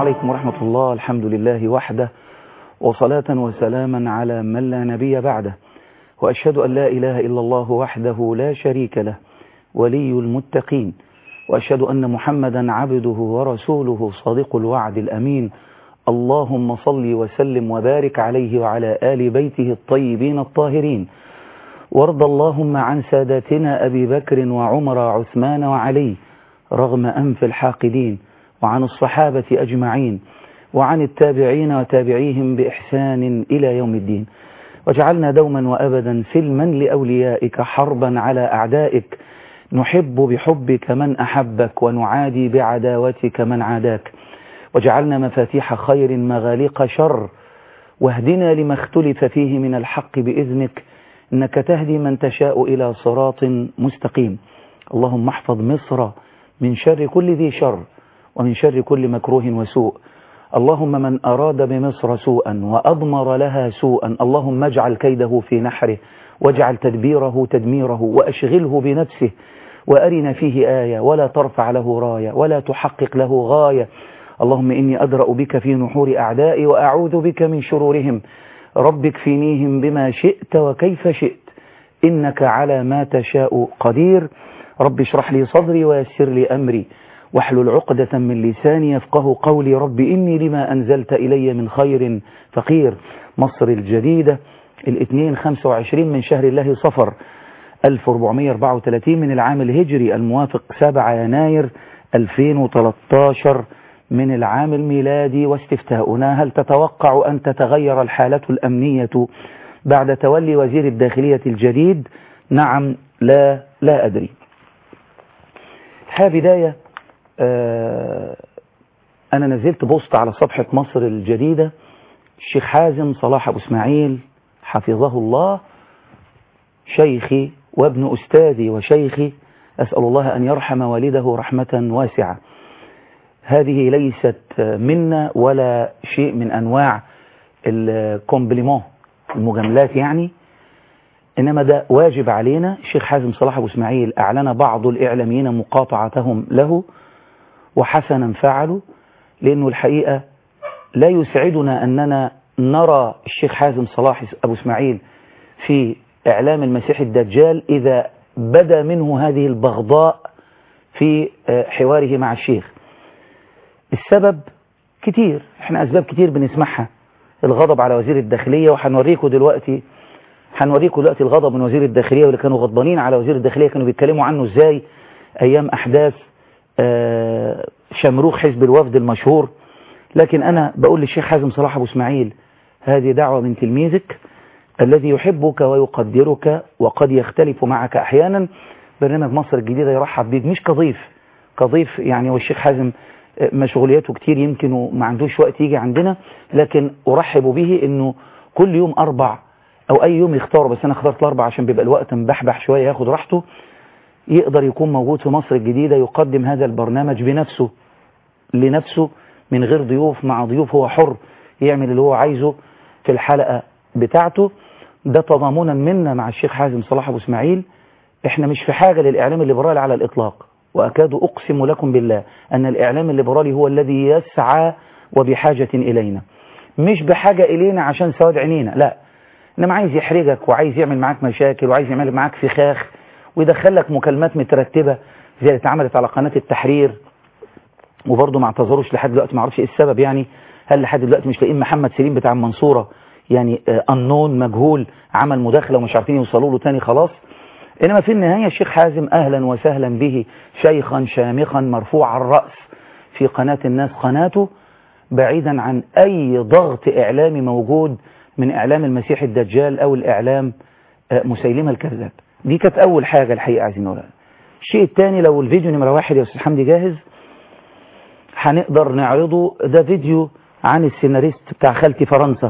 عليكم ورحمة الله الحمد لله وحده وصلاة وسلاما على من لا نبي بعده وأشهد أن لا إله إلا الله وحده لا شريك له ولي المتقين وأشهد أن محمدا عبده ورسوله صادق الوعد الأمين اللهم صل وسلم وبارك عليه وعلى آل بيته الطيبين الطاهرين وارض اللهم عن ساداتنا أبي بكر وعمر وعثمان وعلي رغم أنف الحاقدين وعن الصحابة أجمعين وعن التابعين وتابعيهم بإحسان إلى يوم الدين وجعلنا دوما وأبدا سلما لأوليائك حربا على أعدائك نحب بحبك من أحبك ونعادي بعداوتك من عاداك وجعلنا مفاتيح خير مغاليق شر واهدنا لما اختلف فيه من الحق بإذنك إنك تهدي من تشاء إلى صراط مستقيم اللهم احفظ مصر من شر كل ذي شر ومن شر كل مكروه وسوء اللهم من أراد بمصر سوءا وأضمر لها سوءا اللهم اجعل كيده في نحره واجعل تدبيره تدميره وأشغله بنفسه وأرنا فيه آية ولا ترفع له راية ولا تحقق له غاية اللهم إني أدرأ بك في نحور أعدائي وأعوذ بك من شرورهم رب اكفنيهم بما شئت وكيف شئت إنك على ما تشاء قدير رب اشرح لي صدري ويسر لي أمري واحلل عقدة من لساني يفقه قولي رب إني لما أنزلت إلي من خير فقير مصر الجديدة الاثنين 25 من شهر الله صفر 1434 من العام الهجري الموافق 7 يناير 2013 من العام الميلادي واستفتاؤنا هل تتوقع أن تتغير الحالة الأمنية بعد تولي وزير الداخلية الجديد نعم لا لا أدري ها بداية آه أنا نزلت بوست على صفحة مصر الجديدة الشيخ حازم صلاح أبو اسماعيل حفظه الله شيخي وابن أستاذي وشيخي أسأل الله أن يرحم والده رحمة واسعة هذه ليست منا ولا شيء من أنواع الكومبليمون المجاملات يعني إنما ده واجب علينا الشيخ حازم صلاح أبو اسماعيل أعلن بعض الإعلاميين مقاطعتهم له وحسنا فعلوا لأنه الحقيقة لا يسعدنا أننا نرى الشيخ حازم صلاح أبو اسماعيل في إعلام المسيح الدجال إذا بدا منه هذه البغضاء في حواره مع الشيخ السبب كتير احنا أسباب كتير بنسمعها الغضب على وزير الداخلية وهنوريكم دلوقتي هنوريكم دلوقتي الغضب من وزير الداخلية واللي كانوا غضبانين على وزير الداخلية كانوا بيتكلموا عنه ازاي أيام أحداث شمروخ حزب الوفد المشهور لكن أنا بقول للشيخ حازم صلاح أبو اسماعيل هذه دعوة من تلميذك الذي يحبك ويقدرك وقد يختلف معك أحيانا برنامج مصر الجديدة يرحب بيك مش كضيف كضيف يعني والشيخ حازم مشغولياته كتير يمكن وما عندوش وقت يجي عندنا لكن أرحب به أنه كل يوم أربع أو أي يوم يختاره بس أنا اخترت الأربع عشان بيبقى الوقت مبحبح شوية ياخد راحته يقدر يكون موجود في مصر الجديدة يقدم هذا البرنامج بنفسه لنفسه من غير ضيوف مع ضيوف هو حر يعمل اللي هو عايزه في الحلقة بتاعته ده تضامنا منا مع الشيخ حازم صلاح أبو اسماعيل احنا مش في حاجة للإعلام الليبرالي على الإطلاق وأكاد أقسم لكم بالله أن الإعلام الليبرالي هو الذي يسعى وبحاجة إلينا مش بحاجة إلينا عشان سواد عينينا لا إنما عايز يحرجك وعايز يعمل معاك مشاكل وعايز يعمل معاك فخاخ ويدخل لك مكالمات مترتبة زي اللي اتعملت على قناة التحرير وبرضه ما اعتذروش لحد دلوقتي ما اعرفش ايه السبب يعني هل لحد دلوقتي مش لاقيين محمد سليم بتاع المنصورة يعني انون مجهول عمل مداخلة ومش عارفين يوصلوا له تاني خلاص إنما في النهاية الشيخ حازم أهلا وسهلا به شيخا شامخا مرفوع الرأس في قناة الناس قناته بعيدا عن أي ضغط إعلامي موجود من إعلام المسيح الدجال أو الإعلام مسيلمة الكذاب دي كانت أول حاجة الحقيقة عايزين نقولها الشيء الثاني لو الفيديو نمرة واحد يا أستاذ حمدي جاهز هنقدر نعرضه ده فيديو عن السيناريست بتاع خالتي فرنسا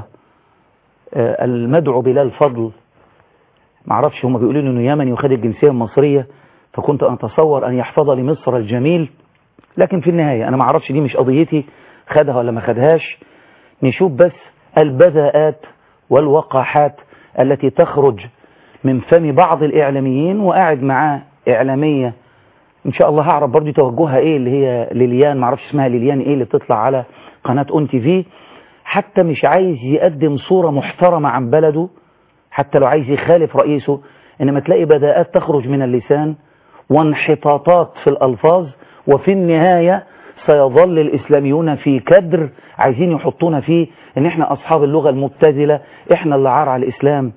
المدعو بلال فضل معرفش هم بيقولوا انه يمني وخد الجنسيه المصريه فكنت اتصور ان يحفظ لمصر الجميل لكن في النهايه انا معرفش دي مش قضيتي خدها ولا ما خدهاش نشوف بس البذاءات والوقاحات التي تخرج من فم بعض الاعلاميين وقاعد معاه اعلاميه ان شاء الله هعرف برضه توجهها ايه اللي هي ليليان معرفش اسمها ليليان ايه اللي بتطلع على قناة اون تي في حتى مش عايز يقدم صورة محترمة عن بلده حتى لو عايز يخالف رئيسه انما تلاقي بداءات تخرج من اللسان وانحطاطات في الألفاظ وفي النهاية سيظل الإسلاميون في كدر عايزين يحطونا فيه ان احنا أصحاب اللغة المبتذلة احنا اللي عار على الإسلام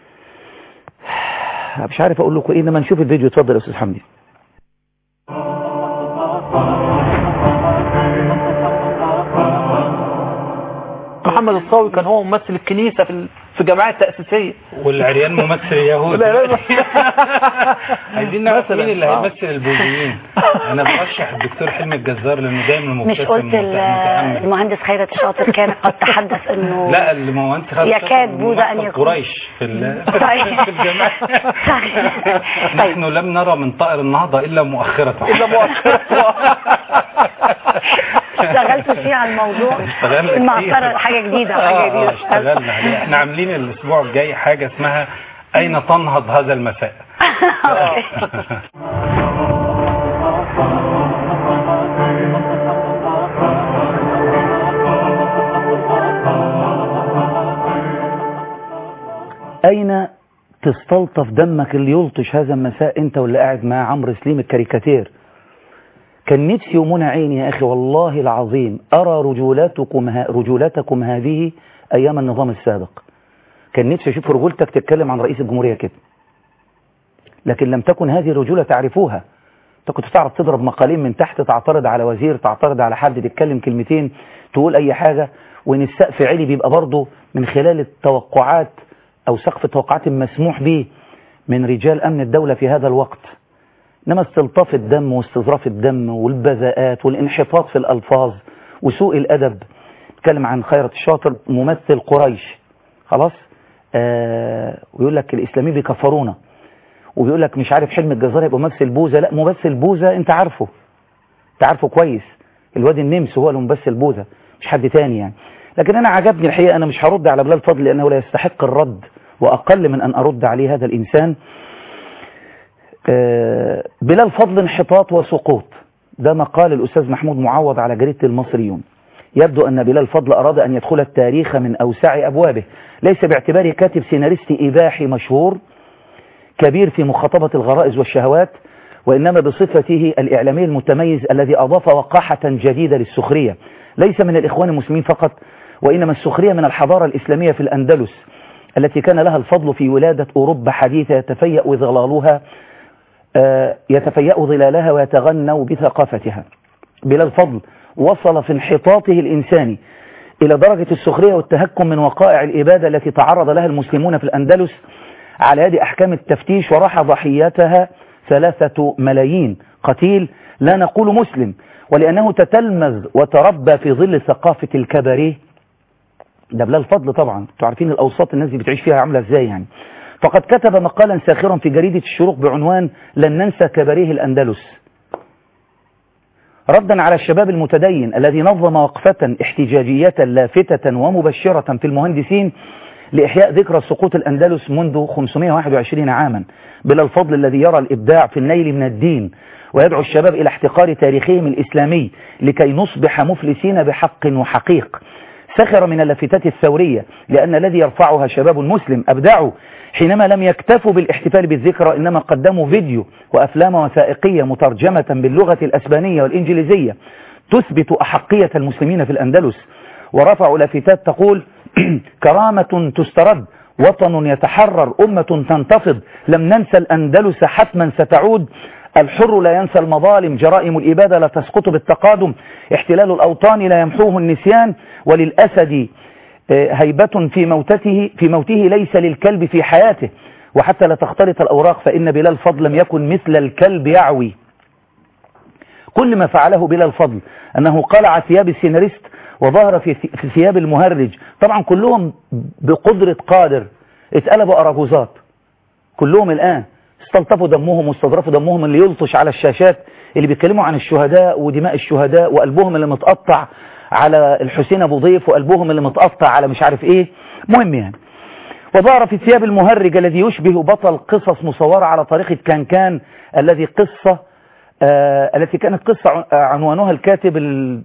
مش عارف أقول لكم إيه إنما نشوف الفيديو اتفضل يا أستاذ حمدي محمد الصاوي كان هو ممثل الكنيسة في في الجماعة التأسيسية والعريان ممثل يهود لا لا عايزين نعرف مثلاً. مين اللي آه. هيمثل البوذيين انا برشح الدكتور حلمي الجزار لانه دايما مش مبتسم قلت ال- ومتأمل. المهندس خيرت الشاطر كان قد تحدث انه لا اللي ما هو انت خلاص يكاد بوذا أن ممثل يكون. قريش في ال- صحيح. في الجماعة صحيح. نحن لم نرى من طائر النهضة الا مؤخرة إلا مؤخرة اشتغلتوا فيه على الموضوع اشتغلنا المعصرة كتير. حاجة جديدة آه، حاجة آه، جديدة اشتغلنا عليه احنا عاملين الاسبوع الجاي حاجة اسمها اين تنهض هذا المساء أين تستلطف دمك اللي يلطش هذا المساء أنت واللي قاعد مع عمرو سليم الكاريكاتير كان نفسي ومنى عيني يا أخي والله العظيم أرى رجولاتكم, ها رجولاتكم هذه أيام النظام السابق كان نفسي أشوف رجولتك تتكلم عن رئيس الجمهورية كده لكن لم تكن هذه الرجولة تعرفوها انت كنت تعرف تضرب مقالين من تحت تعترض على وزير تعترض على حد تتكلم كلمتين تقول اي حاجة وان السقف عالي بيبقى برضه من خلال التوقعات او سقف التوقعات المسموح به من رجال امن الدولة في هذا الوقت انما استلطاف الدم واستظراف الدم والبذاءات والانحطاط في الالفاظ وسوء الادب نتكلم عن خيرة الشاطر ممثل قريش خلاص آه ويقول لك الاسلاميين بيكفرونا وبيقول لك مش عارف حلم الجزار يبقى ممثل بوذا لا ممثل بوذا انت عارفه انت عارفه كويس الواد النمس هو اللي ممثل بوذا مش حد تاني يعني لكن انا عجبني الحقيقه انا مش هرد على بلال فضل لانه لا يستحق الرد واقل من ان ارد عليه هذا الانسان آه، بلال فضل انحطاط وسقوط ده مقال الاستاذ محمود معوض على جريده المصريون يبدو أن بلال فضل أراد أن يدخل التاريخ من أوسع أبوابه ليس باعتباره كاتب سيناريستي إباحي مشهور كبير في مخاطبة الغرائز والشهوات وإنما بصفته الإعلامي المتميز الذي أضاف وقاحة جديدة للسخرية ليس من الإخوان المسلمين فقط وإنما السخرية من الحضارة الإسلامية في الأندلس التي كان لها الفضل في ولادة أوروبا حديثة يتفيأ ظلالها آه، يتفيأ ظلالها ويتغنوا بثقافتها بلال فضل وصل في انحطاطه الإنساني إلى درجة السخرية والتهكم من وقائع الإبادة التي تعرض لها المسلمون في الأندلس على يد أحكام التفتيش وراح ضحيتها ثلاثة ملايين قتيل لا نقول مسلم ولأنه تتلمذ وتربى في ظل ثقافة الكباريه ده بلال فضل طبعا انتوا عارفين الأوساط الناس دي بتعيش فيها عاملة ازاي يعني فقد كتب مقالا ساخرا في جريدة الشروق بعنوان لن ننسى كباريه الأندلس ردا على الشباب المتدين الذي نظم وقفة احتجاجية لافتة ومبشرة في المهندسين لإحياء ذكرى سقوط الأندلس منذ 521 عاما بلا الفضل الذي يرى الإبداع في النيل من الدين ويدعو الشباب إلى احتقار تاريخهم الإسلامي لكي نصبح مفلسين بحق وحقيق سخر من اللافتات الثورية لأن الذي يرفعها شباب مسلم أبدعوا حينما لم يكتفوا بالاحتفال بالذكرى إنما قدموا فيديو وأفلام وثائقية مترجمة باللغة الأسبانية والإنجليزية تثبت أحقية المسلمين في الأندلس ورفعوا لافتات تقول كرامة تسترد وطن يتحرر أمة تنتفض لم ننسى الأندلس حتما ستعود الحر لا ينسى المظالم جرائم الإبادة لا تسقط بالتقادم احتلال الأوطان لا يمحوه النسيان وللأسد هيبة في موتته في موته ليس للكلب في حياته وحتى لا تختلط الأوراق فإن بلال فضل لم يكن مثل الكلب يعوي كل ما فعله بلال فضل أنه قلع ثياب السيناريست وظهر في في ثياب المهرج طبعا كلهم بقدرة قادر اتقلبوا أراجوزات كلهم الآن استلطفوا دمهم واستظرفوا دمهم اللي يلطش على الشاشات اللي بيتكلموا عن الشهداء ودماء الشهداء وقلبهم اللي متقطع على الحسين أبو ضيف وقلبهم اللي متقطع على مش عارف ايه مهم يعني وظهر في ثياب المهرج الذي يشبه بطل قصص مصورة على طريقة كان الذي قصة آه التي كانت قصة عنوانها الكاتب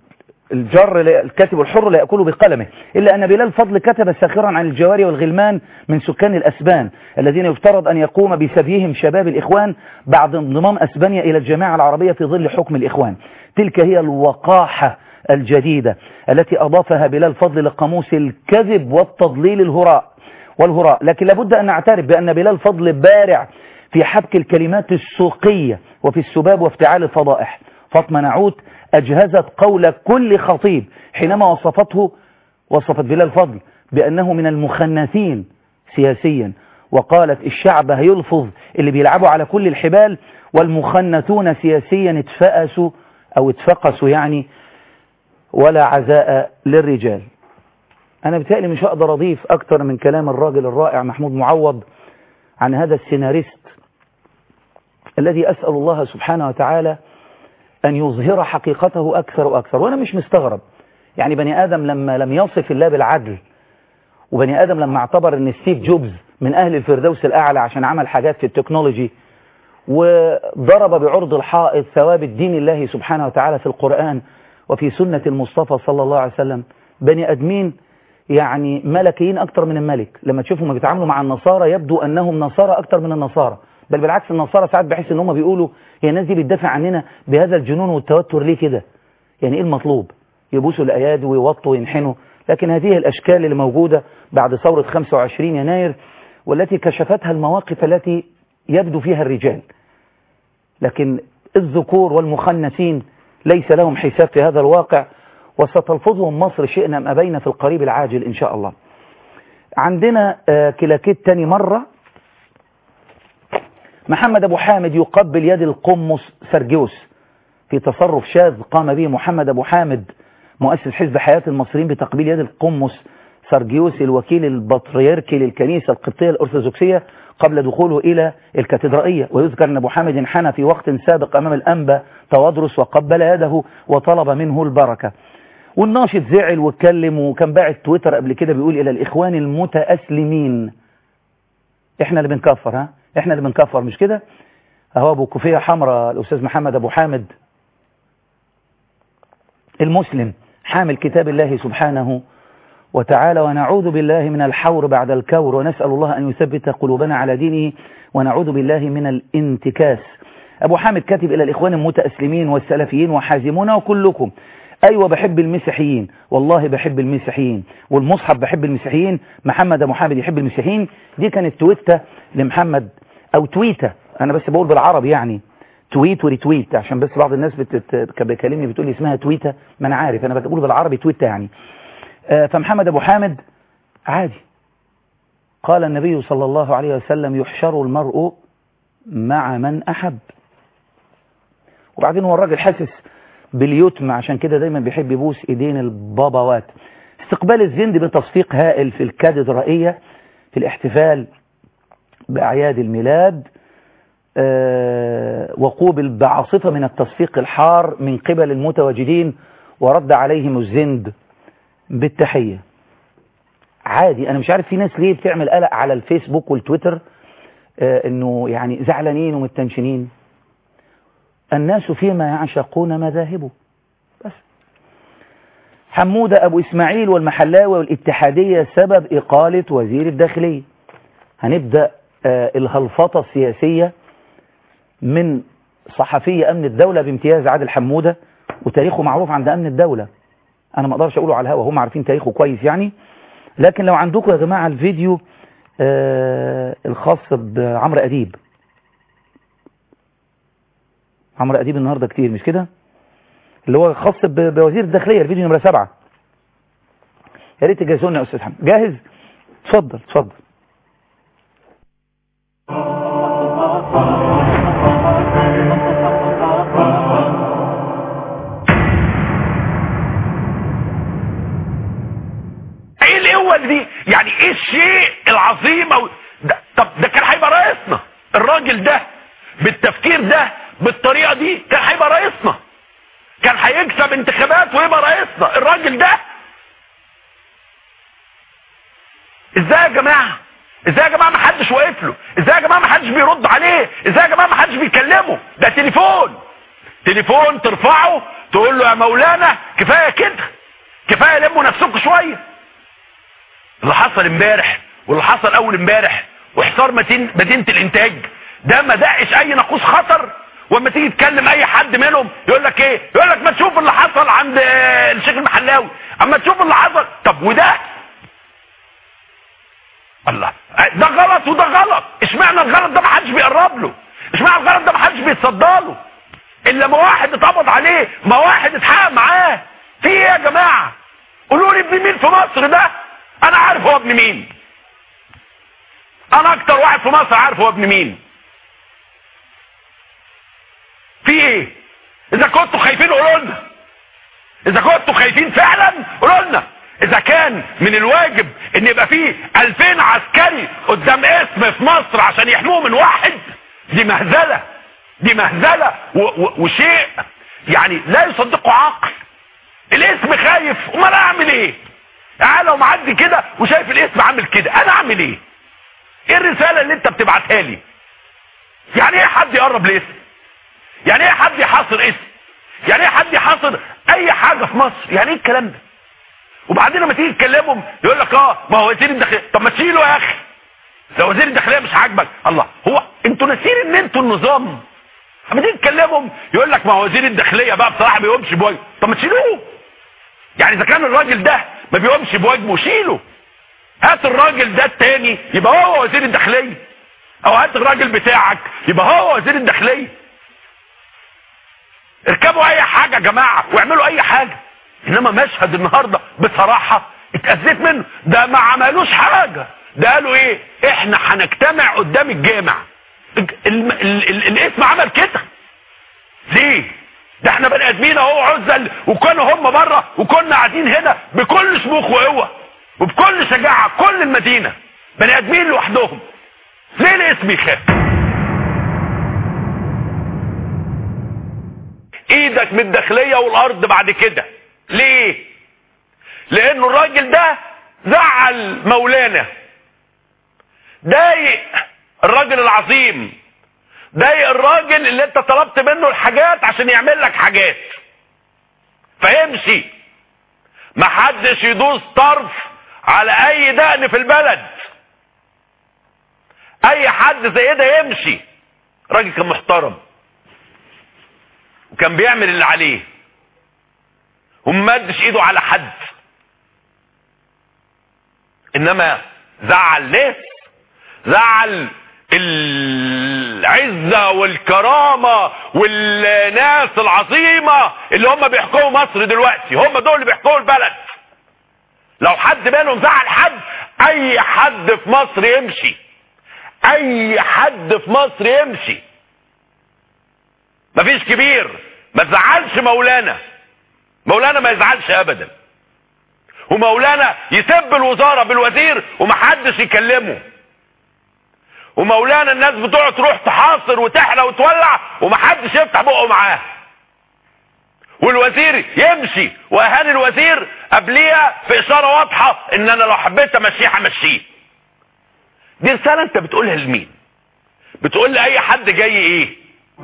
الجر لا- الكاتب الحر لا يأكل بقلمه إلا أن بلال فضل كتب ساخرا عن الجواري والغلمان من سكان الأسبان الذين يفترض أن يقوم بسبيهم شباب الإخوان بعد انضمام أسبانيا إلى الجماعة العربية في ظل حكم الإخوان تلك هي الوقاحة الجديدة التي أضافها بلال فضل لقاموس الكذب والتضليل الهراء والهراء لكن لابد أن نعترف بأن بلال فضل بارع في حبك الكلمات السوقية وفي السباب وافتعال الفضائح فاطمة نعوت أجهزت قول كل خطيب حينما وصفته وصفت بلال فضل بأنه من المخنثين سياسيا وقالت الشعب هيلفظ اللي بيلعبوا على كل الحبال والمخنثون سياسيا اتفأسوا أو اتفقسوا يعني ولا عزاء للرجال أنا بتقلي مش هقدر أضيف أكتر من كلام الراجل الرائع محمود معوض عن هذا السيناريست الذي أسأل الله سبحانه وتعالى أن يظهر حقيقته أكثر وأكثر وأنا مش مستغرب يعني بني آدم لما لم يصف الله بالعدل وبني آدم لما اعتبر أن ستيف جوبز من أهل الفردوس الأعلى عشان عمل حاجات في التكنولوجي وضرب بعرض الحائط ثواب الدين الله سبحانه وتعالى في القرآن وفي سنة المصطفى صلى الله عليه وسلم بني أدمين يعني ملكيين أكتر من الملك لما تشوفهم بيتعاملوا مع النصارى يبدو أنهم نصارى أكتر من النصارى بل بالعكس النصارى ساعات بحس ان هم بيقولوا هي الناس دي بتدافع عننا بهذا الجنون والتوتر ليه كده يعني ايه المطلوب يبوسوا الايادي ويوطوا وينحنوا لكن هذه الاشكال اللي موجودة بعد ثورة 25 يناير والتي كشفتها المواقف التي يبدو فيها الرجال لكن الذكور والمخنثين ليس لهم حساب في هذا الواقع وستلفظهم مصر شئنا أم أبينا في القريب العاجل إن شاء الله عندنا آه كلاكيت تاني مرة محمد أبو حامد يقبل يد القمص سرجيوس في تصرف شاذ قام به محمد أبو حامد مؤسس حزب حياة المصريين بتقبيل يد القمص سرجيوس الوكيل البطريركي للكنيسة القبطية الأرثوذكسية قبل دخوله إلى الكاتدرائية ويذكر أن أبو حامد انحنى في وقت سابق أمام الأنبا توادرس وقبل يده وطلب منه البركة والناشط زعل واتكلم وكان باعت تويتر قبل كده بيقول إلى الإخوان المتأسلمين إحنا اللي بنكفر ها إحنا اللي بنكفر مش كده أهو أبو كوفية حمراء الأستاذ محمد أبو حامد المسلم حامل كتاب الله سبحانه وتعالى ونعوذ بالله من الحور بعد الكور ونسأل الله أن يثبت قلوبنا على دينه ونعوذ بالله من الانتكاس أبو حامد كاتب إلى الإخوان المتأسلمين والسلفيين وحازمون وكلكم أيوة بحب المسيحيين والله بحب المسيحيين والمصحف بحب المسيحيين محمد أبو حامد يحب المسيحيين دي كانت تويتة لمحمد أو تويتة أنا بس بقول بالعربي يعني تويت وريتويت عشان بس بعض الناس بتت... بتكلمني بتقول لي اسمها تويتة ما أنا عارف أنا بقول بالعربي تويتة يعني فمحمد أبو حامد عادي قال النبي صلى الله عليه وسلم يحشر المرء مع من أحب وبعدين هو الراجل حاسس باليتم عشان كده دايما بيحب يبوس ايدين الباباوات استقبال الزند بتصفيق هائل في الكاتدرائية في الاحتفال بأعياد الميلاد أه وقوبل بعاصفة من التصفيق الحار من قبل المتواجدين ورد عليهم الزند بالتحية عادي انا مش عارف في ناس ليه بتعمل قلق على الفيسبوك والتويتر آه انه يعني زعلانين ومتنشنين الناس فيما يعشقون مذاهبه بس حمودة ابو اسماعيل والمحلاوي والاتحادية سبب اقالة وزير الداخلية هنبدأ آه الهلفطة السياسية من صحفية امن الدولة بامتياز عادل حمودة وتاريخه معروف عند امن الدولة انا ما اقدرش اقوله على الهوا هم عارفين تاريخه كويس يعني لكن لو عندكم يا جماعة الفيديو آه الخاص بعمرو اديب عمرو اديب النهاردة كتير مش كده اللي هو خاص بوزير الداخلية الفيديو نمرة سبعة يا ريت تجهزوا لنا يا استاذ حمد جاهز اتفضل اتفضل ايه القوه دي يعني ايه الشيء العظيم أو ده طب ده كان هيبقى رئيسنا الراجل ده بالتفكير ده بالطريقه دي كان هيبقى رئيسنا كان هيكسب انتخابات ويبقى رئيسنا الراجل ده ازاي يا جماعه ازاي يا جماعه ما حدش واقف له ازاي يا جماعه ما حدش بيرد عليه ازاي يا جماعه ما حدش بيكلمه ده تليفون تليفون ترفعه تقول له يا مولانا كفايه كده كفايه لموا نفسكم شويه اللي حصل امبارح واللي حصل اول امبارح وحصار مدينه مدينه الانتاج ده ما دقش اي ناقوس خطر واما تيجي تكلم اي حد منهم يقول لك ايه يقول لك ما تشوف اللي حصل عند آه، الشيخ المحلاوي اما تشوف اللي حصل طب وده الله ده غلط وده غلط اشمعنى الغلط ده ما حدش بيقرب له اشمعنى الغلط ده ما حدش بيتصدى له الا ما واحد اتقبض عليه ما واحد اتحقق معاه في ايه يا جماعه قولوا لي ابن مين في مصر ده انا عارف هو ابن مين انا اكتر واحد في مصر عارف هو ابن مين في ايه اذا كنتوا خايفين قولوا لنا اذا كنتوا خايفين فعلا قولوا لنا اذا كان من الواجب ان يبقى فيه 2000 عسكري قدام اسم في مصر عشان يحموه من واحد دي مهزله دي مهزله و- و- وشيء يعني لا يصدقه عقل الاسم خايف امال انا اعمل ايه انا لو معدي كده وشايف الاسم عامل كده انا اعمل ايه ايه الرساله اللي انت بتبعتها لي يعني ايه حد يقرب لاسم يعني ايه حد يحاصر اسم يعني ايه حد يحاصر اي حاجه في مصر يعني ايه الكلام ده وبعدين لما تيجي تكلمهم يقول لك اه ما هو وزير الداخليه طب ما تشيله يا اخي لو وزير الداخليه مش عاجبك الله هو انتوا ناسيين ان انتوا النظام لما تيجي تكلمهم يقول لك ما هو وزير الداخليه بقى بصراحه ما بيقومش بواجبه طب ما تشيلوه يعني اذا كان الراجل ده ما بيقومش بواجبه شيله هات الراجل ده التاني يبقى هو وزير الداخليه او هات الراجل بتاعك يبقى هو وزير الداخليه اركبوا اي حاجه يا جماعه واعملوا اي حاجه انما مشهد النهارده بصراحه اتاذيت منه ده ما عملوش حاجه ده قالوا ايه احنا هنجتمع قدام الجامع ال ال ال ال الاسم عمل كده ليه ده احنا بني ادمين اهو عزل وكانوا هم بره وكنا قاعدين هنا بكل شموخ وقوه وبكل شجاعه كل المدينه بني ادمين لوحدهم ليه الاسم يخاف ايدك من الداخليه والارض بعد كده ليه لانه الراجل ده زعل مولانا ضايق الراجل العظيم ضايق الراجل اللي انت طلبت منه الحاجات عشان يعمل لك حاجات فيمشي محدش يدوس طرف على اي دقن في البلد اي حد زي ده يمشي راجل كان محترم وكان بيعمل اللي عليه وممدش ايده على حد انما زعل ناس زعل العزة والكرامة والناس العظيمة اللي هم بيحكموا مصر دلوقتي هم دول اللي بيحكموا البلد لو حد منهم زعل حد اي حد في مصر يمشي اي حد في مصر يمشي مفيش كبير ما تزعلش مولانا مولانا ما يزعلش ابدا ومولانا يسب الوزارة بالوزير ومحدش يكلمه ومولانا الناس بتوع تروح تحاصر وتحرق وتولع ومحدش يفتح بقه معاه والوزير يمشي واهاني الوزير قبليها في اشاره واضحه ان انا لو حبيت امشيه همشيه دي رساله انت بتقولها لمين بتقول لاي حد جاي ايه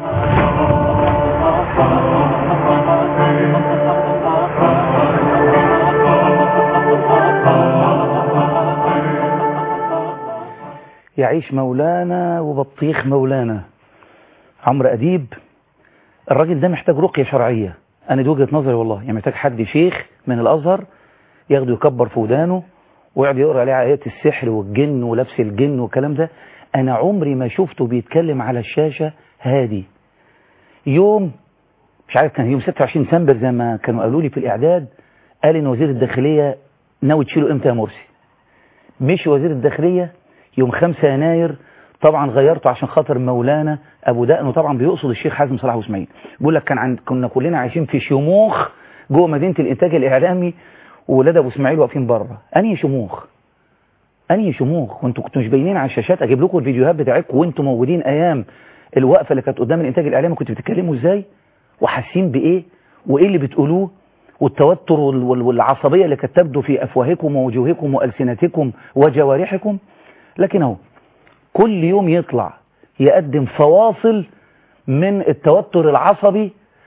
يعيش مولانا وبطيخ مولانا عمرو أديب الراجل ده محتاج رقية شرعية أنا دي وجهة نظري والله يعني محتاج حد شيخ من الأزهر ياخده يكبر في ودانه ويقعد يقرأ عليه آيات السحر والجن ولبس الجن والكلام ده أنا عمري ما شفته بيتكلم على الشاشة هادي يوم مش عارف كان يوم 26 ديسمبر زي ما كانوا قالوا لي في الإعداد قال إن وزير الداخلية ناوي تشيله إمتى يا مرسي مشي وزير الداخلية يوم 5 يناير طبعا غيرته عشان خاطر مولانا ابو دقن وطبعا بيقصد الشيخ حازم صلاح واسماعيل بيقول لك كان عند كنا كلنا عايشين في شموخ جوه مدينه الانتاج الاعلامي وولاد ابو اسماعيل واقفين بره انهي شموخ انهي شموخ وانتوا كنتوا مش باينين على الشاشات اجيب لكم الفيديوهات بتاعتكم وانتوا موجودين ايام الوقفه اللي كانت قدام الانتاج الاعلامي كنتوا بتتكلموا ازاي وحاسين بايه وايه اللي بتقولوه والتوتر وال- وال- والعصبيه اللي كانت تبدو في افواهكم ووجوهكم والسنتكم وجوارحكم لكن اهو كل يوم يطلع يقدم فواصل من التوتر العصبي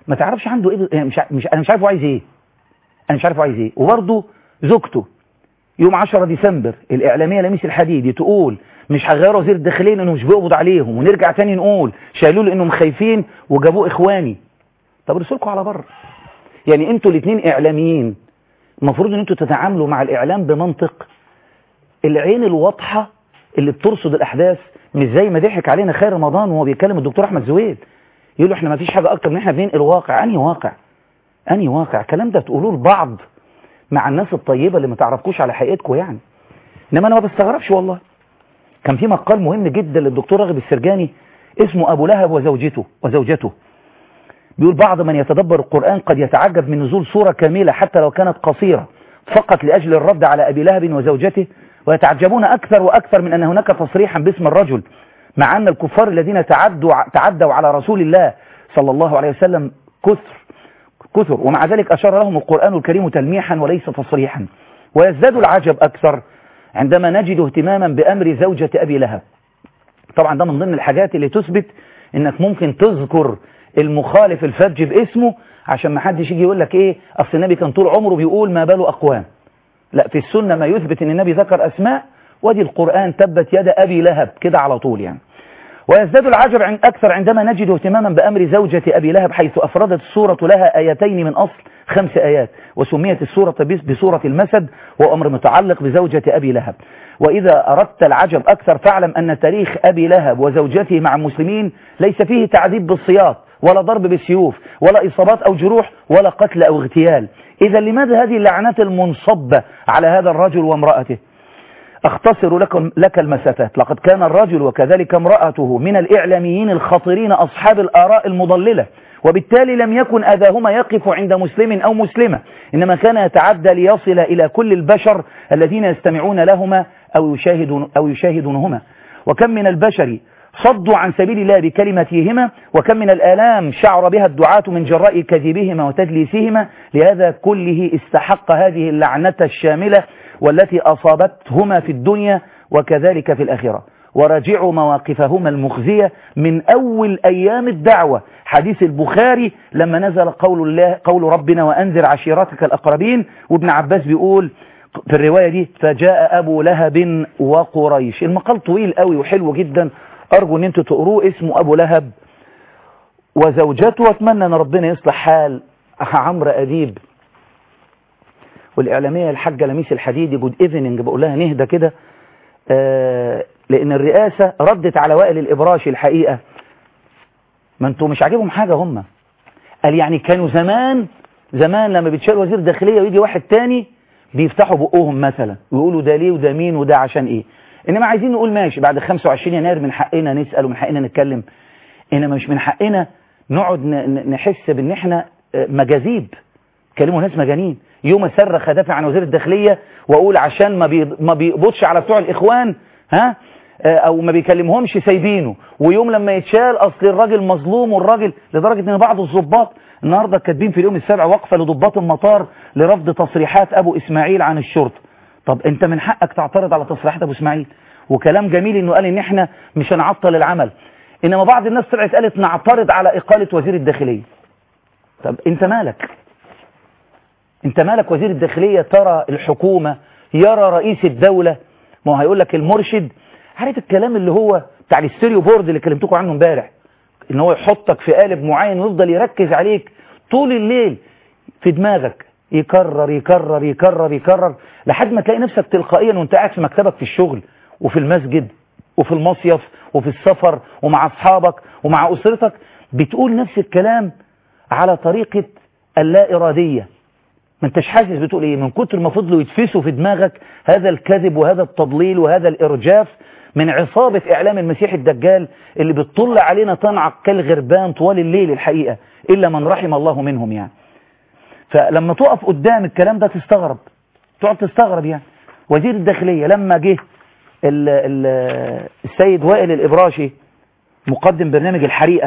ما تعرفش عنده ايه يعني مش ع- مش انا مش عارف هو عايز ايه انا مش عارف هو عايز ايه وبرضه زوجته يوم 10 ديسمبر الاعلاميه لميس الحديدي تقول مش هغيروا وزير الداخليه لانه مش بيقبض عليهم ونرجع تاني نقول شايلوه لانهم خايفين وجابوه اخواني طب رسولكم على بره يعني انتوا الاثنين اعلاميين المفروض ان انتوا تتعاملوا مع الاعلام بمنطق العين الواضحه اللي بترصد الاحداث مش زي ما ضحك علينا خير رمضان وهو بيتكلم الدكتور احمد زويل يقول له احنا ما فيش حاجه اكتر من احنا بننقل واقع انهي واقع انهي واقع الكلام ده تقولوه لبعض مع الناس الطيبه اللي ما تعرفكوش على حقيقتكم يعني انما انا ما بستغربش والله كان في مقال مهم جدا للدكتور راغب السرجاني اسمه ابو لهب وزوجته وزوجته بيقول بعض من يتدبر القرآن قد يتعجب من نزول سورة كاملة حتى لو كانت قصيرة فقط لأجل الرد على أبي لهب وزوجته ويتعجبون أكثر وأكثر من أن هناك تصريحا باسم الرجل مع أن الكفار الذين تعدوا تعدوا على رسول الله صلى الله عليه وسلم كثر كثر ومع ذلك أشار لهم القرآن الكريم تلميحا وليس تصريحا ويزداد العجب أكثر عندما نجد اهتماما بأمر زوجة أبي لهب طبعا ده من ضمن الحاجات اللي تثبت انك ممكن تذكر المخالف الفج باسمه عشان ما حدش يجي يقول لك ايه اصل النبي كان طول عمره بيقول ما باله اقوام لا في السنة ما يثبت ان النبي ذكر اسماء ودي القرآن تبت يد ابي لهب كده على طول يعني ويزداد العجب عن أكثر عندما نجد اهتماما بأمر زوجة أبي لهب حيث أفردت السورة لها آيتين من أصل خمس آيات وسميت السورة بس- بسورة المسد وأمر متعلق بزوجة أبي لهب وإذا أردت العجب أكثر فاعلم أن تاريخ أبي لهب وزوجته مع المسلمين ليس فيه تعذيب بالسياط ولا ضرب بالسيوف ولا إصابات أو جروح ولا قتل أو اغتيال إذا لماذا هذه اللعنات المنصبة على هذا الرجل وامرأته أختصر لكم لك المسافات لقد كان الرجل وكذلك امرأته من الإعلاميين الخطيرين أصحاب الآراء المضللة وبالتالي لم يكن أذاهما يقف عند مسلم أو مسلمة إنما كان يتعدى ليصل إلى كل البشر الذين يستمعون لهما أو يشاهدون أو يشاهدونهما وكم من البشر صدوا عن سبيل الله بكلمتهما وكم من الآلام شعر بها الدعاة من جراء كذبهما وتدليسهما لهذا كله استحق هذه اللعنة الشاملة والتي أصابتهما في الدنيا وكذلك في الآخرة وراجعوا مواقفهما المخزية من أول أيام الدعوة حديث البخاري لما نزل قول الله قول ربنا وأنذر عشيرتك الأقربين وابن عباس بيقول في الرواية دي فجاء أبو لهب وقريش المقال طويل قوي وحلو جدا أرجو أن انتوا تقروه اسمه أبو لهب وزوجته وأتمنى أن ربنا يصلح حال عمرو أديب والإعلامية الحاجة لميس الحديدي جود ايفنينج بقول لها نهدى كده آه لأن الرئاسة ردت على وائل الإبراشي الحقيقة ما انتوا مش عاجبهم حاجة هم قال يعني كانوا زمان زمان لما بيتشال وزير داخلية ويجي واحد تاني بيفتحوا بقهم مثلا ويقولوا ده ليه وده مين وده عشان ايه انما عايزين نقول ماشي بعد 25 يناير من حقنا نسأل ومن حقنا نتكلم انما مش من حقنا نقعد ن- ن- نحس بان احنا آه، مجاذيب كلموا ناس مجانين يوم اصرخ ادافع عن وزير الداخليه واقول عشان ما بي ما بيقبضش على بتوع الاخوان ها آه، او ما بيكلمهمش سايبينه ويوم لما يتشال اصل الراجل مظلوم والراجل لدرجه ان بعض الضباط النهارده كاتبين في اليوم السابع وقفه لضباط المطار لرفض تصريحات ابو اسماعيل عن الشرطه طب انت من حقك تعترض على تصريحات ابو اسماعيل وكلام جميل انه قال ان احنا مش هنعطل العمل انما بعض الناس طلعت قالت نعترض على اقاله وزير الداخليه طب انت مالك انت مالك وزير الداخلية ترى الحكومة يرى رئيس الدولة ما هو هيقول لك المرشد عارف الكلام اللي هو بتاع الستيريو بورد اللي كلمتكم عنه امبارح ان هو يحطك في قالب معين ويفضل يركز عليك طول الليل في دماغك يكرر يكرر يكرر يكرر لحد ما تلاقي نفسك تلقائيا وانت قاعد في مكتبك في الشغل وفي المسجد وفي المصيف وفي السفر ومع اصحابك ومع اسرتك بتقول نفس الكلام على طريقة اللا إرادية ما انتش حاسس بتقول ايه من كتر ما فضلوا يتفسوا في دماغك هذا الكذب وهذا التضليل وهذا الارجاف من عصابة اعلام المسيح الدجال اللي بتطل علينا تنعق كالغربان طوال الليل الحقيقة الا من رحم الله منهم يعني فلما تقف قدام الكلام ده تستغرب تقعد تستغرب يعني وزير الداخلية لما جه ال ال السيد وائل الإبراشي مقدم برنامج الحريقة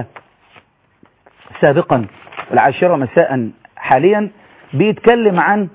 سابقا العاشرة مساء حاليا بيتكلم عن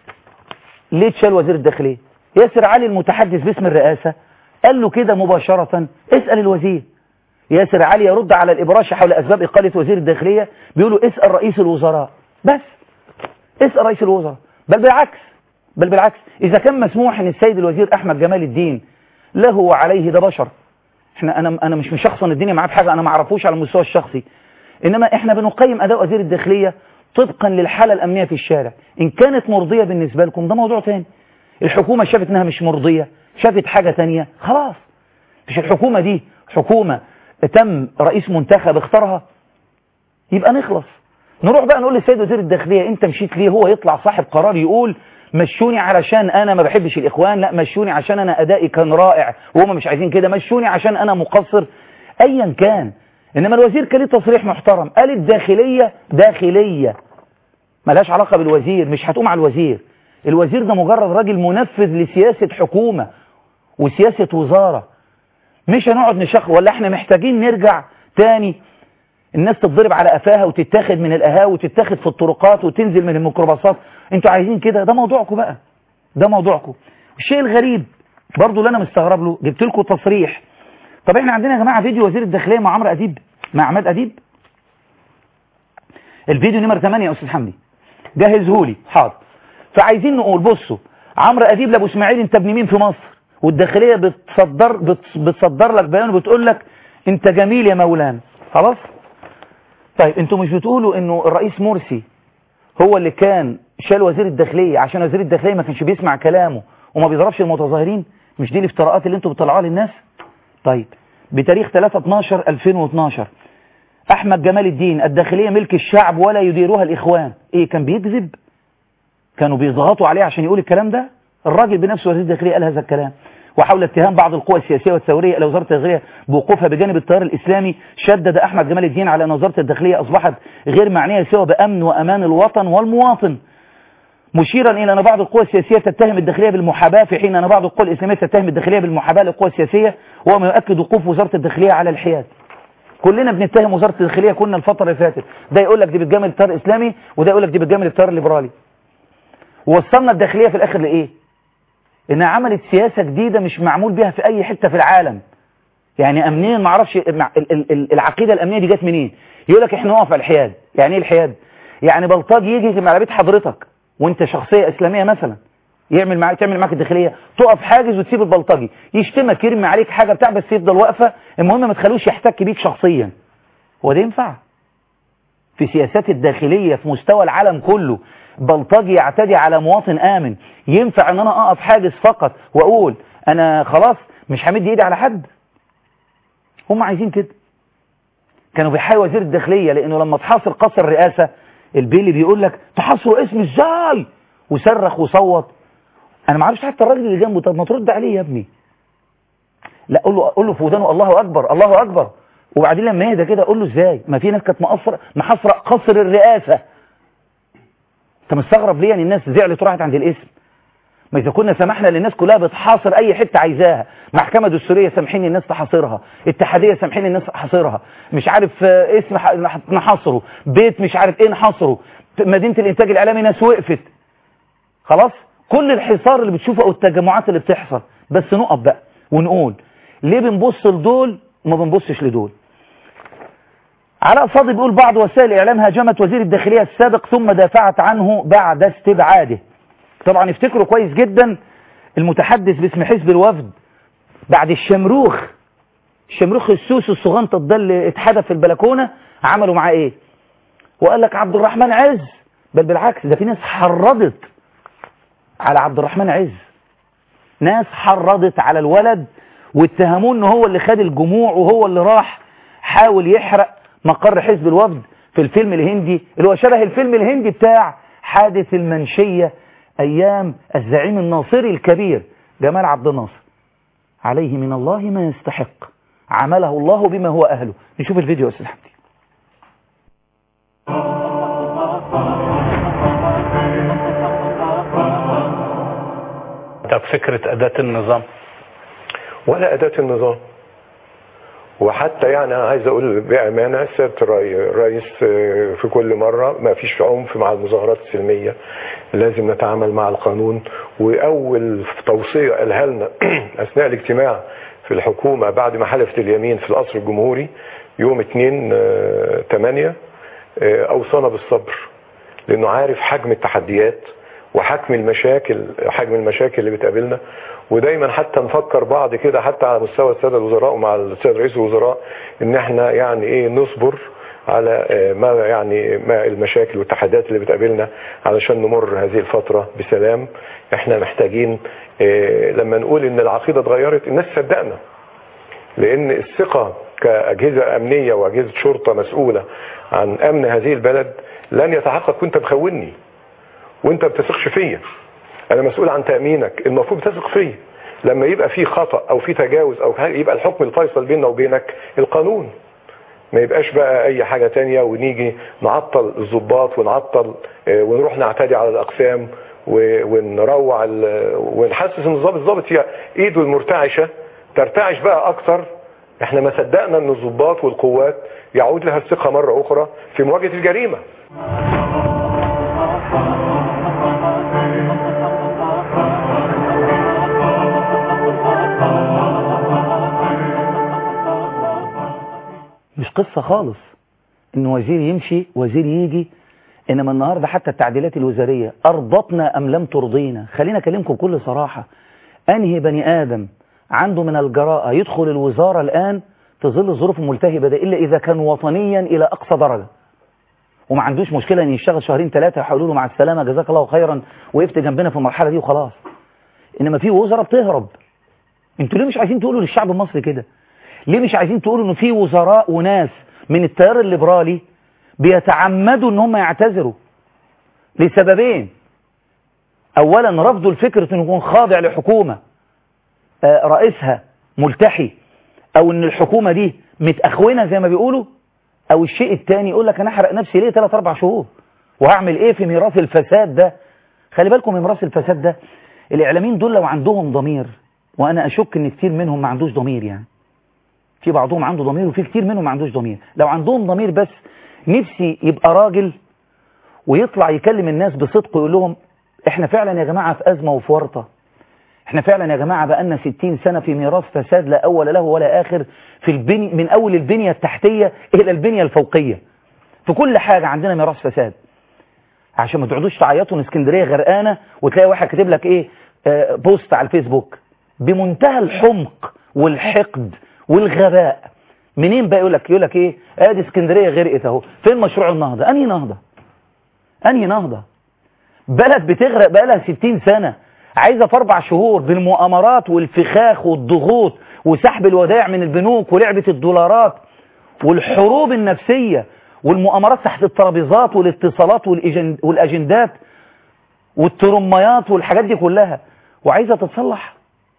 ليه اتشال وزير الداخلية ياسر علي المتحدث باسم الرئاسة قال له كده مباشرة اسأل الوزير ياسر علي يرد على الإبراشي حول أسباب إقالة وزير الداخلية بيقولوا اسأل رئيس الوزراء بس اسأل رئيس الوزراء بل بالعكس بل بالعكس إذا كان مسموح أن السيد الوزير أحمد جمال الدين له وعليه ده بشر احنا انا انا مش مشخصن الدنيا معاه في حاجه انا ما اعرفوش على المستوى الشخصي انما احنا بنقيم اداء وزير الداخليه طبقا للحاله الامنيه في الشارع ان كانت مرضيه بالنسبه لكم ده موضوع تاني الحكومه شافت انها مش مرضيه شافت حاجه تانية خلاص مش الحكومه دي حكومه تم رئيس منتخب اختارها يبقى نخلص نروح بقى نقول للسيد وزير الداخليه انت مشيت ليه هو يطلع صاحب قرار يقول مشوني علشان انا ما بحبش الاخوان لا مشوني عشان انا ادائي كان رائع وهم مش عايزين كده مشوني عشان انا مقصر ايا كان انما الوزير كان ليه تصريح محترم قال الداخليه داخليه ملهاش علاقه بالوزير مش هتقوم على الوزير الوزير ده مجرد راجل منفذ لسياسه حكومه وسياسه وزاره مش هنقعد نشخ ولا احنا محتاجين نرجع تاني الناس تتضرب على قفاها وتتاخد من القهاوي وتتاخد في الطرقات وتنزل من الميكروباصات انتوا عايزين كده ده موضوعكم بقى ده موضوعكم الشيء الغريب برضو اللي انا مستغرب له جبت لكم تصريح طب احنا عندنا يا جماعه فيديو وزير الداخليه مع عمرو اديب مع عماد اديب الفيديو نمر 8 يا استاذ حمدي جهزهولي حاضر فعايزين نقول بصوا عمرو اديب لابو اسماعيل انت ابن مين في مصر والداخليه بتصدر بت- بتصدر لك بيان وبتقول لك انت جميل يا مولانا خلاص طيب انتوا مش بتقولوا انه الرئيس مرسي هو اللي كان شال وزير الداخلية عشان وزير الداخلية ما كانش بيسمع كلامه وما بيضربش المتظاهرين مش دي الافتراءات اللي انتوا بتطلعوها للناس طيب بتاريخ 3 12 2012 احمد جمال الدين الداخلية ملك الشعب ولا يديرها الاخوان ايه كان بيكذب كانوا بيضغطوا عليه عشان يقول الكلام ده الراجل بنفسه وزير الداخلية قال هذا الكلام وحول اتهام بعض القوى السياسية والثورية إلى وزارة الداخلية بوقوفها بجانب التيار الإسلامي شدد أحمد جمال الدين على أن وزارة الداخلية أصبحت غير معنية سوى بأمن وأمان الوطن والمواطن مشيرا إلى أن بعض القوى السياسية تتهم الداخلية بالمحاباة في حين أن بعض القوى الإسلامية تتهم الداخلية بالمحاباة للقوى السياسية وهو ما يؤكد وقوف وزارة الداخلية على الحياد كلنا بنتهم وزارة الداخلية كنا الفترة اللي فاتت ده يقول لك دي بتجامل التيار الإسلامي وده يقول لك دي بتجامل التيار الليبرالي ووصلنا الداخلية في الآخر لإيه انها عملت سياسة جديدة مش معمول بيها في اي حتة في العالم يعني امنيا ما اعرفش مع- ال- ال- ال- العقيدة الامنية دي جت منين يقول لك احنا نقف على الحياد يعني ايه الحياد يعني بلطجي يجي يهجم على بيت حضرتك وانت شخصية اسلامية مثلا يعمل معاك تعمل معاك الداخلية تقف حاجز وتسيب البلطجي يشتمك يرمي عليك حاجة بتاع بس يفضل واقفة المهم ما تخلوش يحتك بيك شخصيا هو ده ينفع في سياسات الداخلية في مستوى العالم كله بلطجي يعتدي على مواطن آمن ينفع ان انا اقف حاجز فقط واقول انا خلاص مش همد ايدي على حد هم عايزين كده كانوا بيحاول وزير الداخلية لانه لما تحاصر قصر الرئاسة البيلي بيقول لك تحاصروا اسمي ازاي وصرخ وصوت انا ما اعرفش حتى الراجل اللي جنبه طب ما ترد عليه يا ابني لا قول له قول له في ودانه الله اكبر الله اكبر وبعدين لما يهدى كده قول له ازاي ما في ناس كانت مقصره محاصره قصر الرئاسه انت مستغرب ليه يعني الناس زعلت وراحت عند الاسم ما اذا كنا سمحنا للناس كلها بتحاصر اي حته عايزاها محكمه دستوريه سامحين الناس تحاصرها اتحاديه سامحين الناس تحاصرها مش عارف آه، اسم ح- نحاصره بيت مش عارف ايه نحاصره مدينه الانتاج الاعلامي ناس وقفت خلاص كل الحصار اللي بتشوفه او التجمعات اللي بتحصل بس نقف بقى ونقول ليه بنبص لدول وما بنبصش لدول علاء صادق بيقول بعض وسائل الاعلام هاجمت وزير الداخليه السابق ثم دافعت عنه بعد استبعاده طبعا افتكروا كويس جدا المتحدث باسم حزب الوفد بعد الشمروخ الشمروخ السوس الصغنطط ده اللي اتحدف في البلكونه عملوا معاه ايه وقال لك عبد الرحمن عز بل بالعكس ده في ناس حرضت على عبد الرحمن عز ناس حرضت على الولد واتهموه ان هو اللي خد الجموع وهو اللي راح حاول يحرق مقر حزب الوفد في الفيلم الهندي اللي هو شبه الفيلم الهندي بتاع حادث المنشية ايام الزعيم الناصري الكبير جمال عبد الناصر عليه من الله ما يستحق عمله الله بما هو اهله نشوف الفيديو يا استاذ حمدي طب فكرة أداة النظام ولا أداة النظام وحتى يعني أنا عايز أقول بأمانة سيادة الرئي- الرئيس آه، في كل مرة ما فيش عنف مع المظاهرات السلمية لازم نتعامل مع القانون وأول توصية قالها لنا أثناء الاجتماع في الحكومة بعد ما حلفت اليمين في القصر الجمهوري يوم 2 آه، 8 آه، أوصانا بالصبر لأنه عارف حجم التحديات وحجم المشاكل حجم المشاكل اللي بتقابلنا ودايما حتى نفكر بعض كده حتى على مستوى الساده الوزراء ومع السيد رئيس الوزراء ان احنا يعني ايه نصبر على آه، ما يعني ما المشاكل والتحديات اللي بتقابلنا علشان نمر هذه الفتره بسلام احنا محتاجين آه، لما نقول ان العقيده اتغيرت الناس صدقنا لان الثقه كاجهزه امنيه واجهزه شرطه مسؤوله عن امن هذه البلد لن يتحقق وانت مخوني وانت ما بتثقش فيا انا مسؤول عن تامينك المفروض تثق فيا لما يبقى في خطا او في تجاوز او يبقى الحكم الفيصل بيننا وبينك القانون ما يبقاش بقى اي حاجه تانية ونيجي نعطل الضباط ونعطل آه، ونروح نعتدي على الاقسام و- ونروع ال- ونحسس ان الضابط الضابط هي ايده المرتعشه ترتعش بقى اكتر احنا ما صدقنا ان الضباط والقوات يعود لها الثقه مره اخرى في مواجهه الجريمه مش قصة خالص ان وزير يمشي وزير يجي انما النهاردة حتى التعديلات الوزارية ارضتنا ام لم ترضينا خلينا اكلمكم بكل صراحة انهي بني ادم عنده من الجراءة يدخل الوزارة الان في ظل الظروف الملتهبة ده الا اذا كان وطنيا الى اقصى درجة وما عندوش مشكلة ان يشتغل شهرين ثلاثة يحاولوا له مع السلامة جزاك الله خيرا وقفت جنبنا في المرحلة دي وخلاص انما في وزراء بتهرب انتوا ليه مش عايزين تقولوا للشعب المصري كده ليه مش عايزين تقولوا ان في وزراء وناس من التيار الليبرالي بيتعمدوا ان هم يعتذروا لسببين اولا رفضوا الفكرة انه يكون خاضع لحكومة آه، رئيسها ملتحي او ان الحكومة دي متأخونة زي ما بيقولوا او الشيء الثاني يقول لك انا احرق نفسي ليه 3 4 شهور وهعمل ايه في ميراث الفساد ده خلي بالكم من ميراث الفساد ده الاعلاميين دول لو عندهم ضمير وانا اشك ان كتير منهم ما عندوش ضمير يعني في بعضهم عنده ضمير وفي كتير منهم ما عندوش ضمير لو عندهم ضمير بس نفسي يبقى راجل ويطلع يكلم الناس بصدق ويقول لهم احنا فعلا يا جماعة في أزمة وفي ورطة احنا فعلا يا جماعة بقالنا 60 سنة في ميراث فساد لا أول له ولا آخر في البني من أول البنية التحتية إلى البنية الفوقية في كل حاجة عندنا ميراث فساد عشان ما تقعدوش تعيطوا ان اسكندريه غرقانه وتلاقي واحد كاتب لك ايه آه بوست على الفيسبوك بمنتهى الحمق والحقد والغباء منين بقى يقول لك يقول لك ايه ادي اسكندريه غرقت اهو فين مشروع النهضه انهي نهضه انهي نهضه بلد بتغرق بقى لها 60 سنه عايزه في اربع شهور بالمؤامرات والفخاخ والضغوط وسحب الودائع من البنوك ولعبه الدولارات والحروب النفسيه والمؤامرات تحت الترابيزات والاتصالات والإجن- والاجندات والترميات والحاجات دي كلها وعايزه تتصلح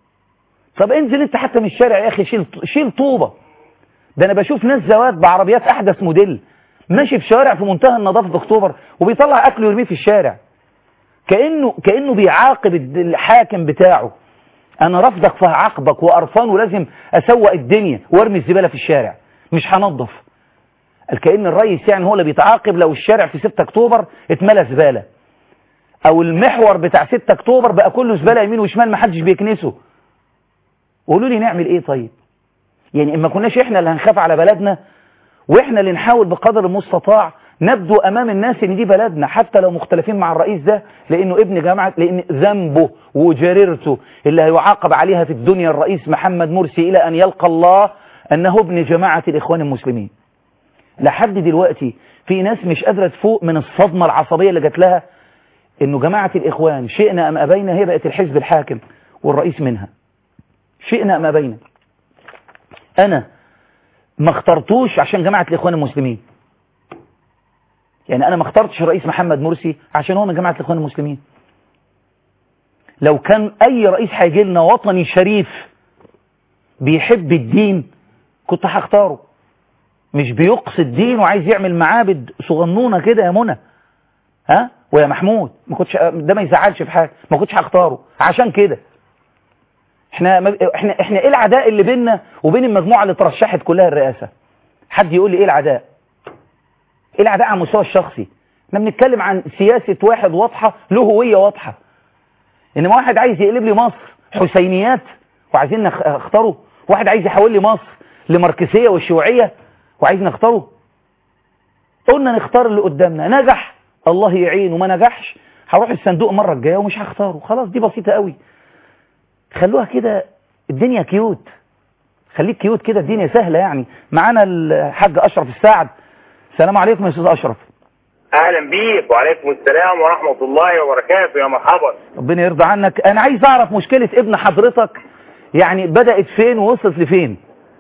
طب انزل انت حتى من الشارع يا اخي شيل شيل طوبه ده انا بشوف ناس زواج بعربيات احدث موديل ماشي في شارع في منتهى النظافه في اكتوبر وبيطلع اكله ويرميه في الشارع كانه كانه بيعاقب الد- الحاكم بتاعه انا رافضك فهعاقبك وقرفان ولازم اسوق الدنيا وارمي الزباله في الشارع مش هنظف قال كأن الرئيس يعني هو اللي بيتعاقب لو الشارع في 6 اكتوبر اتملى زبالة او المحور بتاع 6 اكتوبر بقى كله زبالة يمين وشمال محدش بيكنسه قولوا لي نعمل ايه طيب يعني اما كناش احنا اللي هنخاف على بلدنا واحنا اللي نحاول بقدر المستطاع نبدو امام الناس ان دي بلدنا حتى لو مختلفين مع الرئيس ده لانه ابن جامعة لان ذنبه وجريرته اللي هيعاقب عليها في الدنيا الرئيس محمد مرسي الى ان يلقى الله انه ابن جماعة الاخوان المسلمين لحد دلوقتي في ناس مش قادرة تفوق من الصدمة العصبية اللي جات لها انه جماعة الاخوان شئنا ام ابينا هي بقت الحزب الحاكم والرئيس منها شئنا ام ابينا انا ما اخترتوش عشان جماعة الاخوان المسلمين يعني انا ما اخترتش الرئيس محمد مرسي عشان هو من جماعة الاخوان المسلمين لو كان اي رئيس هيجي لنا وطني شريف بيحب الدين كنت هختاره مش بيقصي الدين وعايز يعمل معابد صغنونه كده يا منى ها ويا محمود ما كنتش ده ما يزعلش في حاجه ما كنتش هختاره عشان كده احنا ما احنا احنا ايه العداء اللي بيننا وبين المجموعه اللي ترشحت كلها الرئاسه حد يقول لي ايه العداء ايه العداء على المستوى الشخصي احنا بنتكلم عن سياسه واحد واضحه له هويه واضحه انما واحد عايز يقلب لي مصر حسينيات وعايزين نخ- اختاره واحد عايز يحول لي مصر لماركسية والشيوعية وعايز نختاره قلنا نختار اللي قدامنا نجح الله يعين وما نجحش هروح الصندوق المرة الجاية ومش هختاره خلاص دي بسيطة قوي خلوها كده الدنيا كيوت خليك كيوت كده الدنيا سهلة يعني معانا الحاج أشرف السعد السلام عليكم يا أستاذ أشرف اهلا بيك وعليكم السلام ورحمه الله وبركاته يا مرحبا ربنا يرضى عنك أنا عايز أعرف مشكلة ابن حضرتك يعني بدأت فين ووصلت لفين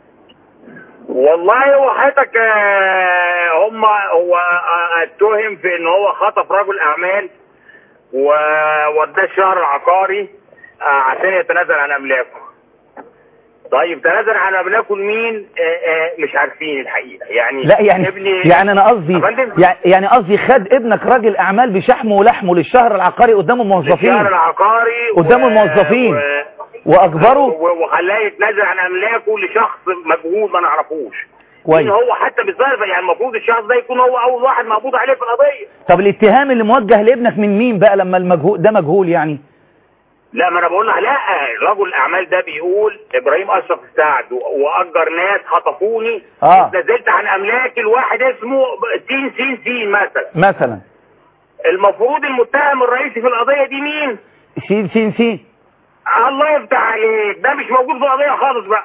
والله هو حضرتك آه، هم هو آه، اتهم في ان هو خطف رجل اعمال ووداه الشهر العقاري آه، عشان يتنازل عن املاكه طيب تنازل عن املاكه لمين آه، آه، مش عارفين الحقيقه يعني لا يعني ابني يعني أنا قصدي يا فندم؟ يعني- يعني قصدي خد ابنك راجل أعمال بشحمه ولحمه للشهر العقاري قدام الموظفين الشهر العقاري قدام الموظفين. و... وأجبره و- وخلاه يتنازل عن املاكه لشخص مجهول ما نعرفوش كويس مين هو حتى بالظاهر يعني المفروض الشخص ده يكون هو اول واحد مقبوض عليه في القضيه طب الاتهام اللي موجه لابنك من مين بقى لما المجهول ده مجهول يعني لا ما انا بقول لها لا رجل الاعمال ده بيقول ابراهيم اشرف السعد و- واجر ناس خطفوني اه نزلت عن املاكي لواحد اسمه سين سين سين مثلا مثلا المفروض المتهم الرئيسي في القضيه دي مين سين سين سين الله يفتح عليك ده مش موجود في القضيه خالص بقى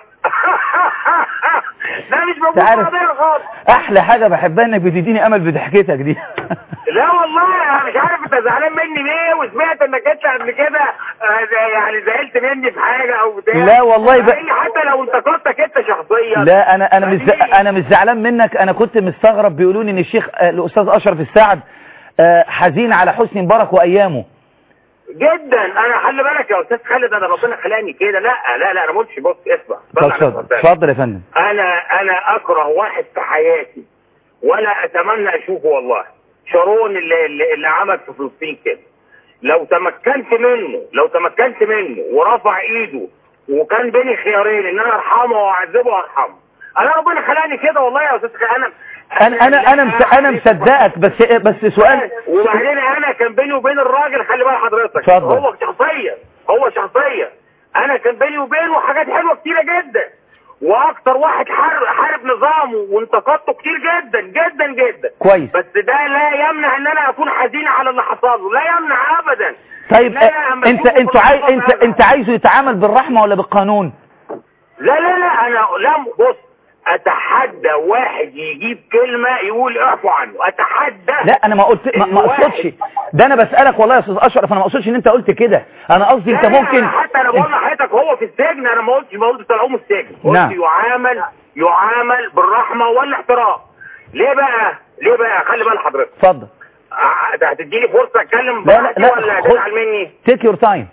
ده مش موجود في تعرف- القضيه خالص احلى حاجه بحبها انك بتديني امل بضحكتك دي لا والله انا مش عارف انت زعلان مني ليه وسمعت انك انت قبل كده آه، زي- يعني زعلت مني في حاجه او بتاع لا والله ب... يعني حتى لو انتقدتك انت شخصيا لا انا انا مش يعني- انا مش زعلان منك انا كنت مستغرب بيقولوا لي ان الشيخ آه، الاستاذ اشرف السعد آه، حزين على حسني مبارك وايامه جدا انا خلي بالك يا استاذ خالد انا ربنا خلاني كده لا لا لا انا ما قلتش بص اسمع صل على اتفضل النبي. اتفضل يا فندم انا انا اكره واحد في حياتي ولا اتمنى اشوفه والله شارون اللي, اللي, اللي عمل في فلسطين كده لو تمكنت منه لو تمكنت منه ورفع ايده وكان بيني خيارين ان انا ارحمه واعذبه وارحمه انا ربنا خلاني كده والله يا استاذ خالد. انا انا انا انا مس- انا مصدقك بس بس سؤال وبعدين انا كان بيني وبين الراجل خلي بال حضرتك اتفضل. هو شخصيا هو شخصيا انا كان بيني وبينه حاجات حلوه كتيره جدا واكتر واحد حارب, حارب نظامه وانتقدته كتير جدا جدا جدا كويس بس ده لا يمنع ان انا اكون حزين على اللي حصل له لا يمنع ابدا طيب لا، لا، آه، أما انت أشوفه انت في عايز الخطاب انت أنا- انت عايزه يتعامل بالرحمه ولا بالقانون لا لا لا انا لا بص اتحدى واحد يجيب كلمه يقول اعفوا عنه اتحدى لا انا ما قلت ما, ما الواحد- اقصدش ده انا بسالك والله يا استاذ اشرف انا ما اقصدش ان انت قلت كده انا قصدي انت لا، لا، ممكن حتى انا بقول لحضرتك هو في السجن انا ما قلتش ما قلتش طلعوه من السجن قلت نعم. يعامل يعامل بالرحمه والاحترام ليه بقى ليه بقى خلي بال حضرتك اتفضل ع- ده هتديني فرصه اتكلم لا، لا، براحتي لا، ولا خد. هتزعل مني تيك يور تايم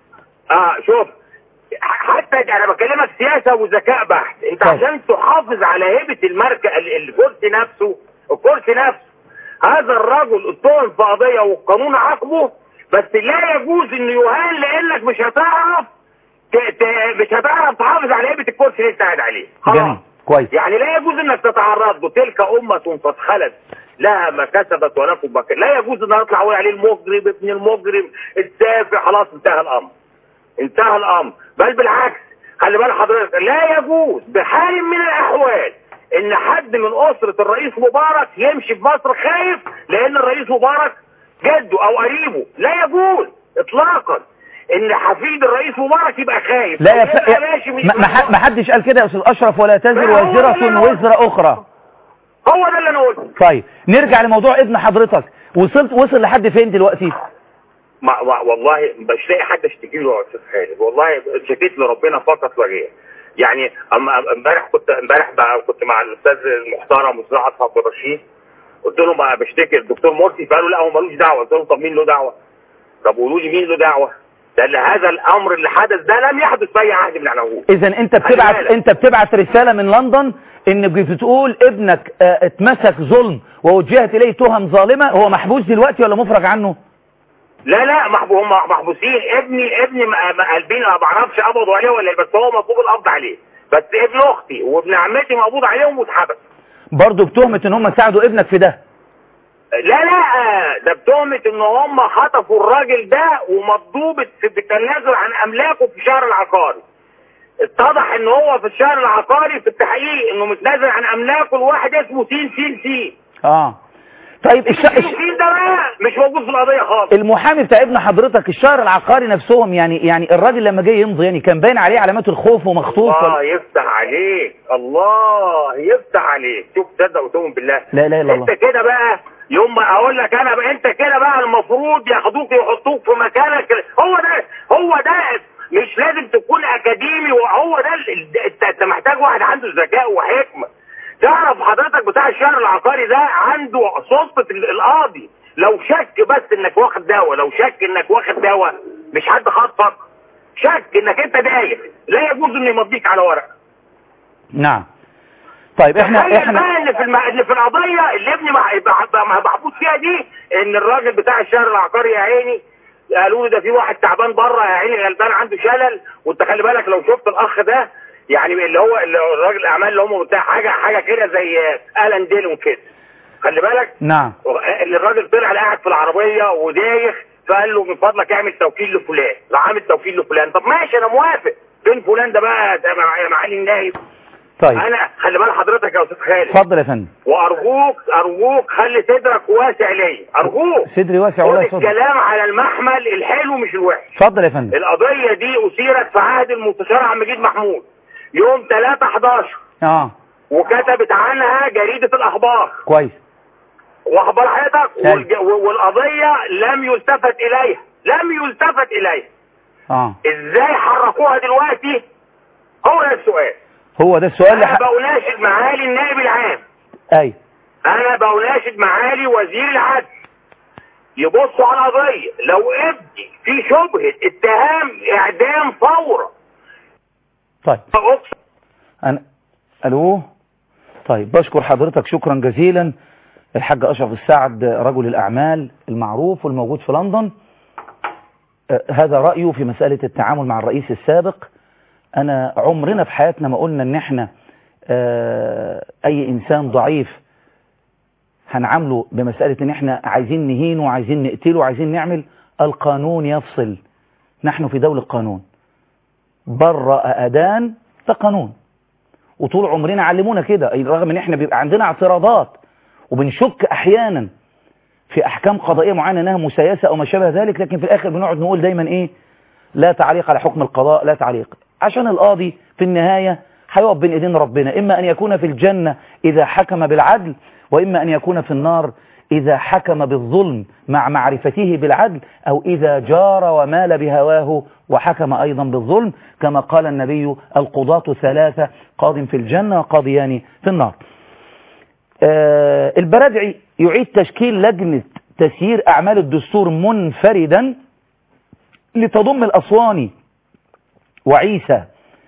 اه شوف ح- حتى انا بكلمك سياسه وذكاء بحت انت طيب. عشان تحافظ على هيبه الماركه ال- الكرسي نفسه الكرسي نفسه هذا الرجل اتهم في قضيه والقانون عاقبه بس لا يجوز انه يهان لانك مش هتعرف ت... ت... مش هتعرف تحافظ على هيبه الكرسي اللي انت قاعد عليه خلاص جميل كويس يعني لا يجوز انك تتعرض له تلك امه قد خلت لها ما كسبت ولكم ما كسبت لا يجوز ان اطلع اقول عليه المجرم ابن المجرم التافه خلاص انتهى الامر انتهى الامر بل بالعكس خلي بال حضرتك لا يجوز بحال من الاحوال ان حد من اسره الرئيس مبارك يمشي في مصر خايف لان الرئيس مبارك جده او قريبه لا يجوز اطلاقا ان حفيد الرئيس مبارك يبقى خايف لا يا يبقى ف... ماشي مش ما, ما, ح- ما حدش قال كده يا استاذ اشرف ولا تزر لا، هو ده اللي وازره أنا وزر اخرى هو ده اللي انا قلته طيب نرجع لموضوع ابن حضرتك وصلت وصل لحد فين دلوقتي ما ما والله مش لاقي حد اشتكي له يا استاذ خالد والله شكيت لربنا فقط وغير يعني اما امبارح كنت امبارح بقى كنت مع الاستاذ المحترم الاستاذ عبد الرشيد قلت له بقى بشتكي الدكتور مرسي فقالوا لا هو ملوش دعوه قلت لهم طب مين له دعوه؟ طب قولوا لي مين له دعوه؟ لان هذا الامر اللي حدث ده لم يحدث في اي عهد من العهود اذا انت خلي بتبعت بالك. انت بتبعت رساله من لندن ان بتقول ابنك آه، اتمسك ظلم ووجهت اليه تهم ظالمه هو محبوس دلوقتي ولا مفرج عنه لا لا محبو هم محبوسين ابني ابني م- م- قلبين ما بعرفش قبضوا عليه ولا إيه، بس هو مطلوب القبض عليه بس ابن اختي وابن عمتي مقبوض عليهم واتحبس برضه بتهمه ان هم ساعدوا ابنك في ده لا لا ده بتهمة ان هم خطفوا الراجل ده ومطلوب في بالتنازل عن املاكه في شهر العقاري اتضح ان هو في الشهر العقاري في التحقيق انه متنازل عن املاكه لواحد اسمه سين سين سين اه طيب الش... سين سين ده بقى مش موجود في القضيه خالص المحامي بتاع ابن حضرتك الشهر العقاري نفسهم يعني يعني الراجل لما جه يمضي يعني كان باين عليه علامات الخوف ومخطوف الله ولا... يفتح عليك الله يفتح عليك شوف تصدق وتؤمن بالله لا لا الا انت الله كده بقى يوم ما اقول لك انا بقى انت كده بقى المفروض ياخدوك يحطوك في مكانك هو ده هو ده مش لازم تكون اكاديمي وهو ده ال- ال- انت انت محتاج واحد عنده ذكاء وحكمه تعرف حضرتك بتاع الشهر العقاري ده عنده سلطه ال- القاضي لو شك بس انك واخد دواء لو شك انك واخد دواء مش حد خاطفك شك انك انت دايخ لا يجوز انه يمضيك على ورق نعم طيب احنا تخيل احنا بقى ان في الم... ان في القضيه اللي ابني مح- مح- محبوس فيها دي ان الراجل بتاع الشهر العقاري يا عيني قالوا له ده في واحد تعبان بره يا عيني غلبان عنده شلل وانت خلي بالك لو شفت الاخ ده يعني اللي هو اللي هو الراجل الاعمال اللي هم بتاع حاجه حاجه كده زي الان ديلون كده خلي بالك نعم اللي الراجل طلع قاعد في العربيه ودايخ فقال له من فضلك اعمل توكيل لفلان راح عامل توكيل لفلان طب ماشي انا موافق فين فلان ده بقى ده مع- يا معالي النايب طيب انا خلي بال حضرتك يا استاذ خالد اتفضل يا فندم وارجوك ارجوك خلي صدرك واسع ليا ارجوك صدري واسع خد والله صدري الكلام على المحمل الحلو مش الوحش اتفضل يا فندم القضيه دي اثيرت في عهد المستشار عبد المجيد محمود يوم 3 11 اه وكتبت عنها جريده الاخبار كويس واخبار حضرتك حلو. والج- والقضيه لم يلتفت اليها لم يلتفت اليها اه ازاي حركوها دلوقتي هو ده السؤال هو ده السؤال اللي انا ح... بناشد معالي النائب العام اي انا بناشد معالي وزير العدل يبصوا على القضيه لو ابني في شبهه اتهام اعدام فورا طيب اقسم أنا ألو طيب بشكر حضرتك شكرا جزيلا الحاج أشرف السعد رجل الأعمال المعروف والموجود في لندن آه، هذا رأيه في مسألة التعامل مع الرئيس السابق أنا عمرنا في حياتنا ما قلنا إن إحنا آه، أي إنسان ضعيف هنعامله بمسألة إن إحنا عايزين نهينه وعايزين نقتله وعايزين نعمل القانون يفصل نحن في دولة قانون برأ أدان ده قانون وطول عمرنا علمونا كده أي رغم ان احنا بيبقى عندنا اعتراضات وبنشك احيانا في احكام قضائيه معينه انها مسيسه او ما شابه ذلك لكن في الاخر بنقعد نقول دايما ايه لا تعليق على حكم القضاء لا تعليق عشان القاضي في النهايه هيقف بين ايدين ربنا اما ان يكون في الجنه اذا حكم بالعدل واما ان يكون في النار اذا حكم بالظلم مع معرفته بالعدل او اذا جار ومال بهواه وحكم ايضا بالظلم كما قال النبي القضاة ثلاثة قاض في الجنة وقاضيان في النار آه البرادعي يعيد تشكيل لجنة تسيير أعمال الدستور منفردا لتضم الأسواني وعيسى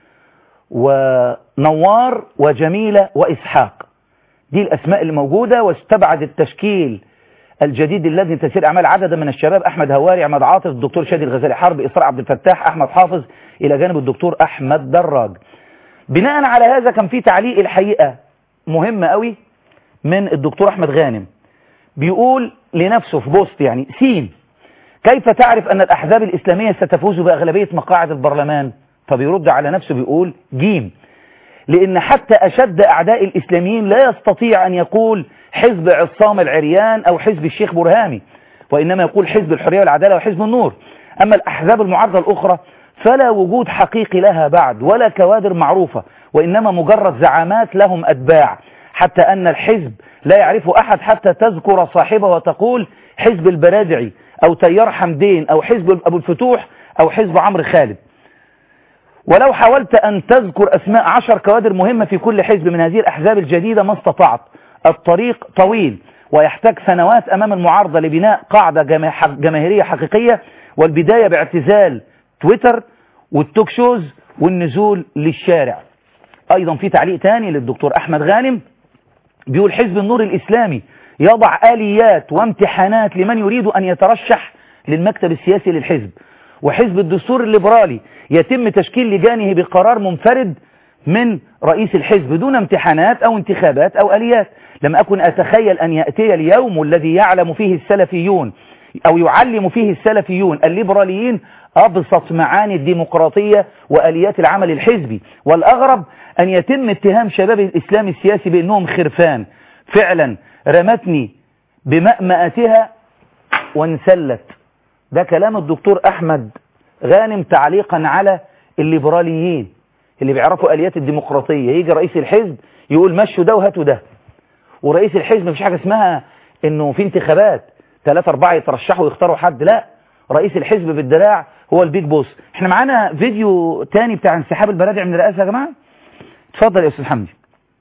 ونوار وجميلة وإسحاق دي الأسماء اللي موجودة واستبعد التشكيل الجديد الذي تسير أعمال عددا من الشباب أحمد هواري عماد عاطف الدكتور شادي الغزالي حرب إسراء عبد الفتاح أحمد حافظ إلى جانب الدكتور أحمد دراج بناء على هذا كان في تعليق الحقيقة مهم قوي من الدكتور أحمد غانم بيقول لنفسه في بوست يعني سين كيف تعرف أن الأحزاب الإسلامية ستفوز بأغلبية مقاعد البرلمان فبيرد على نفسه بيقول جيم لأن حتى أشد أعداء الإسلاميين لا يستطيع أن يقول حزب عصام العريان أو حزب الشيخ برهامي وإنما يقول حزب الحرية والعدالة وحزب النور أما الأحزاب المعارضة الأخرى فلا وجود حقيقي لها بعد ولا كوادر معروفة وإنما مجرد زعامات لهم أتباع حتى أن الحزب لا يعرف أحد حتى تذكر صاحبه وتقول حزب البرادعي أو تيار حمدين أو حزب أبو الفتوح أو حزب عمرو خالد ولو حاولت أن تذكر أسماء عشر كوادر مهمة في كل حزب من هذه الأحزاب الجديدة ما استطعت الطريق طويل ويحتاج سنوات أمام المعارضة لبناء قاعدة جماهيرية حقيقية والبداية باعتزال تويتر والتوك شوز والنزول للشارع أيضا في تعليق تاني للدكتور أحمد غانم بيقول حزب النور الإسلامي يضع آليات وامتحانات لمن يريد أن يترشح للمكتب السياسي للحزب وحزب الدستور الليبرالي يتم تشكيل لجانه بقرار منفرد من رئيس الحزب دون امتحانات أو انتخابات أو آليات لم أكن أتخيل أن يأتي اليوم الذي يعلم فيه السلفيون أو يعلم فيه السلفيون الليبراليين أبسط معاني الديمقراطية وآليات العمل الحزبي والأغرب أن يتم اتهام شباب الإسلام السياسي بأنهم خرفان فعلا رمتني بمأمأتها وانسلت ده كلام الدكتور أحمد غانم تعليقا على الليبراليين اللي بيعرفوا آليات الديمقراطية يجي رئيس الحزب يقول مشوا ده وهاتوا ده ورئيس الحزب مفيش حاجة اسمها انه في انتخابات ثلاثة أربعة يترشحوا ويختاروا حد لا رئيس الحزب بالدراع هو البيج بوس احنا معانا فيديو تاني بتاع انسحاب البرادع من الرئاسة يا جماعة اتفضل يا أستاذ حمدي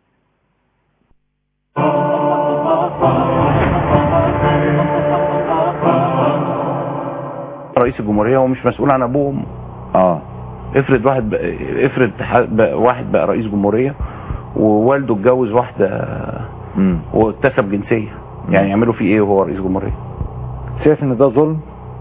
رئيس الجمهورية هو مش مسؤول عن ابوه وامه اه افرض واحد بقى افرض ح- بقى واحد بقى رئيس جمهورية ووالده اتجوز واحدة امم واكتسب جنسية يعني يعملوا فيه ايه وهو رئيس جمهورية شايف ان ده ظلم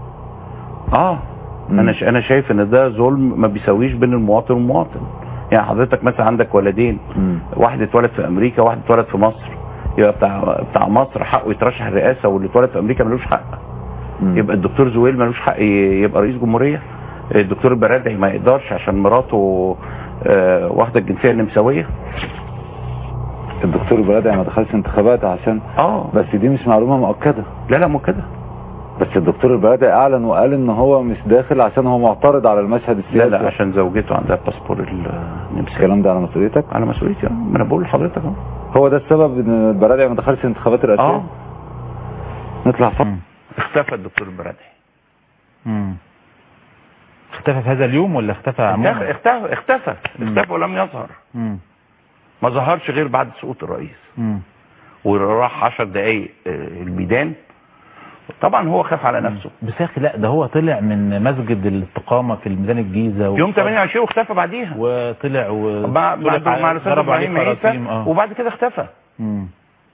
اه مم. انا ش... انا شايف ان ده ظلم ما بيساويش بين المواطن والمواطن يعني حضرتك مثلا عندك ولدين مم. واحد اتولد في امريكا واحد اتولد في مصر يبقى بتاع بتاع مصر حقه يترشح الرئاسه واللي اتولد في امريكا ملوش حق مم. يبقى الدكتور زويل ملوش حق ي- يبقى رئيس جمهوريه الدكتور البرادعي ما يقدرش عشان مراته آه، واخده الجنسيه النمساويه الدكتور البلدي ما دخلش انتخابات عشان اه بس دي مش معلومة مؤكدة لا لا مو كده بس الدكتور البلدي اعلن وقال ان هو مش داخل عشان هو معترض على المشهد لا السياسي لا عشان زوجته عندها باسبور النمساوي الكلام ده على مسؤوليتك على مسؤوليتي اه ما انا بقول لحضرتك اهو هو ده السبب ان البلدي ما دخلش انتخابات الرئاسية اه نطلع فوق اختفى الدكتور البرادعي مم. اختفى في هذا اليوم ولا اختفى عموما اختفى اختفى اختفى ولم يظهر مم. ما ظهرش غير بعد سقوط الرئيس مم. وراح 10 دقايق آه، الميدان طبعا هو خاف على نفسه بس يا اخي لا ده هو طلع من مسجد الاستقامة في الميدان الجيزة يوم و- 28 واختفى بعديها وطلع و مع مع طلع مع الاستاذ ضرب عليه ابراهيم عيسى خراطيم، اه وبعد كده اختفى مم.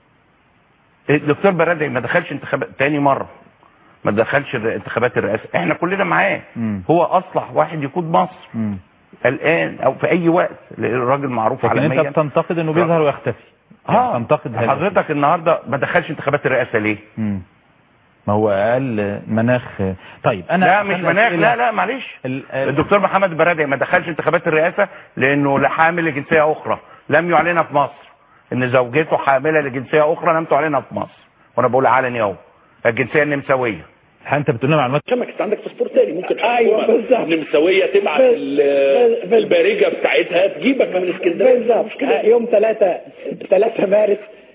الدكتور برادعي ما دخلش انتخابات تاني مره ما دخلش الر- انتخابات الرئاسه احنا كلنا معاه مم. هو اصلح واحد يقود مصر مم. الان او في اي وقت لأن الراجل معروف لكن عالميا انت بتنتقد انه بيظهر ويختفي يعني اه تنتقد هذا حضرتك النهارده ما دخلش انتخابات الرئاسه ليه مم. ما هو اقل مناخ طيب انا لا مش عشان مناخ الأسئلة- لا لا معلش ال- ال- الدكتور محمد البرادعي ما دخلش انتخابات الرئاسه لانه لا حامل لجنسيه اخرى لم يعلنها في مصر ان زوجته حامله لجنسيه اخرى لم تعلنها في مصر وانا بقول علني اهو الجنسيه النمساويه هل انت بتقول لنا معلومات عشان انت عندك باسبور تاني ممكن أيوة، بالظبط. النمساويه تبعت بال- ال- بال- البارجه بتاعتها تجيبك من اسكندريه بالظبط آه، يوم 3 3 مارس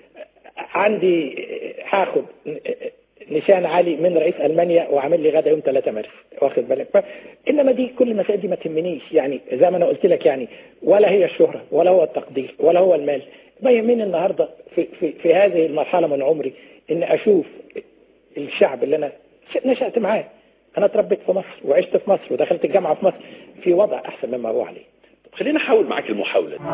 عندي هاخد نشان عالي من رئيس المانيا وعامل لي غدا يوم 3 مارس واخد بالك ف- انما دي كل المسائل دي ما تهمنيش يعني زي ما انا قلت لك يعني ولا هي الشهره ولا هو التقدير ولا هو المال ما يهمني النهارده في, في, في هذه المرحله من عمري ان اشوف الشعب اللي انا نشأت معاه انا اتربيت في مصر وعشت في مصر ودخلت الجامعه في مصر في وضع احسن مما هو عليه خلينا نحاول معاك المحاوله دي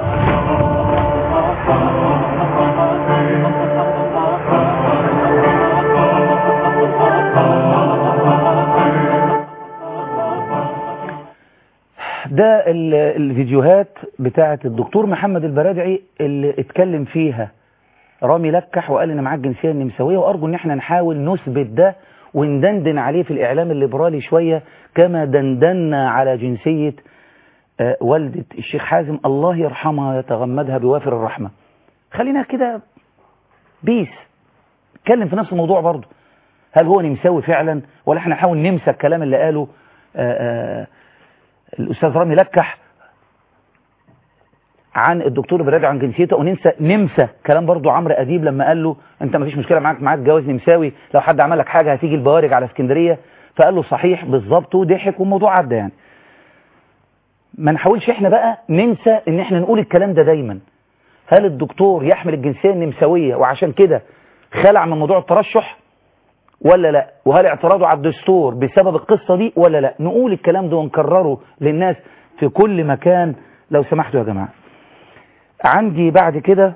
ده ال- الفيديوهات بتاعة الدكتور محمد البرادعي اللي اتكلم فيها رامي لكح وقال ان معاه الجنسية النمساوية وارجو ان احنا نحاول نثبت ده وندندن عليه في الاعلام الليبرالي شوية كما دندنا على جنسية آه، والدة الشيخ حازم الله يرحمها ويتغمدها بوافر الرحمة خلينا كده بيس اتكلم في نفس الموضوع برضه هل هو نمساوي فعلا ولا احنا نحاول نمسك الكلام اللي قاله آه، آه، الأستاذ رامي لكح عن الدكتور برادع عن جنسيته وننسى نمسى كلام برضو عمرو أديب لما قال له انت ما فيش مشكلة معاك معاك جواز نمساوي لو حد عمل لك حاجة هتيجي البوارج على اسكندرية فقال له صحيح بالظبط وضحك والموضوع عدى يعني ما نحاولش احنا بقى ننسى ان احنا نقول الكلام ده دايما هل الدكتور يحمل الجنسية النمساوية وعشان كده خلع من موضوع الترشح ولا لا وهل اعتراضه على الدستور بسبب القصة دي ولا لا نقول الكلام ده ونكرره للناس في كل مكان لو سمحتوا يا جماعة عندي بعد كده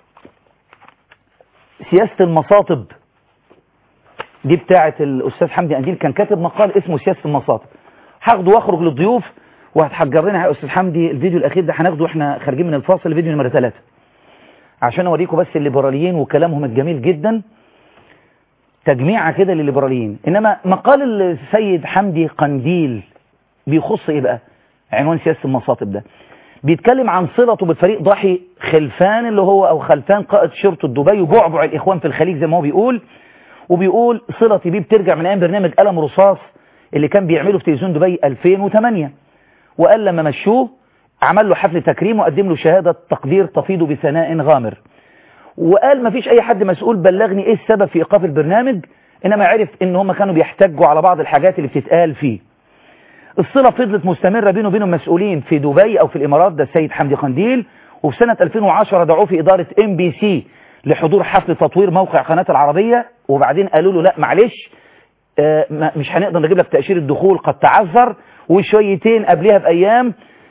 سياسة المصاطب دي بتاعة الأستاذ حمدي أنديل كان كاتب مقال اسمه سياسة المصاطب هاخده واخرج للضيوف وهتحجر لنا يا أستاذ حمدي الفيديو الأخير ده هناخده واحنا خارجين من الفاصل الفيديو نمرة ثلاثة عشان أوريكم بس الليبراليين وكلامهم الجميل جدا تجميعة كده للليبراليين إنما مقال السيد حمدي قنديل بيخص إيه بقى عنوان سياسة المصاطب ده بيتكلم عن صلته بالفريق ضاحي خلفان اللي هو أو خلفان قائد شرطة دبي وبعبع الإخوان في الخليج زي ما هو بيقول وبيقول صلتي بيه بترجع من أيام برنامج قلم رصاص اللي كان بيعمله في تلفزيون دبي 2008 وقال لما مشوه عمل له حفل تكريم وقدم له شهادة تقدير تفيض بثناء غامر وقال ما فيش اي حد مسؤول بلغني ايه السبب في ايقاف البرنامج انما عرف ان هم كانوا بيحتجوا على بعض الحاجات اللي بتتقال فيه الصلة فضلت مستمرة بينه وبين المسؤولين في دبي او في الامارات ده السيد حمدي قنديل وفي سنة 2010 دعوه في ادارة ام بي سي لحضور حفل تطوير موقع قناة العربية وبعدين قالوا له لا معلش آه مش هنقدر نجيب لك تأشيرة دخول قد تعذر وشويتين قبلها بأيام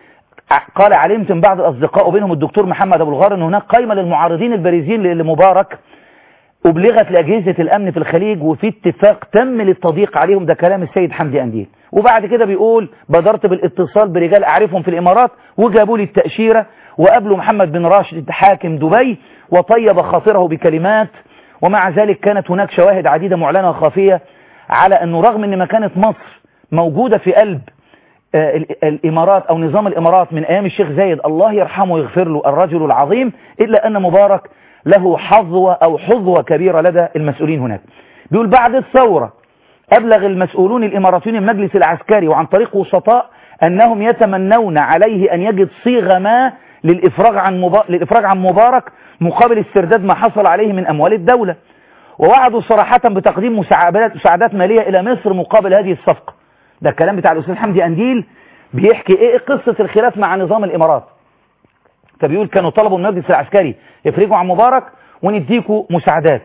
قال علمت من بعض الأصدقاء وبينهم الدكتور محمد أبو الغار أن هناك قائمة للمعارضين البارزين لمبارك أبلغت لأجهزة الأمن في الخليج وفي اتفاق تم للتضييق عليهم ده كلام السيد حمدي أنديل وبعد كده بيقول بدرت بالاتصال برجال أعرفهم في الإمارات وجابوا لي التأشيرة وقابلوا محمد بن راشد حاكم دبي وطيب خاطره بكلمات ومع ذلك كانت هناك شواهد عديدة معلنة وخافية على أنه رغم أن مكانة مصر موجودة في قلب الإمارات أو نظام الإمارات من أيام الشيخ زايد الله يرحمه ويغفر له الرجل العظيم إلا أن مبارك له حظوة أو حظوة كبيرة لدى المسؤولين هناك بيقول بعد الثورة أبلغ المسؤولون الإماراتيين المجلس العسكري وعن طريق وسطاء أنهم يتمنون عليه أن يجد صيغة ما للإفراج عن, مبا... للإفراج عن مبارك مقابل استرداد ما حصل عليه من أموال الدولة ووعدوا صراحة بتقديم مساعدات, مساعدات مالية إلى مصر مقابل هذه الصفقة ده الكلام بتاع الأستاذ حمدي أنديل بيحكي إيه قصة الخلاف مع نظام الإمارات فبيقول كانوا طلبوا من المجلس العسكري يفرجوا عن مبارك ونديكوا مساعدات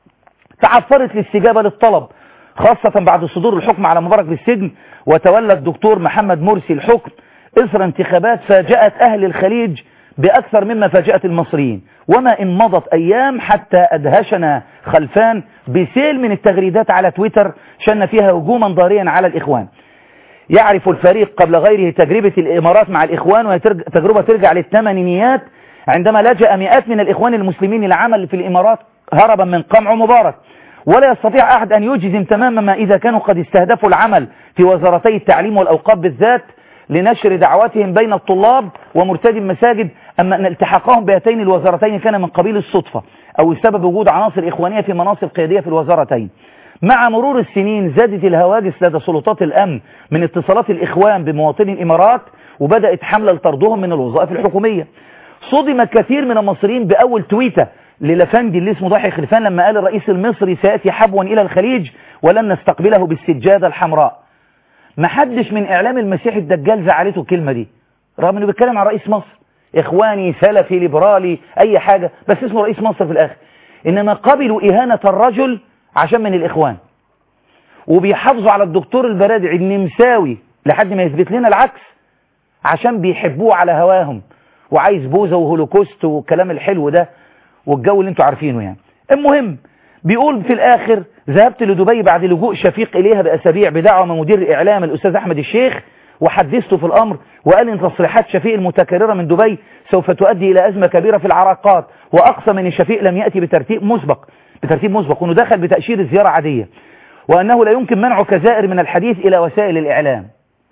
تعثرت الاستجابة للطلب خاصة بعد صدور الحكم على مبارك بالسجن وتولى الدكتور محمد مرسي الحكم إثر انتخابات فاجأت أهل الخليج بأكثر مما فاجأت المصريين وما إن مضت أيام حتى أدهشنا خلفان بسيل من التغريدات على تويتر شن فيها هجوما ضاريا على الإخوان يعرف الفريق قبل غيره تجربة الإمارات مع الإخوان وهي تجربة ترجع للثمانينيات عندما لجأ مئات من الإخوان المسلمين للعمل في الإمارات هربا من قمع مبارك ولا يستطيع أحد أن يجزم تماما ما إذا كانوا قد استهدفوا العمل في وزارتي التعليم والأوقاف بالذات لنشر دعواتهم بين الطلاب ومرتدي المساجد أما أن التحاقهم بهاتين الوزارتين كان من قبيل الصدفة أو سبب وجود عناصر إخوانية في مناصب قيادية في الوزارتين مع مرور السنين زادت الهواجس لدى سلطات الأمن من اتصالات الإخوان بمواطني الإمارات وبدأت حملة لطردهم من الوظائف الحكومية صدم كثير من المصريين بأول تويتة للفندي اللي اسمه ضاحي خلفان لما قال الرئيس المصري سيأتي حبوا إلى الخليج ولن نستقبله بالسجادة الحمراء ما حدش من إعلام المسيح الدجال زعلته الكلمة دي رغم انه بيتكلم عن رئيس مصر إخواني سلفي ليبرالي أي حاجة بس اسمه رئيس مصر في الآخر إنما قبلوا إهانة الرجل عشان من الإخوان وبيحافظوا على الدكتور البرادعي النمساوي لحد ما يثبت لنا العكس عشان بيحبوه على هواهم وعايز بوزة وهولوكوست والكلام الحلو ده والجو اللي انتوا عارفينه يعني المهم بيقول في الآخر ذهبت لدبي بعد لجوء شفيق إليها بأسابيع بدعوة من مدير الإعلام الأستاذ أحمد الشيخ وحدثته في الأمر وقال إن تصريحات شفيق المتكررة من دبي سوف تؤدي إلى أزمة كبيرة في العلاقات وأقسم أن شفيق لم يأتي بترتيب مسبق بترتيب مسبق وأنه دخل بتأشير زيارة عادية وأنه لا يمكن منعه كزائر من الحديث إلى وسائل الإعلام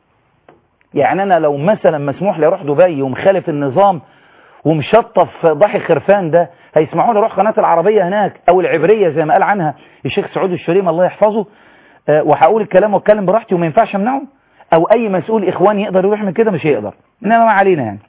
يعني أنا لو مثلا مسموح لي أروح دبي ومخالف النظام ومشطف ضحي خرفان ده هيسمعوني اروح قناة العربية هناك او العبرية زي ما قال عنها الشيخ سعود الشريم الله يحفظه أه وهقول الكلام واتكلم براحتي وما ينفعش امنعه او اي مسؤول اخواني يقدر يروح من كده مش هيقدر انما ما علينا يعني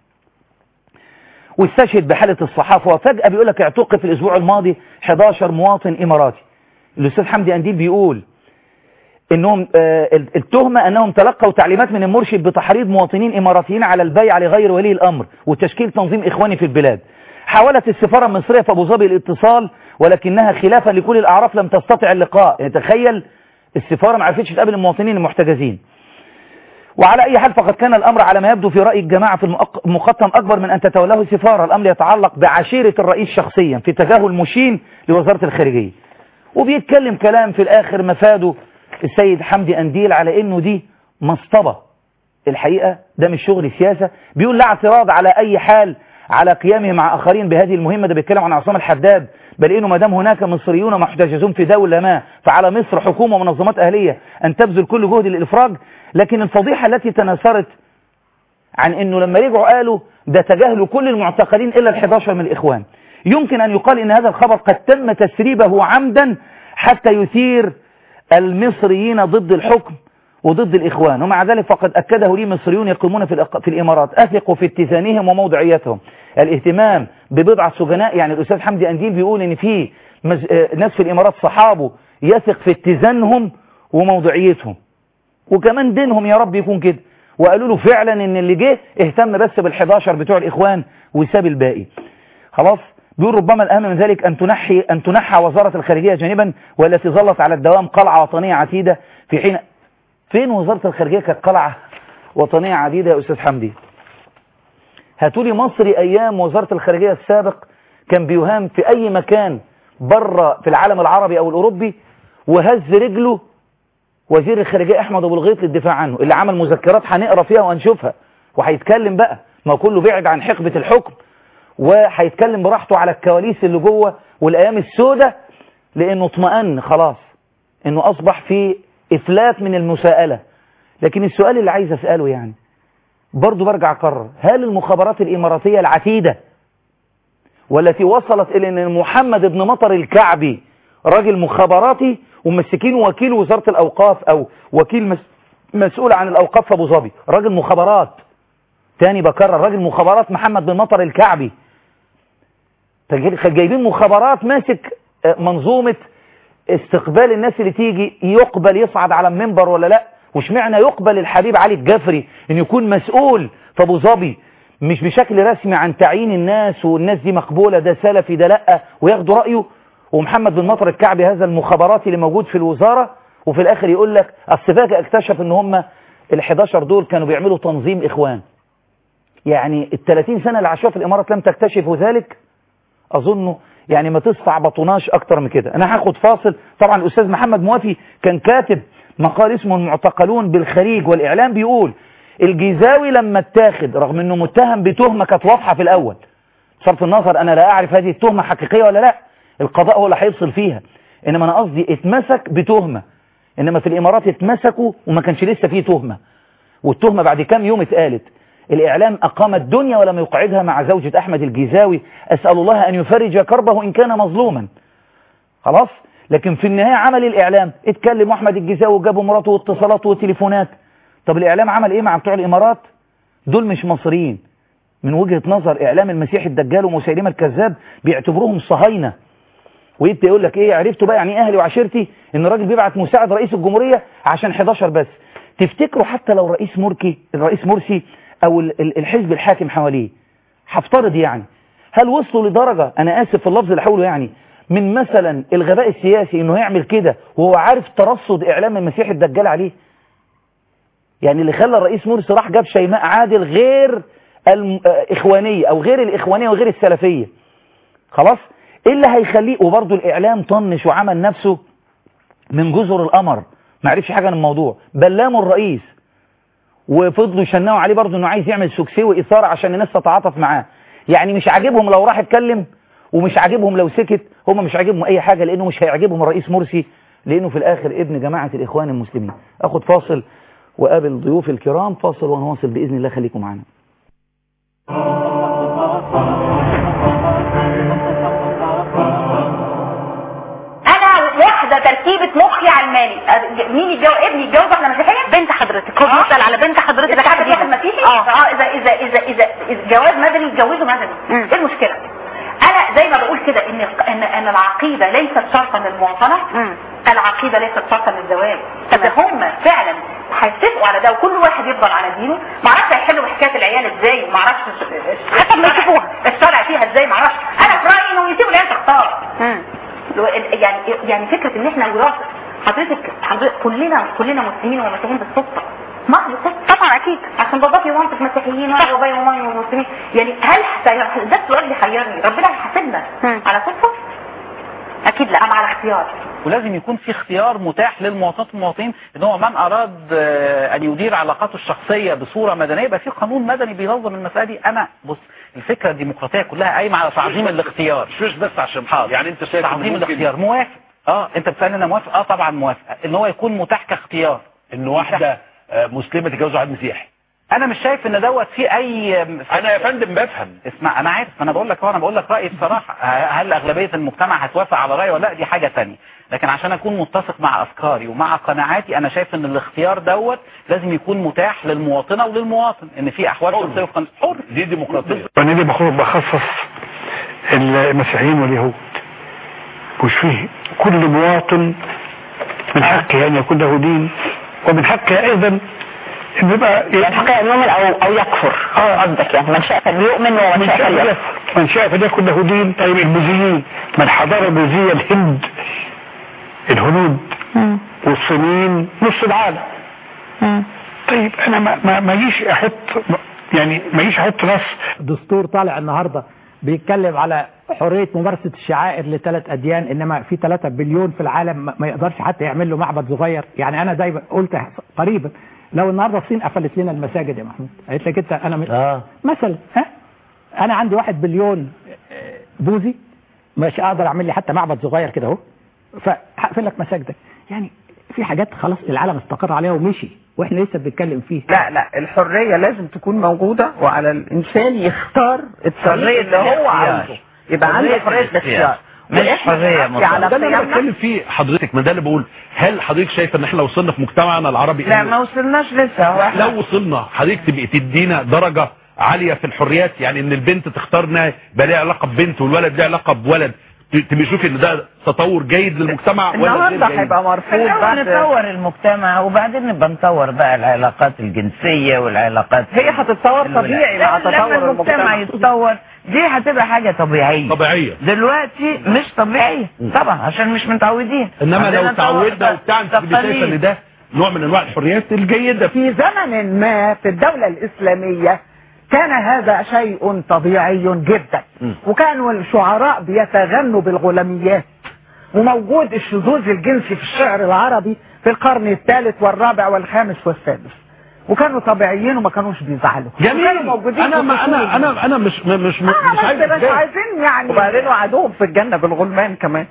واستشهد بحالة الصحافة وفجأة بيقول لك اعتقل في الاسبوع الماضي 11 مواطن اماراتي الاستاذ حمدي انديل بيقول انهم آه التهمة انهم تلقوا تعليمات من المرشد بتحريض مواطنين اماراتيين على البيع لغير ولي الامر وتشكيل تنظيم اخواني في البلاد حاولت السفارة المصرية في ابو ظبي الاتصال ولكنها خلافا لكل الاعراف لم تستطع اللقاء يعني تخيل السفارة ما عرفتش تقابل المواطنين المحتجزين وعلى اي حال فقد كان الامر على ما يبدو في رأي الجماعة في المقطم اكبر من ان تتولاه السفارة الامر يتعلق بعشيرة الرئيس شخصيا في تجاهل مشين لوزارة الخارجية وبيتكلم كلام في الاخر مفاده السيد حمدي أنديل على انه دي مصطبة الحقيقة ده مش شغل سياسة بيقول لا اعتراض على اي حال على قيامه مع اخرين بهذه المهمة ده بيتكلم عن عصام الحداد بل إنه ما دام هناك مصريون محتجزون في دولة ما فعلى مصر حكومة ومنظمات أهلية أن تبذل كل جهد للإفراج لكن الفضيحة التي تناثرت عن أنه لما رجعوا قالوا ده تجاهلوا كل المعتقلين إلا ال 11 من الإخوان يمكن أن يقال إن هذا الخبر قد تم تسريبه عمدا حتى يثير المصريين ضد الحكم وضد الإخوان ومع ذلك فقد أكده لي مصريون يقيمون في, الأق... في الإمارات أثقوا في اتزانهم وموضعيتهم الاهتمام ببضعة سجناء يعني الأستاذ حمدي أنديل بيقول إن في مز... آه، ناس في الإمارات صحابه يثق في اتزانهم وموضعيتهم وكمان دينهم يا رب يكون كده وقالوا له فعلا ان اللي جه اهتم بس بال11 بتوع الاخوان وساب الباقي خلاص بيقول ربما الاهم من ذلك ان تنحي ان تنحى وزاره الخارجيه جانبا والتي ظلت على الدوام قلعه وطنيه عتيده في حين فين وزاره الخارجيه كانت قلعه وطنيه عديده يا استاذ حمدي هاتوا لي مصري ايام وزاره الخارجيه السابق كان بيهام في اي مكان بره في العالم العربي او الاوروبي وهز رجله وزير الخارجيه احمد ابو الغيط للدفاع عنه اللي عمل مذكرات هنقرا فيها وهنشوفها وهيتكلم بقى ما كله بعد عن حقبه الحكم وهيتكلم براحته على الكواليس اللي جوه والايام السوداء لانه اطمأن خلاص انه اصبح في افلات من المساءله لكن السؤال اللي عايز اساله يعني برضه برجع اكرر هل المخابرات الاماراتيه العتيده والتي وصلت الى ان محمد بن مطر الكعبي راجل مخابراتي ومسكين وكيل وزاره الاوقاف او وكيل مس مسؤول عن الاوقاف في ابو ظبي راجل مخابرات تاني بكرر راجل مخابرات محمد بن مطر الكعبي جايبين مخابرات ماسك منظومة استقبال الناس اللي تيجي يقبل يصعد على المنبر ولا لا واشمعنى يقبل الحبيب علي الجفري ان يكون مسؤول في ابو ظبي مش بشكل رسمي عن تعيين الناس والناس دي مقبولة ده سلفي ده لا وياخدوا رأيه ومحمد بن مطر الكعبي هذا المخابراتي اللي موجود في الوزارة وفي الاخر يقول لك اصل فجأة اكتشف ان هم ال 11 دول كانوا بيعملوا تنظيم اخوان يعني ال 30 سنة اللي عاشوها في الامارات لم تكتشفوا ذلك اظنه يعني ما تستعبطوناش اكتر من كده انا هاخد فاصل طبعا الاستاذ محمد موافي كان كاتب مقال اسمه المعتقلون بالخليج والاعلام بيقول الجيزاوي لما اتاخد رغم انه متهم بتهمة كانت واضحة في الاول بصرف النظر انا لا اعرف هذه التهمة حقيقية ولا لا القضاء هو اللي هيفصل فيها انما انا قصدي اتمسك بتهمة انما في الامارات اتمسكوا وما كانش لسه فيه تهمة والتهمة بعد كام يوم اتقالت الإعلام أقام الدنيا ولم يقعدها مع زوجة أحمد الجيزاوي أسأل الله أن يفرج كربه إن كان مظلوما خلاص لكن في النهاية عمل الإعلام اتكلم أحمد الجيزاوي وجابوا مراته واتصالات وتليفونات طب الإعلام عمل إيه مع بتوع الإمارات دول مش مصريين من وجهة نظر إعلام المسيح الدجال ومسيلمة الكذاب بيعتبروهم صهاينة ويبدأ يقول لك إيه عرفتوا بقى يعني إيه أهلي وعشيرتي إن الراجل بيبعت مساعد رئيس الجمهورية عشان 11 بس تفتكروا حتى لو رئيس مركي الرئيس مرسي او الحزب الحاكم حواليه هفترض يعني هل وصلوا لدرجة انا اسف في اللفظ اللي حوله يعني من مثلا الغباء السياسي انه يعمل كده وهو عارف ترصد اعلام المسيح الدجال عليه يعني اللي خلى الرئيس مرسي راح جاب شيماء عادل غير الاخوانية او غير الاخوانية وغير السلفية خلاص ايه اللي هيخليه وبرضه الاعلام طنش وعمل نفسه من جزر القمر ما عرفش حاجة عن الموضوع بلاموا الرئيس وفضلوا يشنقوا عليه برضه انه عايز يعمل سوكسي واثاره عشان الناس تتعاطف معاه يعني مش عاجبهم لو راح اتكلم ومش عاجبهم لو سكت هم مش عاجبهم اي حاجه لانه مش هيعجبهم الرئيس مرسي لانه في الاخر ابن جماعه الاخوان المسلمين اخد فاصل وقابل ضيوفي الكرام فاصل ونواصل باذن الله خليكم معانا واحده تركيبه مخي علماني مين يتجوز ابني يتجوز واحده مسيحيه بنت حضرتك هو بيسال على بنت حضرتك اذا كانت واحد تحديدا مسيحي اه اه اذا اذا اذا اذا, إذا جواز مدني يتجوزوا مدني ايه المشكله انا زي ما بقول كده ان ان ان العقيده ليست شرطا للمواطنه العقيده ليست شرطا للزواج اذا هم فعلا هيتفقوا على ده وكل واحد يفضل على دينه ما اعرفش هيحلوا حكايه العيال ازاي ما اعرفش حسب ما يشوفوها الشرع فيها ازاي ما اعرفش انا في رايي انه يسيبوا العيال تختار يعني يعني فكره ان احنا وراثه حضرتك حضرتك كلنا كلنا مسلمين ومسيحيين بالصدفه ما بالصدفه طبعا اكيد عشان باباكي ومامتك مسيحيين وانا بابايا ومامي مسلمين يعني هل ده السؤال اللي حيرني ربنا هيحاسبنا على صدفه اكيد لا ام على اختيار ولازم يكون في اختيار متاح للمواطنات والمواطنين ان هو من اراد آه، ان يدير علاقاته الشخصيه بصوره مدنيه يبقى في قانون مدني بينظم المساله دي انا بص الفكره الديمقراطيه كلها قايمه على تعظيم الاختيار مش بس عشان حاضر يعني انت شايف إن تعظيم ممكن الاختيار موافق اه انت بتسالني انا موافق اه طبعا موافق ان هو يكون متاح كاختيار ان واحده آه، مسلمه تتجوز واحد مسيحي انا مش شايف ان دوت في اي انا يا فندم بفهم اسمع انا عارف انا بقول لك انا بقول لك رايي بصراحه هل اغلبيه المجتمع هتوافق على رايي ولا لا دي حاجه ثانيه لكن عشان اكون متفق مع افكاري ومع قناعاتي انا شايف ان الاختيار دوت لازم يكون متاح للمواطنه وللمواطن ان في احوال شخصيه وقانون حر دي ديمقراطيه وانا ليه بخ- بخصص المسيحيين واليهود مش فيه كل مواطن من حقه ان يكون له دين ومن حقه ايضا انه يبقى من حقه ان يؤمن او او يكفر قصدك يعني من شاء فليؤمن ومن من شاء شاء فليكفر فليكفر من شاء فليكن له دين طيب البوذيين ما الحضاره البوذيه الهند الهنود والصينيين نص العالم طيب انا ما ما ما اجيش احط يعني ما اجيش احط نص دستور طالع النهارده بيتكلم على حريه ممارسه الشعائر لثلاث اديان انما في 3 بليون في العالم ما- ما يقدرش حتى يعمل له معبد صغير يعني انا زي ما قلت قريبا لو النهارده الصين قفلت لنا المساجد يا محمود قالت لك انت انا م... اه مثلا ها انا عندي واحد بليون آه، بوذي مش اقدر اعمل لي حتى معبد صغير كده اهو فهقفل لك مساجدك يعني في حاجات خلاص العالم استقر عليها ومشي واحنا لسه بنتكلم فيه لا لا الحرية لازم تكون موجودة وعلى الإنسان يختار الطريق اللي هو عاوزه يبقى عنده حرية الاختيار مش وإحنا حرية بنحكي على ده اللي انا قيمنا بتكلم فيه حضرتك ما ده اللي بقول هل حضرتك شايف ان احنا لو وصلنا في مجتمعنا العربي لا إنه- ما وصلناش لسه هو إحنا- لو وصلنا حضرتك تبقي تدينا درجة عالية في الحريات يعني ان البنت تختار انها يبقى ليها علاقة ببنت والولد ليه علاقة بولد ت- تبقي شوفي ان ده تطور جيد للمجتمع ولا غير النهارده جيد؟ هيبقى مرفوض الأول بعد نطور المجتمع وبعدين نبقى نطور بقى العلاقات الجنسية والعلاقات هي هتتطور طبيعي مع لما تطور المجتمع المجتمع يتطور دي هتبقى حاجة طبيعية طبيعية دلوقتي مش طبيعية طبعا عشان مش متعودين انما عندنا لو تعودنا وبتاع انت تبقي شايفه ان ده نوع من انواع الحريات الجيدة في زمن ما في الدولة الإسلامية كان هذا شيء طبيعي جدا وكانوا الشعراء بيتغنوا بالغلاميات وموجود الشذوذ الجنسي في الشعر العربي في القرن الثالث والرابع والخامس والسادس وكانوا طبيعيين وما كانوش بيزعلوا وكانوا جميل موجودين انا في ما فصول. انا انا انا مش مش مش, آه مش بس عايز مش أتضايق. عايزين يعني وبعدين وعدوهم في الجنة بالغلمان كمان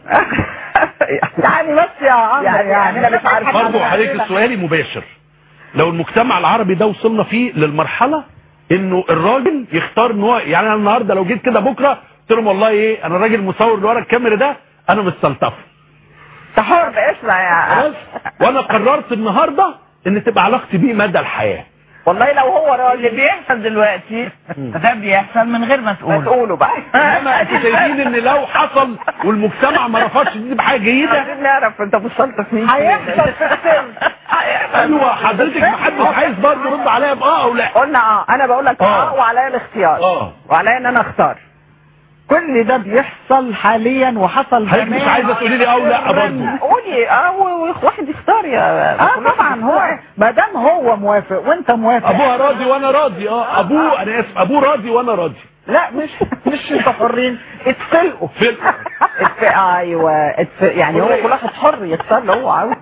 يعني بس يا عم يعني, يعني احنا مش عارفين برضه حضرتك سؤالي مباشر لو المجتمع العربي ده وصلنا فيه للمرحلة انه الراجل يختار ان هو يعني انا النهارده لو جيت كده بكره قلت لهم والله ايه انا الراجل المصور اللي ورا الكاميرا ده انا مستلطف تحر اسمع يا خلاص وانا قررت النهارده ان تبقى علاقتي بيه مدى الحياه والله لو هو راجل اللي بيحصل دلوقتي ده بيحصل من غير ما تقوله ما تقولوا بقى انما انتوا شايفين ان لو حصل والمجتمع ما رفضش دي تبقى حاجه جيده عايزين نعرف انت وصلت في مين هيحصل في السر ايوه حضرتك محدش عايز برضه يرد عليا باه او لا قلنا اه انا بقول لك اه وعليا الاختيار اه وعليا ان انا اختار كل ده بيحصل حاليا وحصل حضرتك مش زمان. عايزه تقولي لي اه ولا برضه قولي اه وواحد يختار يا اه طبعا هو ما دام هو موافق وانت موافق ابوها راضي وانا راضي اه ابوه انا اسف ابوه راضي وانا راضي لا مش مش انتوا حرين اتفلقوا فلقوا اتف... ايوه اتف... يعني هو كل واحد حر يختار اللي هو عاوزه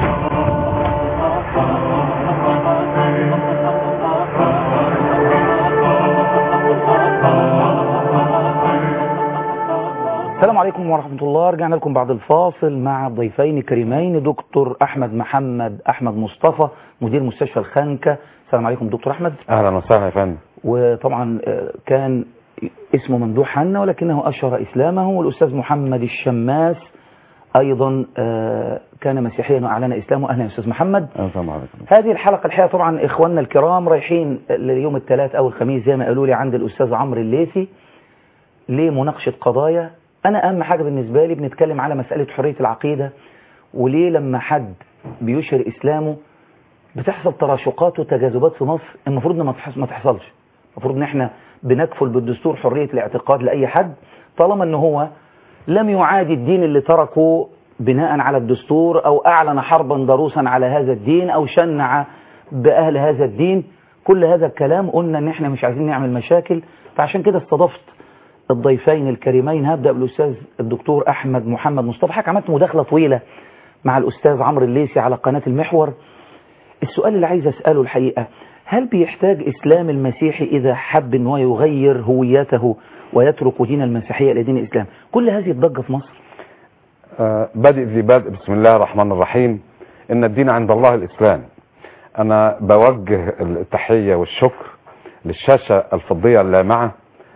السلام عليكم ورحمة الله رجعنا لكم بعد الفاصل مع ضيفين كريمين دكتور أحمد محمد أحمد مصطفى مدير مستشفى الخانكة السلام عليكم دكتور أحمد اهلا وسهلا يا فندم وطبعا آه، كان اسمه ممدوح حنا ولكنه أشهر إسلامه والأستاذ محمد الشماس أيضا آه، كان مسيحيا وأعلن إسلامه أهلا يا أستاذ محمد السلام عليكم هذه الحلقة الحقيقة طبعا إخواننا الكرام رايحين ليوم الثلاث أو الخميس زي ما قالوا لي عند الأستاذ عمرو الليثي لمناقشة قضايا أنا أهم حاجة بالنسبة لي بنتكلم على مسألة حرية العقيدة وليه لما حد بيشهر إسلامه بتحصل تراشقات وتجاذبات في مصر المفروض إن ما تحص- ما تحصلش المفروض إن إحنا بنكفل بالدستور حرية الاعتقاد لأي حد طالما إن هو لم يعادي الدين اللي تركه بناء على الدستور أو أعلن حربا ضروسا على هذا الدين أو شنع بأهل هذا الدين كل هذا الكلام قلنا إن إحنا مش عايزين نعمل مشاكل فعشان كده استضفت الضيفين الكريمين هبدأ بالأستاذ الدكتور أحمد محمد مصطفى حضرتك عملت مداخلة طويلة مع الأستاذ عمرو الليسي على قناة المحور السؤال اللي عايز أسأله الحقيقة هل بيحتاج إسلام المسيحي إذا حب أنه يغير هويته ويترك دين المسيحية إلى دين الإسلام كل هذه الضجة في مصر آه، بادئ ذي بادئ بسم الله الرحمن الرحيم ان الدين عند الله الاسلام انا بوجه التحية والشكر للشاشة الفضية اللامعة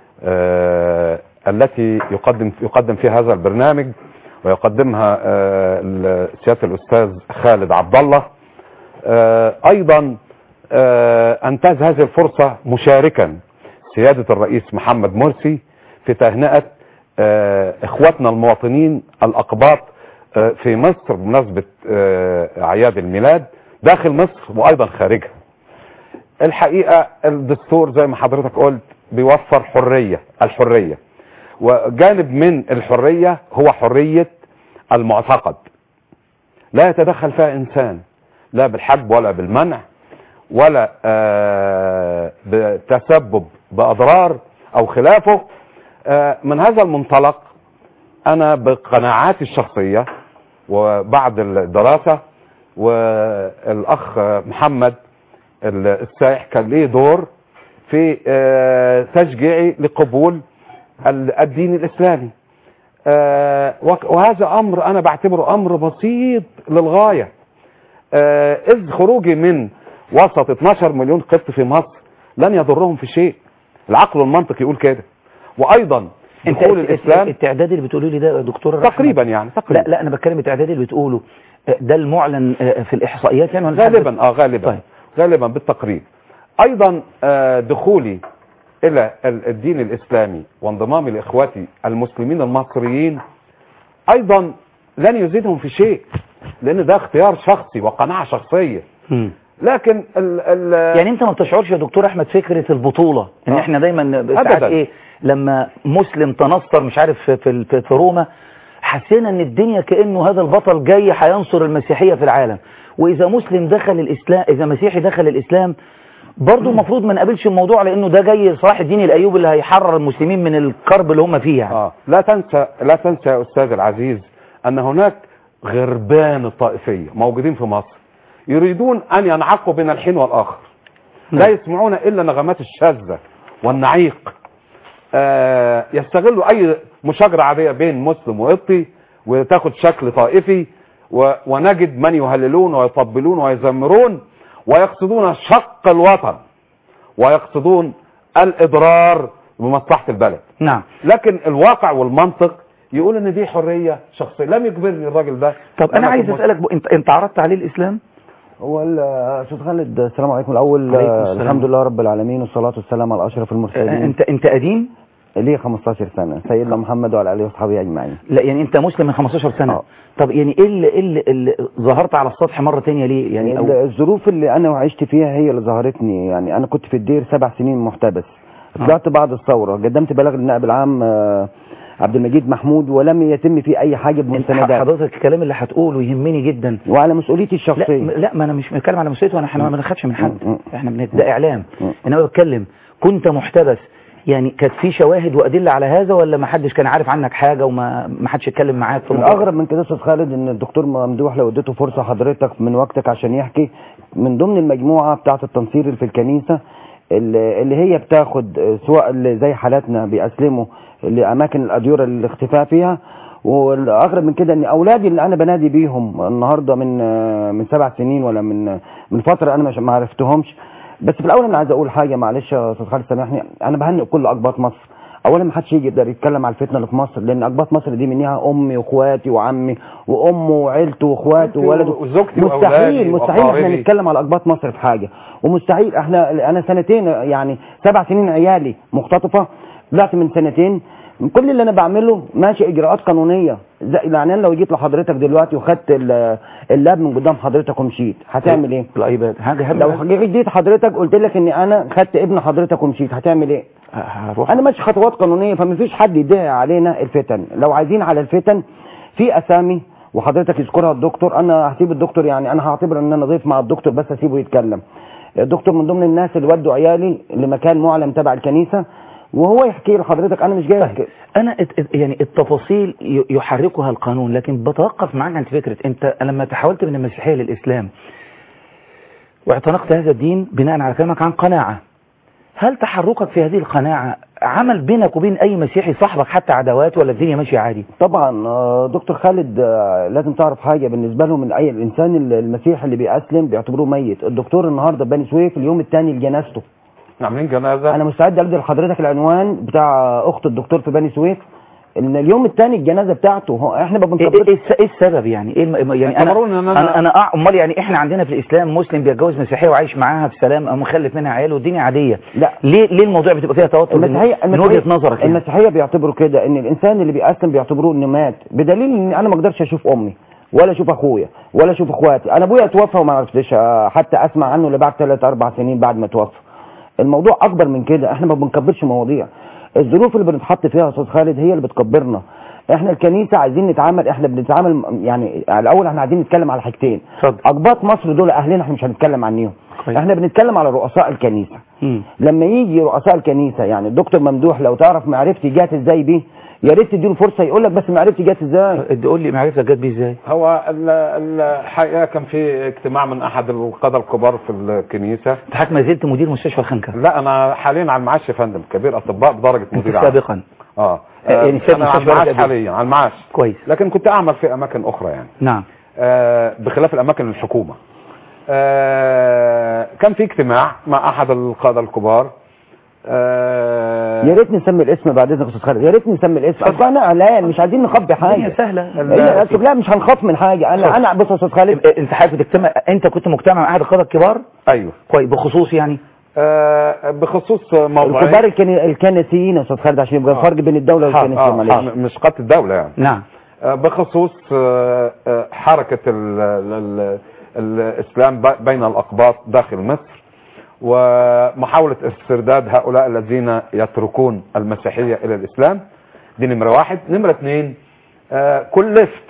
آه، التي يقدم يقدم فيها هذا البرنامج ويقدمها آه، ال- سيادة الاستاذ خالد عبد الله آه، ايضا آه، انتهز هذه الفرصة مشاركا سيادة الرئيس محمد مرسي في تهنئة آه، اخواتنا المواطنين الاقباط آه، في مصر بمناسبة آه، اعياد الميلاد داخل مصر وايضا خارجها الحقيقة الدستور زي ما حضرتك قلت بيوفر حرية الحرية وجانب من الحرية هو حرية المعتقد لا يتدخل فيها انسان لا بالحجب ولا بالمنع ولا آه، بتسبب باضرار او خلافه آه، من هذا المنطلق انا بقناعاتي الشخصية وبعد الدراسة والاخ محمد السائح كان ليه دور في آه، تشجيعي لقبول ال- الدين الاسلامي آه، وك- وهذا امر انا بعتبره امر بسيط للغاية آه، اذ خروجي من وسط 12 مليون قبط في مصر لن يضرهم في شيء العقل والمنطق يقول كده وايضا انت دخول الت- الاسلام التعداد اللي بتقوله لي ده يا دكتور الرحمة. تقريبا يعني تقريبا لا لا انا بتكلم التعداد اللي بتقوله آه، ده المعلن آه، في الاحصائيات يعني ولا غالبا اه غالبا طيب. طيب. غالبا بالتقريب ايضا آه، دخولي الى ال- الدين الاسلامي وانضمامي لاخواتي المسلمين المصريين ايضا لن يزيدهم في شيء لان ده اختيار شخصي وقناعة شخصية مم. لكن ال ال يعني انت ما بتشعرش يا دكتور احمد فكرة البطولة ان آه. احنا دايما ساعات أبداً. ايه لما مسلم تنصر مش عارف في في, في, في روما حسينا ان الدنيا كانه هذا البطل جاي هينصر المسيحية في العالم واذا مسلم دخل الاسلام اذا مسيحي دخل الاسلام برضه المفروض ما نقابلش الموضوع لانه ده جاي صلاح الدين الايوبي اللي هيحرر المسلمين من الكرب اللي هم فيه يعني. آه. لا تنسى لا تنسى يا استاذ العزيز ان هناك غربان الطائفية موجودين في مصر يريدون ان ينعقوا بين الحين والاخر لا يسمعون الا نغمات الشاذة والنعيق آه يستغلوا اي مشاجرة عادية بين مسلم وقبطي وتاخد شكل طائفي و... ونجد من يهللون ويطبلون ويزمرون ويقصدون شق الوطن ويقصدون الاضرار بمصلحة البلد نعم لكن الواقع والمنطق يقول ان دي حرية شخصية لم يجبرني الراجل ده طب انا أنا عايز كنت اسالك ب... انت انت عرضت عليه الاسلام هو ال- استاذ خالد السلام عليكم الاول عليكم آه، السلام. الحمد لله رب العالمين والصلاه والسلام على اشرف المرسلين آه، انت انت قديم ليه 15 سنه سيدنا محمد وعلى اله وصحبه اجمعين لا يعني انت مسلم من 15 سنة آه. طب يعني ايه اللي, إيه اللي, اللي ظهرت على السطح مرة تانية ليه يعني ال- أو الظروف اللي انا عشت فيها هي اللي ظهرتني يعني انا كنت في الدير سبع سنين محتبس طلعت بعد الثوره قدمت بلاغ للنائب العام آه، عبد المجيد محمود ولم يتم فيه اي حاجه انت بمستندات حضرتك الكلام اللي هتقوله يهمني جدا وعلى مسؤوليتي لا, الشخصيه م- لا ما انا مش بتكلم على مسؤوليته وانا احنا ما بنخافش من حد م- م. احنا بنت- ده اعلام م. انما بتكلم كنت محتبس يعني كانت في شواهد وادله على هذا ولا ما حدش كان عارف عنك حاجه وما ما حدش اتكلم معاك في الموضوع؟ الاغرب من كده يا استاذ خالد ان الدكتور ممدوح لو اديته فرصه حضرتك من وقتك عشان يحكي من ضمن المجموعه بتاعه التنصير اللي في الكنيسه اللي اللي هي بتاخد آه، سواء اللي زي حالاتنا بيسلموا لاماكن الاديره اللي الاختفاء فيها والاغرب من كده ان اولادي اللي انا بنادي بيهم النهارده من آه، من سبع سنين ولا من من فتره انا مش ما عرفتهمش بس في الاول انا عايز اقول حاجه معلش يا استاذ خالد سامحني انا بهنئ كل اقباط مصر اولا ما حدش يجي يقدر يتكلم على الفتنه اللي في مصر لان اقباط مصر دي منها امي واخواتي وعمي وامه وعيلته واخواته وولده وزوجتي مستحيل وأولادي مستحيل احنا وأقاربي. نتكلم على اقباط مصر في حاجه ومستحيل احنا انا سنتين يعني سبع سنين عيالي مختطفه طلعت من سنتين كل اللي انا بعمله ماشي اجراءات قانونيه زي- يعني انا لو جيت لحضرتك دلوقتي وخدت ال- اللاب من قدام حضرتك ومشيت هتعمل ايه؟ الايباد حاجه لو جيت حضرتك قلت لك ان انا خدت ابن حضرتك ومشيت هتعمل ايه؟ هروح انا ماشي خطوات قانونيه فمفيش حد يدعي علينا الفتن لو عايزين على الفتن في اسامي وحضرتك يذكرها الدكتور انا هسيب الدكتور يعني انا هعتبر ان انا ضيف مع الدكتور بس هسيبه يتكلم الدكتور من ضمن الناس اللي ودوا عيالي لمكان معلن تبع الكنيسه وهو يحكي لحضرتك انا مش جاي احكي انا ات- ات- يعني التفاصيل ي- يحركها القانون لكن بتوقف معاك عند فكرة انت لما تحولت من المسيحية للاسلام واعتنقت هذا الدين بناء على كلامك عن قناعة هل تحركك في هذه القناعة عمل بينك وبين اي مسيحي صاحبك حتى عداوات ولا الدنيا ماشية عادي طبعا آه، دكتور خالد آه، لازم تعرف حاجه بالنسبه لهم من اي الانسان المسيحي اللي بيأسلم بيعتبروه ميت الدكتور النهارده في بني سويف اليوم الثاني لجنازته عاملين جنازه انا مستعد ادي لحضرتك العنوان بتاع اخت الدكتور في بني سويف ان اليوم الثاني الجنازه بتاعته هو احنا ما ايه بنكبرش إيه الس- إيه السبب يعني ايه الم... يعني انا اعتبروا إن أنا- انا انا أع- امال يعني احنا عندنا في الاسلام مسلم بيتجوز مسيحيه وعايش معاها في سلام او مخلف منها عيال والدنيا عاديه لا ليه ليه الموضوع بتبقى فيها توتر المسيحيه من من وجهه نظرك يعني المسيحيه بيعتبروا كده ان الانسان اللي بيأسلم بيعتبروه انه مات بدليل ان انا ما اقدرش اشوف امي ولا اشوف اخويا ولا اشوف اخواتي انا ابويا توفى وما عرفتش آه، حتى اسمع عنه الا بعد ثلاث اربع سنين بعد ما توفى الموضوع اكبر من كده احنا ما بنكبرش مواضيع الظروف اللي بنتحط فيها يا استاذ خالد هي اللي بتكبرنا احنا الكنيسه عايزين نتعامل احنا بنتعامل يعني الاول احنا عايزين نتكلم على حاجتين اقباط مصر دول اهلنا احنا مش هنتكلم عنهم احنا بنتكلم على رؤساء الكنيسه لما يجي رؤساء الكنيسه يعني الدكتور ممدوح لو تعرف معرفتي جات ازاي بيه يا ريت تديله فرصه يقول لك بس معرفتي جات ازاي قول لي معرفتك جات بيه ازاي هو ال- ال- الحقيقه كان في اجتماع من احد القاده الكبار في الكنيسه انت حضرتك ما زلت مدير مستشفى خنكه لا انا حاليا على المعاش يا فندم كبير اطباء بدرجه انت مدير عام سابقا اه يعني سايب انا على المستشفى المعاش بقالك قد إيه؟ حاليا على المعاش كويس لكن كنت اعمل في اماكن اخرى يعني نعم آه بخلاف الاماكن الحكومه آه كان في اجتماع مع احد القاده الكبار آه يا ريت نسمي الاسم بعد اذنك يا استاذ خالد يا ريت نسمي الاسم اصل احنا اعلان مش عايزين نخبي حاجه الدنيا سهله لا لا, لا مش هنخاف من حاجه انا انا بص يا استاذ خالد انت حضرتك بتجتمع انت كنت مجتمع مع احد القاده الكبار ايوه كويس بخصوص يعني آه بخصوص موضوعين الكبار الكني- الكنسيين يا استاذ خالد عشان يبقى فرق بين الدوله حاضر، والكنسيه آه، معلش حاضر، مش قاده الدوله يعني نعم آه، بخصوص آه، آه، حركة ال ال ال الإسلام ب- بين الأقباط داخل مصر ومحاولة استرداد هؤلاء الذين يتركون المسيحية إلى الإسلام دي نمرة واحد نمرة اثنين آه، كلفت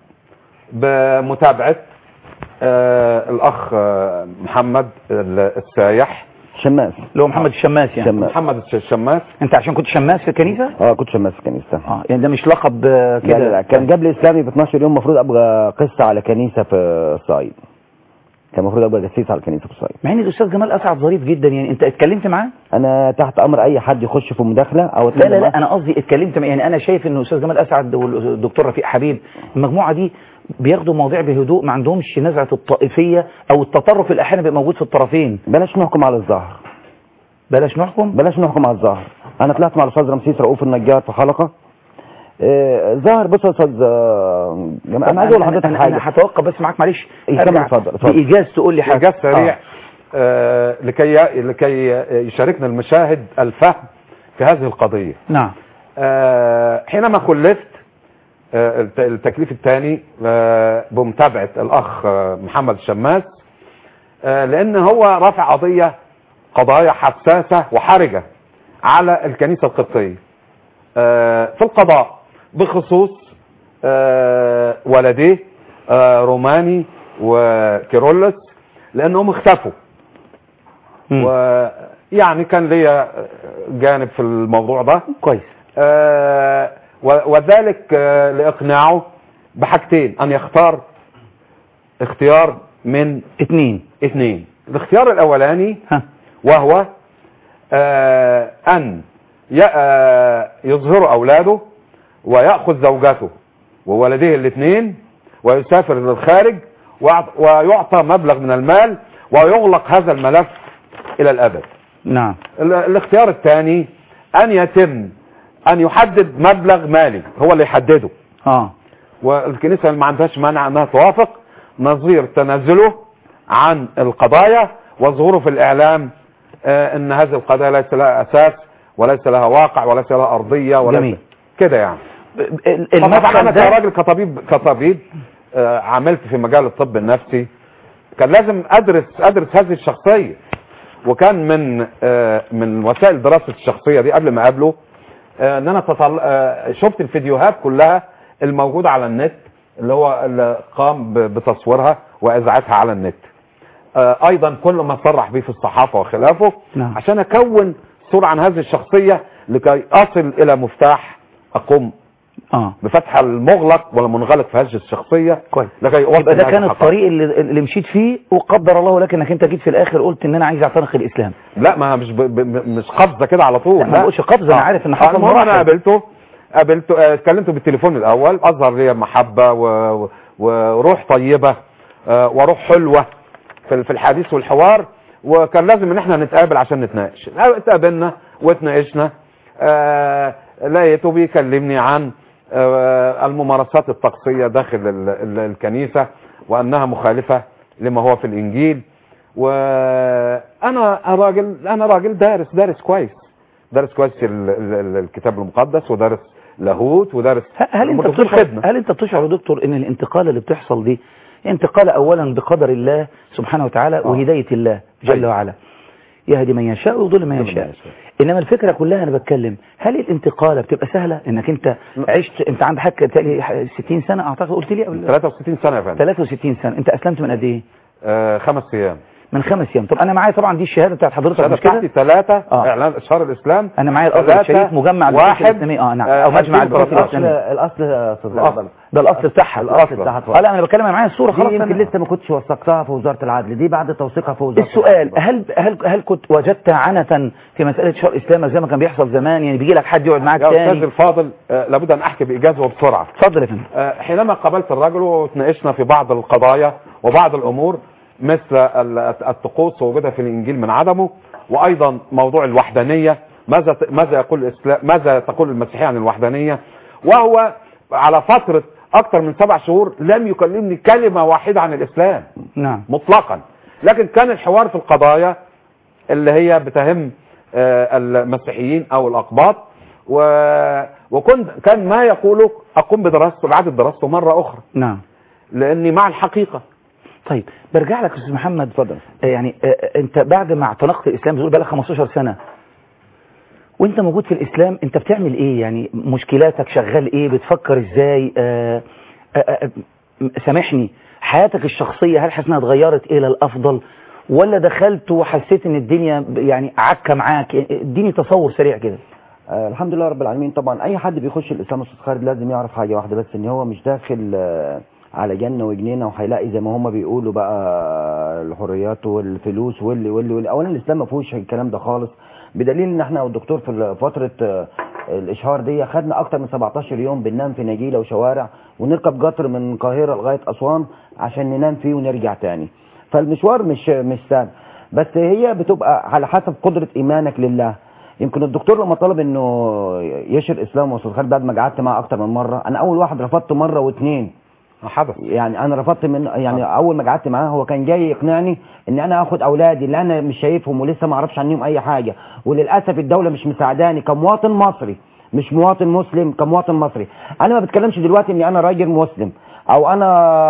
بمتابعة آه، الأخ آه، محمد ال- السايح شماس اللي هو محمد الشماس يعني شماس. محمد الشماس انت عشان كنت شماس في الكنيسه اه كنت شماس في الكنيسه اه يعني ده مش لقب آه، لا لا كده لا كان قبل اسلامي ب 12 يوم المفروض ابقى قصه على كنيسه في الصعيد كان المفروض ابقى جسيس على الكنيسه في الصعيد مع ان الاستاذ جمال اسعد ظريف جدا يعني انت اتكلمت معاه انا تحت امر اي حد يخش في مداخله او لا لا أتكلم لا انا قصدي اتكلمت مع يعني انا شايف ان الاستاذ جمال اسعد والدكتور رفيق حبيب المجموعه دي بياخدوا مواضيع بهدوء ما عندهمش نزعه الطائفيه او التطرف اللي احيانا بيبقى موجود في الطرفين بلاش نحكم على الظهر بلاش نحكم بلاش نحكم على الظهر انا طلعت مع الاستاذ رمسيس رؤوف النجار في حلقه آه، ظاهر بص يا استاذ آه، جماعة، انا عايز اقول لحضرتك انا حاجه أنا هتوقف بس معاك معلش كمل، أرجع اتفضل، اتفضل. بايجاز تقول لي حاجه إيجاز سريع آه، لكي لكي يشاركنا المشاهد الفهم في هذه القضية نعم آه، حينما كلفت آه، الت- التكليف الثاني آه، بمتابعة الأخ آه، محمد الشماس آه، لأن هو رافع قضية قضايا حساسة وحرجة على الكنيسة القبطية آه، في القضاء بخصوص آه، ولديه آه، روماني وكيرولس لأنهم اختفوا ويعني كان ليا جانب في الموضوع ده كويس آه و- وذلك آه لإقناعه بحاجتين أن يختار اختيار من اثنين اثنين الاختيار الأولاني وهو آه أن ي- آه يظهر أولاده ويأخذ زوجته وولديه الاثنين ويسافر للخارج ويعط- ويعطى مبلغ من المال ويغلق هذا الملف إلى الأبد نعم ال- الاختيار الثاني ان يتم ان يحدد مبلغ مالي هو اللي يحدده اه والكنيسه ما عندهاش مانع انها توافق نظير تنازله عن القضايا وظهوره في الاعلام آه ان هذه القضايا ليس لها اساس وليس لها واقع وليس لها ارضيه وليس جميل. كده يعني ال- طبعا المدخل انا ده كراجل كطبيب كطبيب آه عملت في مجال الطب النفسي كان لازم ادرس ادرس هذه الشخصيه وكان من آه من وسائل دراسه الشخصيه دي قبل ما اقابله آه ان انا تطل... آه شفت الفيديوهات كلها الموجوده على النت اللي هو اللي قام ب- بتصويرها واذاعتها على النت آه ايضا كل ما صرح به في الصحافه وخلافه نعم. عشان اكون صوره عن هذه الشخصيه لكي اصل الى مفتاح اقوم اه بفتح المغلق والمنغلق في هذه الشخصيه كويس لكي اوصل يبقى ده لهذه كان الحقائق. الطريق اللي, اللي مشيت فيه وقدر الله لك انك انت جيت في الاخر قلت ان انا عايز اعتنق الاسلام لا ما مش ب... ب... مش قفزه كده على طول لا، ما بقولش قفزة، أنا عارف إن حصل المهم انا مراحل. قابلته قابلته آه، اتكلمته بالتليفون الاول اظهر لي محبه و... و- وروح طيبه آه، وروح حلوه في ال- في الحديث والحوار وكان لازم ان احنا نتقابل عشان نتناقش آه، اتقابلنا واتناقشنا آه، لقيته بيكلمني عن آه، الممارسات الطقسيه داخل ال- ال- الكنيسه وانها مخالفه لما هو في الانجيل وانا راجل انا راجل دارس دارس كويس دارس كويس ال- ال- ال- الكتاب المقدس ودارس لاهوت ودارس هل انت المتوفيق بتشعر خدمة. هل انت بتشعر يا دكتور ان الانتقال اللي بتحصل دي انتقال اولا بقدر الله سبحانه وتعالى وهداية الله جل أيوة. وعلا يهدي من يشاء ويضل من يشاء انما الفكرة كلها انا بتكلم هل الانتقالة بتبقى سهلة انك انت عشت انت عندك حاجة بتقلي 60 سنة اعتقد قلت لي قبل 63 سنه يا فندم 63 سنة انت اسلمت من قد ايه آه خمس ايام من خمس ايام طب انا معايا طبعا دي الشهادة بتاعت حضرتك الشهاده مش كده بتاعتي ثلاثه آه. اعلان اشهار الاسلام انا معايا الازهر ثلاثة، الشريف مجمع البحوث واحد الاسلاميه اه نعم او مجمع البحوث 2013. الاسلاميه الاصل يا استاذ الاصل ده الاصل بتاعها الاصل بتاعها اه لا انا بتكلم انا معايا الصوره خلاص دي يمكن أنا. لسه ما كنتش وثقتها في وزاره العدل دي بعد توثيقها في وزاره السؤال هل هل هل كنت وجدت عنة في مسألة شرع الإسلام زي ما كان بيحصل زمان يعني بيجي لك حد يقعد معاك يا استاذ تاني الفاضل آه لابد ان احكي بايجاز وبسرعه اتفضل يا فندم آه، حينما قابلت الرجل وتناقشنا في بعض القضايا وبعض الامور مثل ال- الطقوس ووجودها في الانجيل من عدمه وايضا موضوع الوحدانيه ماذا ماذا يقول الاسلام ماذا تقول المسيحيه عن الوحدانيه وهو على فتره اكثر من سبع شهور لم يكلمني كلمه واحده عن الاسلام نعم مطلقا لكن كان الحوار في القضايا اللي هي بتهم آه، المسيحيين او الاقباط و... وكنت كان ما يقوله اقوم بدراسته بعد دراسته مره اخرى نعم لاني مع الحقيقه طيب برجع لك يا استاذ محمد اتفضل يعني آه، آه، انت بعد ما اعتنقت الاسلام بتقول بقالك 15 سنه وانت موجود في الاسلام انت بتعمل ايه يعني مشكلاتك شغال ايه بتفكر ازاي آه آه آه سامحني حياتك الشخصيه هل حاسس انها اتغيرت الى الافضل ولا دخلت وحسيت ان الدنيا ب- يعني عكه معاك اديني تصور سريع كده آه الحمد لله رب العالمين طبعا اي حد بيخش الاسلام استاذ خالد لازم يعرف حاجه واحده بس ان هو مش داخل آه على جنه وجنينه وهيلاقي زي ما هم بيقولوا بقى الحريات والفلوس واللي واللي, واللي. اولا الاسلام ما فيهوش الكلام ده خالص بدليل ان احنا والدكتور في فتره آه، الاشهار دي خدنا اكتر من 17 يوم بننام في نجيله وشوارع ونركب قطر من القاهره لغايه اسوان عشان ننام فيه ونرجع تاني فالمشوار مش مش سهل بس هي بتبقى على حسب قدره ايمانك لله يمكن الدكتور لما طلب انه يشر اسلام واستاذ خالد بعد ما قعدت معاه اكتر من مره انا اول واحد رفضت مره واثنين حدث يعني انا رفضت من يعني اول ما قعدت معاه هو كان جاي يقنعني ان انا اخد اولادي اللي انا مش شايفهم ولسه ما اعرفش عنهم اي حاجه وللاسف الدوله مش مساعداني كمواطن مصري مش مواطن مسلم كمواطن مصري انا ما بتكلمش دلوقتي اني انا راجل مسلم او انا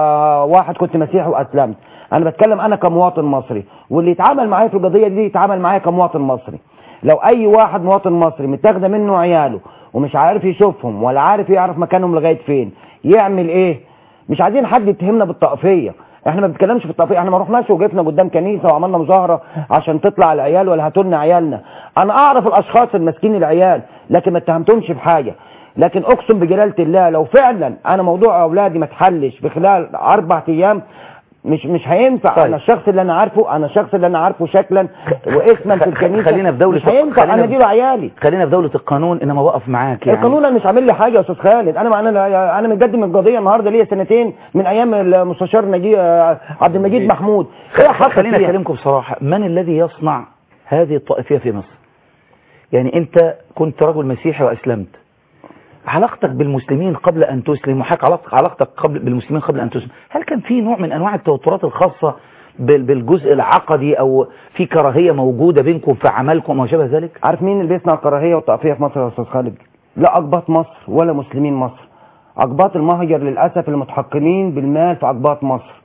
واحد كنت مسيحي واسلمت انا بتكلم انا كمواطن مصري واللي يتعامل معايا في القضيه دي يتعامل معايا كمواطن مصري لو اي واحد مواطن مصري متاخده منه عياله ومش عارف يشوفهم ولا عارف يعرف مكانهم لغايه فين يعمل ايه مش عايزين حد يتهمنا بالطائفيه احنا ما بنتكلمش في الطائفيه احنا ما رحناش وقفنا قدام كنيسه وعملنا مظاهره عشان تطلع العيال ولا هاتوا لنا عيالنا انا اعرف الاشخاص الماسكين العيال لكن ما اتهمتهمش بحاجه لكن اقسم بجلاله الله لو فعلا انا موضوع اولادي ما اتحلش في خلال اربع ايام مش مش هينفع طيب. انا الشخص اللي انا عارفه انا الشخص اللي انا عارفه شكلا واسما في الكنيسه خلينا في دولة مش هينفع خلينا انا في- اديله عيالي خلينا في دولة القانون انما وقف معاك يعني القانون انا مش عامل لي حاجه يا استاذ خالد انا انا انا متقدم القضيه النهارده ليا سنتين من ايام المستشار نجي عبد المجيد محمود ايه خ- حصل خلينا فيها؟ اكلمكم بصراحة من الذي يصنع هذه الطائفية في مصر يعني انت كنت رجل مسيحي واسلمت علاقتك بالمسلمين قبل ان تسلم وحك علاقتك علاقتك قبل بالمسلمين قبل ان تسلم هل كان في نوع من انواع التوترات الخاصة بال- بالجزء العقدي او في كراهية موجودة بينكم في عملكم او شابه ذلك عارف مين اللي بيصنع الكراهيه والطائفيه في مصر يا استاذ خالد لا اقباط مصر ولا مسلمين مصر اقباط المهجر للاسف المتحكمين بالمال في اقباط مصر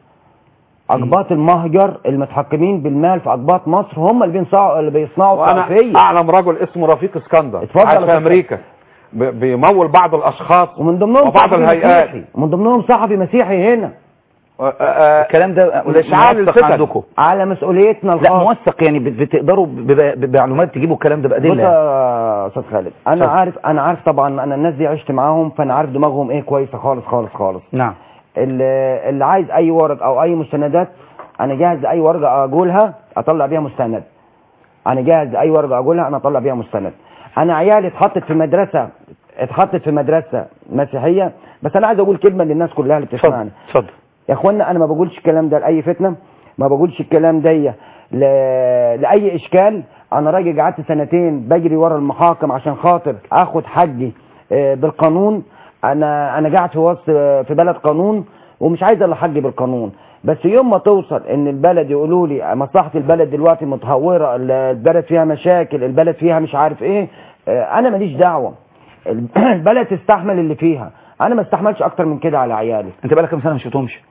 اقباط المهجر المتحكمين بالمال في اقباط مصر هم اللي بيصنعوا اللي بيصنعوا وانا الطائفيه اعلم رجل اسمه رفيق اسكندر اتفضل عايش يا في أستاذ. امريكا ب- بيمول بعض الاشخاص ومن ضمنهم وبعض صحفي الهيئات مسيحي ومن ضمنهم صحفي مسيحي هنا الكلام ده الإشعال موثق الفتن. عندكم على مسؤوليتنا لا الخاصة موثق يعني بت- بتقدروا ب- ب- بمعلومات تجيبوا الكلام ده بص بأدلة يا استاذ خالد انا اتفضل. عارف انا عارف طبعا انا الناس دي عشت معاهم فانا عارف دماغهم ايه كويسه خالص خالص خالص نعم اللي, اللي عايز اي ورق او اي مستندات انا جاهز لاي ورقه اقولها اطلع بيها مستند انا جاهز لاي ورقه اقولها انا اطلع بيها مستند انا عيالي اتحطت في مدرسه اتحطت في مدرسه مسيحيه بس انا عايز اقول كلمه للناس كلها اللي بتسمعني اتفضل يا اخوانا انا ما بقولش الكلام ده لاي فتنه ما بقولش الكلام ده ل... لاي اشكال انا راجل قعدت سنتين بجري ورا المحاكم عشان خاطر اخد حقي آه، بالقانون انا انا قاعد في وسط آه، في بلد قانون ومش عايز الا حقي بالقانون بس يوم ما توصل ان البلد يقولوا لي مصلحه البلد دلوقتي متهوره ال- البلد فيها مشاكل البلد فيها مش عارف ايه آه، انا ماليش دعوه البلد تستحمل اللي فيها انا ما استحملش اكتر من كده على عيالي انت بقالك كام سنه ما شفتهمش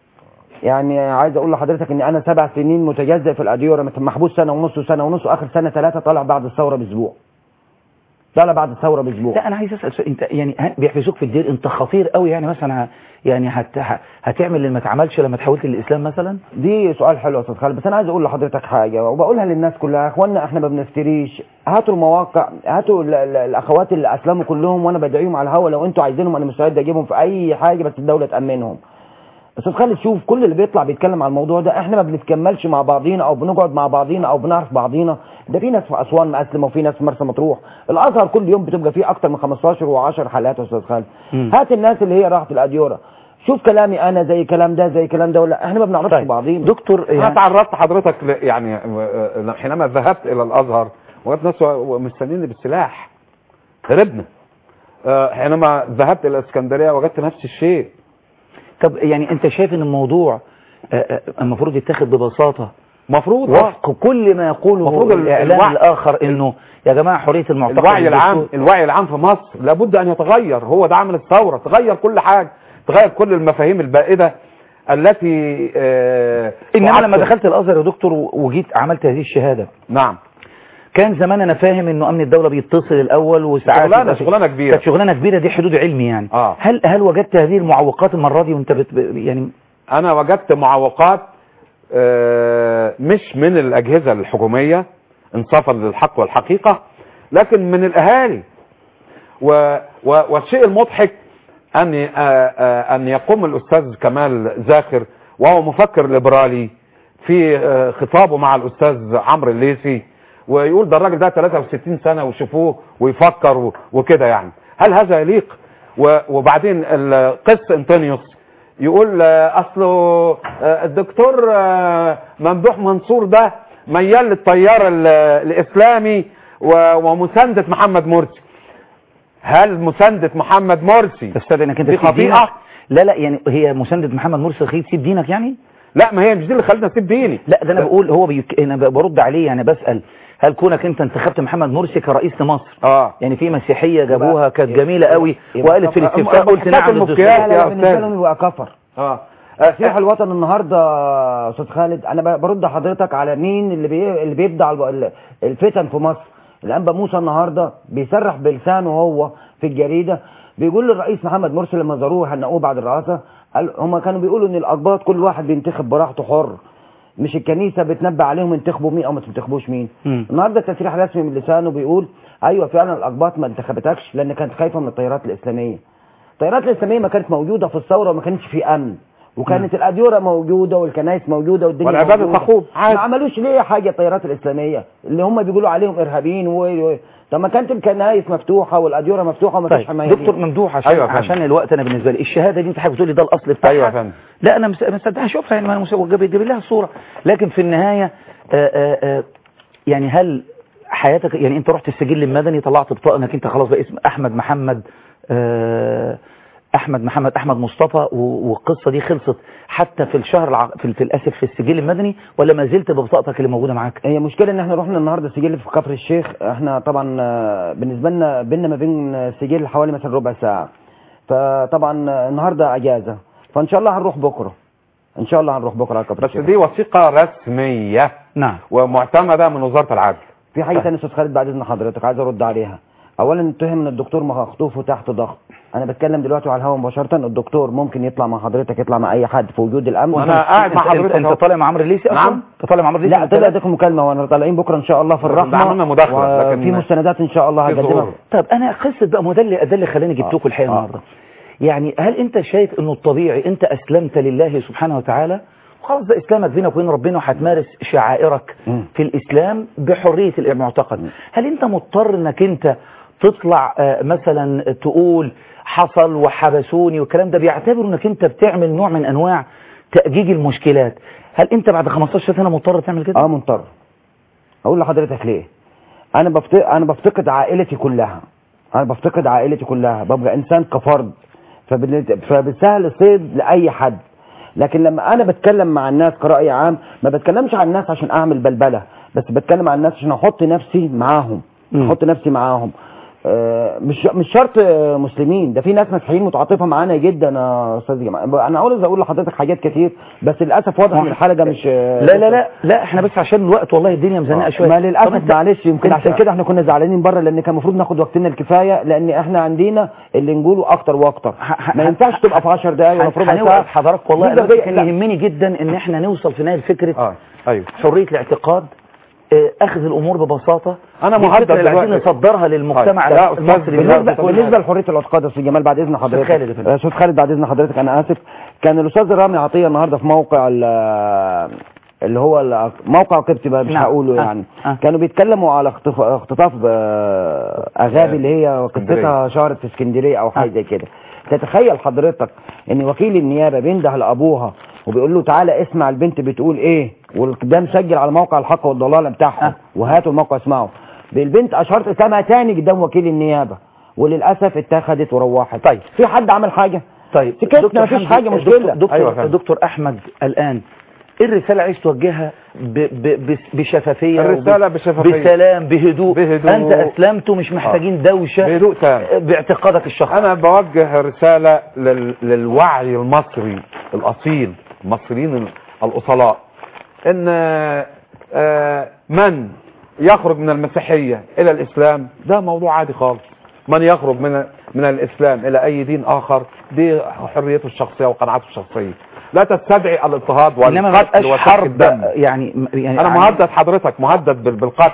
يعني عايز اقول لحضرتك ان انا سبع سنين متجزئ في الاديوره مت- محبوس سنه ونص وسنه ونص واخر سنه ثلاثه طالع بعد الثوره باسبوع طالع بعد الثوره باسبوع لا انا عايز اسال سؤال انت يعني ه- بيحبسوك في الدير انت خطير قوي يعني مثلا ه- يعني هت ه- هتعمل اللي ما اتعملش لما تحولت للاسلام مثلا دي سؤال حلو يا استاذ خالد بس انا عايز اقول لحضرتك حاجه وبقولها للناس كلها يا اخوانا احنا ما بنفتريش هاتوا المواقع هاتوا ال- ال- الاخوات اللي اسلموا كلهم وانا بدعيهم على الهوا لو انتوا عايزينهم انا مستعد اجيبهم في اي حاجه بس الدوله تامنهم استاذ خالد شوف كل اللي بيطلع بيتكلم عن الموضوع ده احنا ما بنتكملش مع بعضينا او بنقعد مع بعضينا او بنعرف بعضينا ده في ناس في اسوان مأسلمه وفي ناس في مرسى مطروح الازهر كل يوم بتبقى فيه اكتر من 15 و10 حالات يا استاذ خالد مم. هات الناس اللي هي راحت الاديوره شوف كلامي انا زي كلام ده زي كلام ده ولا احنا ما بنعرفش طيب. بعضينا دكتور انا تعرضت حضرتك ل- يعني آه، حينما ذهبت الى الازهر وجدت ناس مستنيني بالسلاح هربنا آه، حينما ذهبت الى الاسكندريه وجدت نفس الشيء طب يعني انت شايف ان الموضوع آه، آه، المفروض يتاخد ببساطه مفروض وفق كل ما يقوله مفروض ال- الاعلام الوعي- الاخر انه يا جماعه حريه المعتقد الوعي العام والدستور- الوعي العام في مصر لابد ان يتغير هو ده عمل الثوره تغير كل حاجه تغير كل المفاهيم البائده التي آه، انما لما تعطل. دخلت الازهر يا دكتور و- وجيت عملت هذه الشهاده نعم كان زمان انا فاهم انه امن الدوله بيتصل الاول وساعات شغلانة- يبقى في- شغلانة كبيرة. كانت شغلانه كبيره دي حدود علمي يعني آه. هل هل وجدت هذه المعوقات المره دي وانت بت يعني انا وجدت معوقات آه، مش من الاجهزه الحكوميه انصافا للحق والحقيقه لكن من الاهالي و و والشيء المضحك ان آه، آه، ان يقوم الاستاذ كمال زاخر وهو مفكر ليبرالي في آه، خطابه مع الاستاذ عمرو الليثي ويقول ده الراجل ده 63 سنه وشوفوه ويفكر و- وكده يعني هل هذا يليق و- وبعدين القس انطونيوس يقول آه، اصله آه، الدكتور آه، ممدوح منصور ده ميال للتيار ال- الاسلامي و- ومساندة محمد مرسي هل مساندة محمد مرسي تستدعي انك انت دي تسيب خطيئة؟ دينك؟ لا لا يعني هي مسانده محمد مرسي الخير تسيب دينك يعني لا ما هي مش دي اللي خلتنا نسيب ديني لا ده انا بقول هو بيك... انا برد عليه يعني بسال هل كونك انت انتخبت محمد مرسي كرئيس لمصر اه يعني في مسيحيه جابوها كانت جميله قوي يبقى وقالت في طب- الاستفتاء أم- قلت حكاية نعم المفتيات للدستور. لا لا بالنسبه لهم يبقى كفر اه تسيح الوطن النهارده يا استاذ خالد انا ب- برد حضرتك على مين اللي بي... اللي بيبدع الب- ال- الفتن في مصر الانبا موسى النهارده بيسرح بلسانه هو في الجريده بيقول للرئيس محمد مرسي لما زاروه هنقوه بعد الرئاسه قال هم كانوا بيقولوا ان الاقباط كل واحد بينتخب براحته حر مش الكنيسه بتنبه عليهم انتخبوا مين او ما تنتخبوش مين مم. النهارده تصريح رسمي من لسانه بيقول ايوه فعلا الاقباط ما انتخبتكش لان كانت خايفه من التيارات الاسلاميه التيارات الاسلاميه ما كانت موجوده في الثوره وما كانش في امن وكانت الاديره موجوده والكنائس موجوده والدنيا والعبادة موجودة. تخوض عادي. ما عملوش ليه حاجه التيارات الاسلاميه اللي هم بيقولوا عليهم ارهابيين و... و... طب ما كانت الكنائس مفتوحه والاديره مفتوحه وما فيش طيب حمايه دكتور ليهم. ممدوح عشان أيوة يا فندم. عشان الوقت انا بالنسبه لي الشهاده دي انت حضرتك بتقول لي ده الاصل بتاعها ايوه يا فندم لا انا مس- مصدق هشوفها يعني ما انا مس- جايب جايب لها الصوره لكن في النهايه آآ آآ يعني هل حياتك يعني انت رحت السجل المدني طلعت بطاقه انك انت خلاص بقى اسم احمد محمد آه، احمد محمد احمد مصطفى و- والقصه دي خلصت حتى في الشهر الع... في, في الاسف في السجل المدني ولا ما زلت ببطاقتك اللي موجوده معاك هي مشكلة ان احنا رحنا النهارده سجل في كفر الشيخ احنا طبعا آه، بالنسبة لنا بينا ما بين السجل حوالي مثلا ربع ساعة فطبعا آه، النهارده اجازة فان شاء الله هنروح بكرة ان شاء الله هنروح بكرة على كفر بس الشيخ دي وثيقة رسمية نعم ومعتمدة من وزارة العدل في حاجة تانية استاذ خالد بعد اذن حضرتك عايز ارد عليها اولا اتهم ان الدكتور مخطوف تحت ضغط انا بتكلم دلوقتي على الهواء مباشره الدكتور ممكن يطلع مع حضرتك يطلع مع اي حد في وجود الامن أنا قاعد مع حضرتك انت طالع مع عمرو الليثي اصلا نعم. انت طالع مع عمرو الليثي لا طلع اديكم مكالمه وانا طالعين بكره ان شاء الله في الرحمه عملنا مداخلة، لكن وفي مستندات ان شاء الله في هقدمها ظهور. طب انا قصه بقى ما هو ده اللي ده اللي خلاني جبتكم الحقيقه النهارده يعني هل انت شايف انه الطبيعي انت اسلمت لله سبحانه وتعالى خلاص ده اسلامك بينك وبين ربنا وهتمارس شعائرك في الاسلام بحريه المعتقد هل انت مضطر انك انت تطلع آه، مثلا تقول حصل وحبسوني والكلام ده بيعتبروا انك انت بتعمل نوع من انواع تأجيج المشكلات هل انت بعد 15 سنه مضطر تعمل كده اه مضطر اقول لحضرتك ليه انا بفت... انا بفتقد عائلتي كلها انا بفتقد عائلتي كلها ببقى انسان كفرد فبن... فبسهل صيد لاي حد لكن لما انا بتكلم مع الناس كرأي عام ما بتكلمش عن الناس عشان اعمل بلبله بس بتكلم عن الناس عشان احط نفسي معاهم احط نفسي معاهم آه، مش مش شرط آه، مسلمين ده في ناس مسيحيين متعاطفه معانا جدا يا استاذ جماعه انا عاوز اقول لحضرتك حاجات كتير بس للاسف واضح ان الحلقه مش لا لا لا لا احنا بس عشان الوقت والله الدنيا مزنقه شويه ما طب للاسف انت- معلش يمكن انت- عشان كده احنا كنا زعلانين بره لان كان المفروض ناخد وقتنا الكفايه لان احنا عندنا اللي نقوله اكتر واكتر ما ينفعش تبقى في 10 دقايق ولا في ربع ساعه هنوقف حضرتك والله دي انا بس ضرورية. كان لا. يهمني جدا ان احنا نوصل في نهايه فكره اه ايوه حريه الاعتقاد آه، اخذ الامور ببساطه أنا دي مهدد الفكرة اللي عايزين دلوقتي. نصدرها للمجتمع طيب. لا، أستاذ المصري بالله بالنسبه بالنسبه لحريه الاعتقاد يا استاذ جمال بعد اذن حضرتك خالد يا فندم. آه، استاذ خالد بعد اذن حضرتك انا اسف كان الاستاذ رامي عطيه النهارده في موقع ال- اللي هو ال- موقع قبطي بقى مش نعم. هقوله آه. يعني آه. كانوا بيتكلموا على اختف- اختطاف آه، اغابي اللي هي قصتها شهرت في اسكندريه او حاجه زي كده تتخيل حضرتك ان وكيل النيابه بينده لابوها وبيقول له تعالى اسمع البنت بتقول ايه وده مسجل على موقع الحق والضلاله بتاعهم وهاتوا الموقع اسمعوا البنت اشهرت اسمها تاني قدام وكيل النيابه وللاسف اتخذت وروحت طيب في حد عمل حاجه طيب سكتنا مفيش حمدي، حاجه دكتور- مشكله دكتور, أيوة أيوة فعلا. دكتور احمد الان ايه الرساله عايز توجهها ب ب ب بشفافيه الرسالة وب- بشفافية. بسلام بهدوء, بهدوء. انت اسلمت ومش محتاجين دوشه بهدوء تام باعتقادك الشخصي انا بوجه رسالة لل... للوعي المصري الاصيل المصريين ال- الاصلاء ان آه، من يخرج من المسيحية الى الاسلام ده موضوع عادي خالص من يخرج من من الاسلام الى اي دين اخر دي حريته الشخصية وقناعته الشخصية لا تستدعي الاضطهاد انما ما والقتل تبقاش وسفك حرب الدم يعني يعني انا يعني- مهدد حضرتك مهدد بال- بالقتل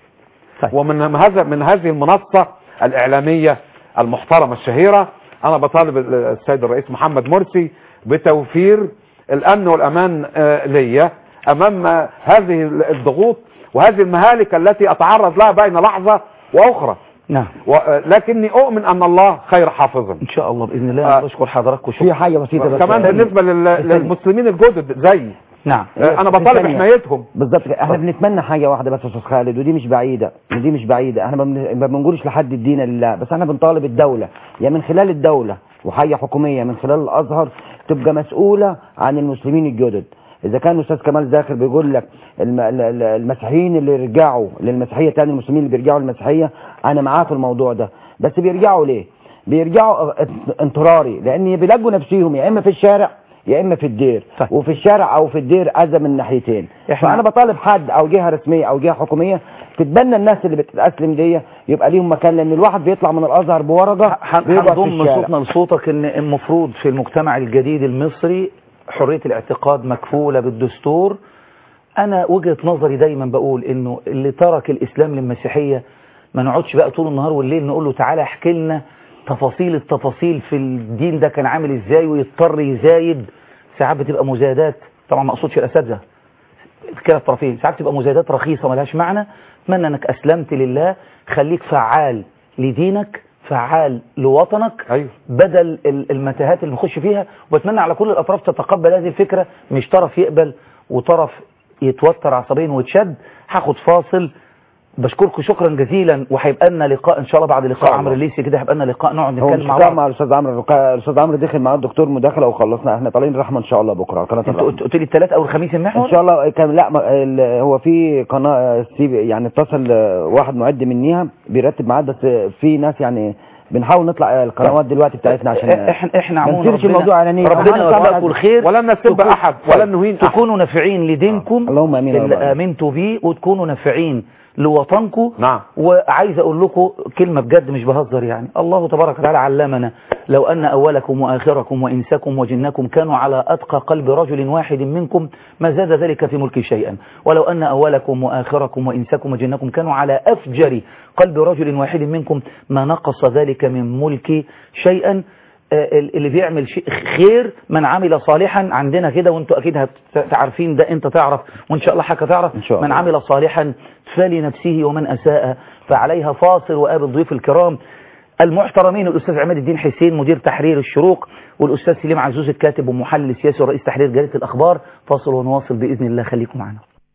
ومن هذا من هذه المنصة الإعلامية المحترمة الشهيرة أنا بطالب ال- السيد الرئيس محمد مرسي بتوفير الأمن والأمان آه، ليا أمام آه، هذه الضغوط وهذه المهالك التي أتعرض لها بين لحظة وأخرى نعم و- آه، لكني أؤمن أن الله خير حافظا ان شاء الله باذن الله انا بشكر حضرتك وشكرا في حاجه بسيطه بس كمان بالنسبة لل- للمسلمين الجدد زي نعم أنا بطالب ثانية. حمايتهم بالظبط كده. احنا بنتمنى حاجه واحده بس يا استاذ خالد ودي مش بعيده ودي مش بعيده احنا ما بن- ما بنقولش لحد الدين لله بس احنا بنطالب الدوله يا من خلال الدوله وحاجه حكوميه من خلال الازهر تبقى مسؤوله عن المسلمين الجدد اذا كان الاستاذ كمال زاخر بيقول لك الم- ال- ال- المسيحيين اللي رجعوا للمسيحيه تاني المسلمين اللي بيرجعوا للمسيحيه انا معاه في الموضوع ده بس بيرجعوا ليه بيرجعوا انطراري لان بيلاقوا نفسهم يا اما في الشارع يا اما في الدير وفي الشارع او في الدير اذى من ناحيتين إحنا- فانا بطالب حد او جهه رسميه او جهه حكوميه تتبنى الناس اللي بتتاسلم دي يبقى ليهم مكان لان الواحد بيطلع من الازهر بورقه بيقعد في هنضم الشارع صوتنا لصوتك ان المفروض في المجتمع الجديد المصري حرية الاعتقاد مكفولة بالدستور انا وجهة نظري دايما بقول انه اللي ترك الاسلام للمسيحية ما نقعدش بقى طول النهار والليل نقول له تعالى احكي لنا تفاصيل التفاصيل في الدين ده كان عامل ازاي ويضطر يزايد ساعات بتبقى مزايدات طبعا ما اقصدش الاساتذه كلا الطرفين ساعات تبقى مزايدات رخيصة ملهاش معنى اتمنى انك اسلمت لله خليك فعال لدينك فعال لوطنك أيوه. بدل ال- المتاهات اللي نخش فيها وبتمنى على كل الاطراف تتقبل هذه الفكرة مش طرف يقبل وطرف يتوتر عصبيا ويتشد هاخد فاصل بشكركم شكرا جزيلا وهيبقى لنا لقاء ان شاء الله بعد لقاء عمرو الليثي كده هيبقى لنا لقاء نقعد هو نتكلم مش مع بتاع بعض مع الاستاذ عمرو الرقا- الاستاذ عمرو دخل مع الدكتور مداخله وخلصنا احنا طالعين الرحمه ان شاء الله بكره على قناه انت الرحمه قلت قلت لي الثلاث او الخميس المحور ان شاء الله كان لا ما- ال- هو في قناه سي يعني اتصل آه، واحد معد منيها بيرتب ميعاد بس آه، في ناس يعني بنحاول نطلع القنوات دلوقتي بتاعتنا عشان احنا احنا ما عموما نصيرش الموضوع علني ربنا إحنا يوفقكم طبعاً- الخير ولن نسب تكون- أحد ولن نهين أحد تكونوا نافعين لدينكم اللهم امين يا رب اللي العالمين. امنتوا بيه وتكونوا نافعين لوطنكم نعم وعايز اقول لكم كلمة بجد مش بهزر يعني الله تبارك وتعالى علمنا لو ان اولكم واخركم وانسكم وجنكم كانوا على اتقى قلب رجل واحد منكم ما زاد ذلك في ملك شيئا ولو ان اولكم واخركم وانسكم وجنكم كانوا على افجر قلب رجل واحد منكم ما نقص ذلك من ملكي شيئا آه، اللي بيعمل شيء خير من عمل صالحا عندنا كده وانتوا اكيد هتعرفين ده انت تعرف وان شاء الله حضرتك تعرف إن شاء الله. من عمل صالحا فلنفسه ومن اساء فعليها فاصل وقابل ضيوف الكرام المحترمين الاستاذ عماد الدين حسين مدير تحرير الشروق والاستاذ سليم عزوز الكاتب ومحلل سياسي ورئيس تحرير جريده الاخبار فاصل ونواصل باذن الله خليكم معنا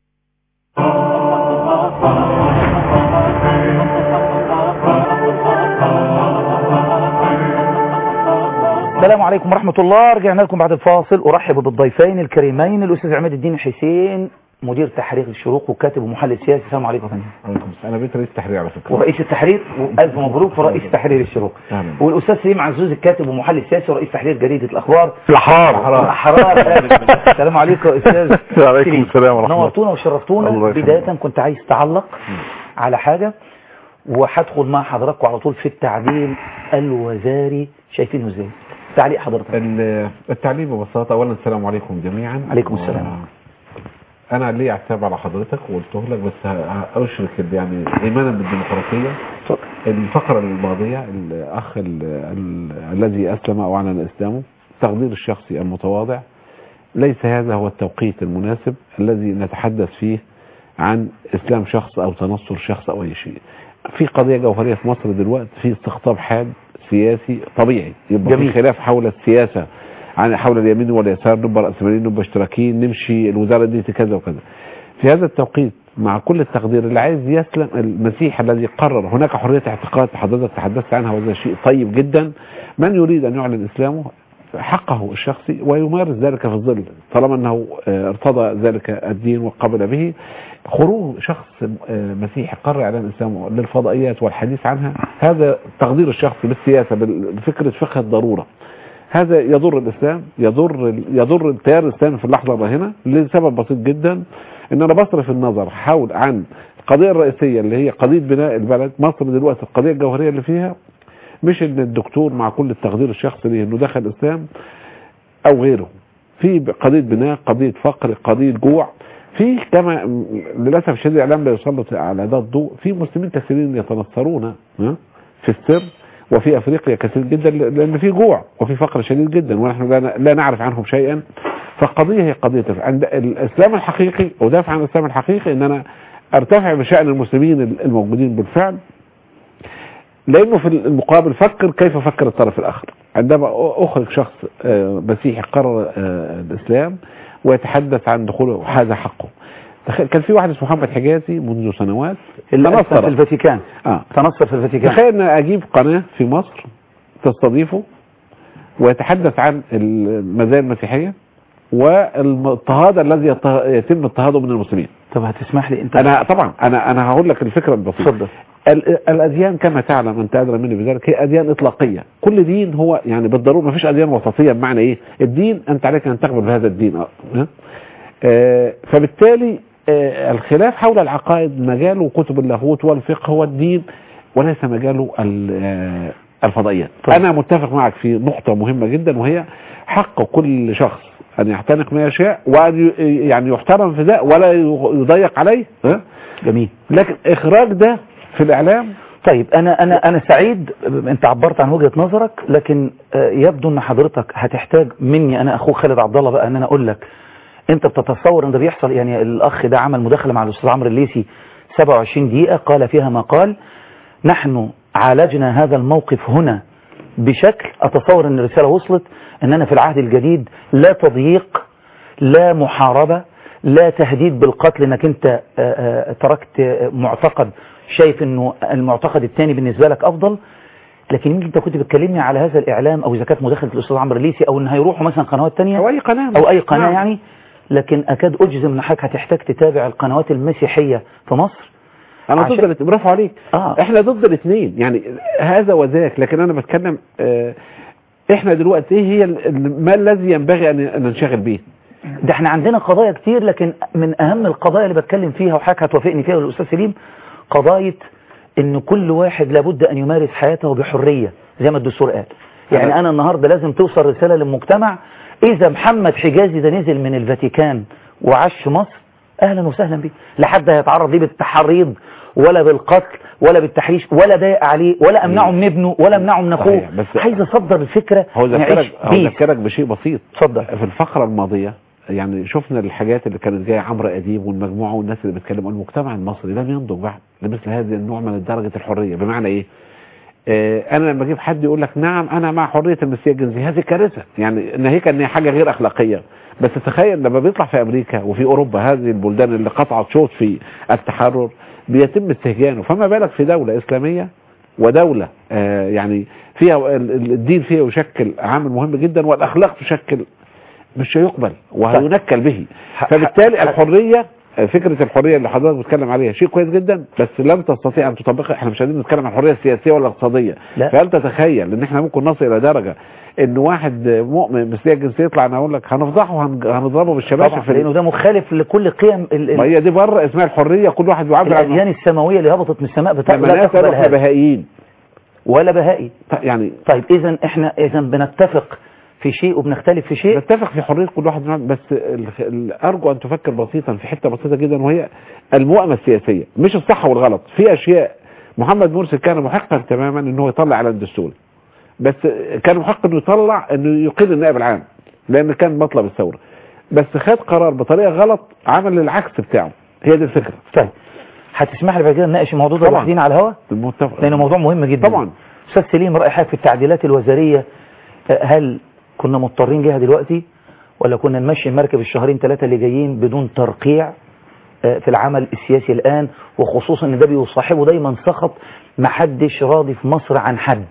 السلام عليكم ورحمة الله رجعنا لكم بعد الفاصل أرحب بالضيفين الكريمين الأستاذ عماد الدين حسين مدير تحرير الشروق وكاتب ومحلل سياسي السلام عليكم يا فندم عليكم السلام انا بقيت رئيس تحرير على فكره ورئيس التحرير والف مبروك ورئيس تحرير الشروق أهلاً. والاستاذ سليم عزوز الكاتب ومحلل سياسي ورئيس تحرير جريده الاخبار الأحرار. الاحرار السلام عليكم يا استاذ وعليكم سليم. السلام ورحمة الله. نورتونا وشرفتونا الله يخليك. بدايه كنت عايز تعلق على حاجه وهدخل مع حضراتكم على طول في التعديل الوزاري شايفينه ازاي تعليق حضرتك ال- التعليم ببساطه اولا السلام عليكم جميعا عليكم السلام. و- انا ليه اعتاب على حضرتك وقلته لك بس ه- اشرك ال- يعني ايمانا بالديمقراطيه الفقره الماضيه الاخ ال- ال- الذي اسلم او اعلن اسلامه تقدير الشخصي المتواضع ليس هذا هو التوقيت المناسب الذي نتحدث فيه عن اسلام شخص او تنصر شخص او اي شيء في قضيه جوهريه في مصر دلوقتي في استقطاب حاد سياسي طبيعي يبقى جميل. في خلاف حول السياسه عن حول اليمين واليسار نبقى رأسماليين نبقى اشتراكيين نمشي الوزاره دي كذا وكذا في هذا التوقيت مع كل التقدير اللي عايز يسلم المسيح الذي قرر هناك حريه اعتقاد حضرتك تحدثت عنها وهذا شيء طيب جدا من يريد ان يعلن اسلامه حقه الشخصي ويمارس ذلك في الظل طالما انه آه، ارتضى ذلك الدين وقبل به خروج شخص آه، مسيحي قرر اعلان اسلامه للفضائيات والحديث عنها هذا تقدير الشخصي بالسياسه بفكره فقه الضروره هذا يضر الاسلام يضر يضر التيار الاسلامي في اللحظه الراهنه لسبب بسيط جدا ان انا بصرف النظر حول عن القضيه الرئيسيه اللي هي قضيه بناء البلد مصر دلوقتي القضيه الجوهريه اللي فيها مش ان الدكتور مع كل التقدير الشخصي ليه انه دخل الاسلام او غيره في قضيه بناء قضيه فقر قضيه جوع في كما م- للاسف الشديد الاعلام لا يسلط على ده الضوء في مسلمين كثيرين يتنصرون ها، في السر وفي افريقيا كثير جدا ل- لان في جوع وفي فقر شديد جدا ونحن لا ن- لا نعرف عنهم شيئا فالقضيه هي قضيه عند الاسلام الحقيقي ودافع عن الاسلام الحقيقي ان انا ارتفع بشان المسلمين الموجودين بالفعل لانه في المقابل فكر كيف فكر الطرف الاخر عندما اخرج شخص آه، مسيحي قرر آه، الاسلام ويتحدث عن دخوله هذا حقه تخيل- كان في واحد اسمه محمد حجازي منذ سنوات اللي أسلم تنصر. في الفاتيكان اه تنصر في الفاتيكان تخيل ان اجيب قناه في مصر تستضيفه ويتحدث عن المزايا المسيحيه والاضطهاد الذي يط- يتم اضطهاده من المسلمين طب هتسمح لي انت انا طبعا انا انا هقول لك الفكره البسيطه اتفضل ال- الاديان كما تعلم انت ادرى مني بذلك هي اديان اطلاقيه كل دين هو يعني بالضروره ما فيش اديان وسطيه بمعنى ايه الدين انت عليك ان تقبل بهذا الدين اه ها؟ آه، فبالتالي آه، الخلاف حول العقائد مجاله كتب اللاهوت والفقه والدين وليس مجاله ال- آه، الفضائيات انا متفق معك في نقطه مهمه جدا وهي حق كل شخص ان يعتنق ما يشاء وان ي- يعني يحترم في ده ولا يضيق عليه ها؟ جميل لكن اخراج ده في الاعلام طيب انا انا انا سعيد انت عبرت عن وجهة نظرك لكن آه، يبدو ان حضرتك هتحتاج مني انا اخوك خالد عبد الله بقى ان انا اقول لك انت بتتصور ان ده بيحصل يعني الاخ ده عمل مداخله مع الاستاذ عمرو الليثي 27 دقيقة قال فيها ما قال نحن عالجنا هذا الموقف هنا بشكل اتصور ان الرسالة وصلت اننا في العهد الجديد لا تضييق لا محاربة لا تهديد بالقتل انك انت آه، آه، تركت آه، معتقد شايف انه المعتقد الثاني بالنسبة لك افضل لكن يمكن انت كنت بتكلمني على هذا الاعلام او اذا كانت مداخله الاستاذ عمرو الليثي او ان هيروحوا مثلا قنوات تانية او اي قناه او اي قناه نعم. يعني لكن اكاد اجزم ان حضرتك هتحتاج تتابع القنوات المسيحيه في مصر انا عشان- ضد الات- برافو عليك آه. احنا ضد الاثنين يعني هذا وذاك لكن انا بتكلم آه، احنا دلوقتي ايه هي ال- ال- ما الذي ينبغي ان أن ننشغل به ده احنا عندنا قضايا كتير لكن من اهم القضايا اللي بتكلم فيها وحضرتك هتوافقني فيها والاستاذ سليم قضايا ان كل واحد لابد ان يمارس حياته بحرية زي ما الدستور قال يعني انا النهاردة لازم توصل رسالة للمجتمع اذا محمد حجازي ده نزل من الفاتيكان وعاش في مصر اهلا وسهلا بيه لا حد هيتعرض ليه بالتحريض ولا بالقتل ولا بالتحريش ولا ضايق عليه ولا امنعه من ابنه ولا امنعه من اخوه صحيح، بس- عايز اصدر الفكره هو نعيش ذكرك هو بيه. ذكرك بشيء بسيط اتفضل في الفقرة الماضية يعني شفنا الحاجات اللي كانت جاية عمرو أديب والمجموعة والناس اللي بيتكلموا المجتمع المصري لم ينضج بعد لمثل هذا النوع من درجة الحرية بمعنى إيه؟ آه أنا لما أجيب حد يقول لك نعم أنا مع حرية المسيح الجنسي هذه كارثة يعني ناهيك أن هي حاجة غير أخلاقية بس تخيل لما بيطلع في أمريكا وفي أوروبا هذه البلدان اللي قطعت شوط في التحرر بيتم استهجانه فما بالك في دولة إسلامية ودولة آه يعني فيها ال- ال- الدين فيها يشكل عامل مهم جدا والأخلاق تشكل مش هيقبل وهينكل به فبالتالي الحرية فكرة الحرية اللي حضرتك بتتكلم عليها شيء كويس جدا بس لم تستطيع ان تطبقها احنا مش عايزين نتكلم عن الحرية السياسية ولا الاقتصادية لا. فهل تتخيل ان احنا ممكن نصل الى درجة ان واحد مؤمن مسيحي الجنسية يطلع انا اقول لك هنفضحه وهن- هنضربه بالشباشب طبعا لانه ده مخالف لكل قيم ال- ال- ما هي دي بره اسمها الحرية كل واحد بيعبر عن الاديان السماويه اللي هبطت من السماء بتاع لما لا ناس تقبل قالوا احنا هذا. بهائيين ولا بهائي يعني طيب اذا احنا اذا بنتفق في شيء وبنختلف في شيء نتفق في حرية كل واحد منهم بس ال- ال- أرجو أن تفكر بسيطا في حتة بسيطة جدا وهي المؤامة السياسية مش الصح والغلط في أشياء محمد مرسي كان محقا تماما أنه يطلع على الدستور بس كان محق أنه يطلع أنه يقيل النائب العام لأن كان مطلب الثورة بس خد قرار بطريقة غلط عمل العكس بتاعه هي دي الفكرة طيب هتسمح لي بعد كده نناقش الموضوع ده طبعاً. لوحدين على الهواء متفق لانه موضوع مهم جدا طبعا استاذ سليم راي حضرتك في التعديلات الوزاريه آه، هل كنا مضطرين ليها دلوقتي ولا كنا نمشي المركب الشهرين ثلاثه اللي جايين بدون ترقيع آه، في العمل السياسي الان وخصوصا ان ده بيصاحبه دايما سخط محدش راضي في مصر عن حد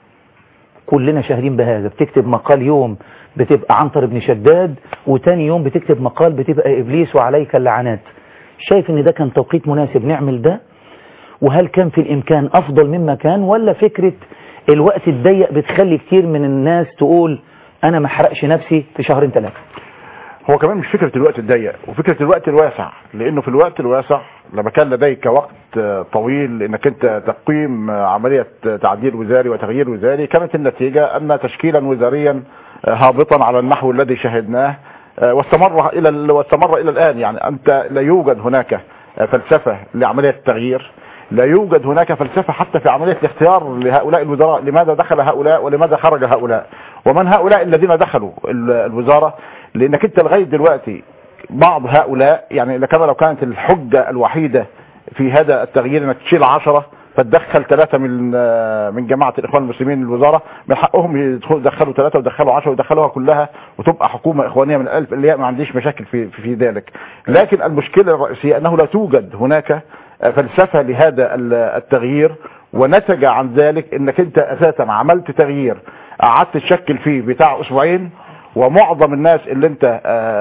كلنا شاهدين بهذا بتكتب مقال يوم بتبقى عنتر بن شداد وتاني يوم بتكتب مقال بتبقى ابليس وعليك اللعنات شايف ان ده كان توقيت مناسب نعمل ده وهل كان في الامكان افضل مما كان ولا فكرة الوقت الضيق بتخلي كتير من الناس تقول انا ما احرقش نفسي في شهرين ثلاثة هو كمان مش فكرة الوقت الضيق وفكرة الوقت الواسع لانه في الوقت الواسع لما كان لديك وقت آه، طويل انك انت تقيم آه، عملية آه، تعديل وزاري وتغيير وزاري كانت النتيجة ان تشكيلا وزاريا آه، هابطا على النحو الذي شاهدناه آه، واستمر الى ال- واستمر الى الان يعني انت لا يوجد هناك آه، فلسفة لعملية التغيير لا يوجد هناك فلسفة حتى في عملية الاختيار لهؤلاء الوزراء لماذا دخل هؤلاء ولماذا خرج هؤلاء ومن هؤلاء الذين دخلوا ال- الوزارة لانك انت لغاية دلوقتي بعض هؤلاء يعني كما لو كانت الحجة الوحيدة في هذا التغيير انك تشيل عشرة فتدخل ثلاثة من آه، من جماعة الإخوان المسلمين الوزارة من حقهم يدخلوا يدخلوا ثلاثة ويدخلوا عشرة ويدخلوها كلها وتبقى حكومة إخوانية من الألف اللي هي ما عنديش مشاكل في, في, في ذلك لكن المشكلة الرئيسية أنه لا توجد هناك آه، فلسفة لهذا ال- التغيير ونتج عن ذلك انك انت اساسا عملت تغيير قعدت تشكل فيه بتاع اسبوعين ومعظم الناس اللي انت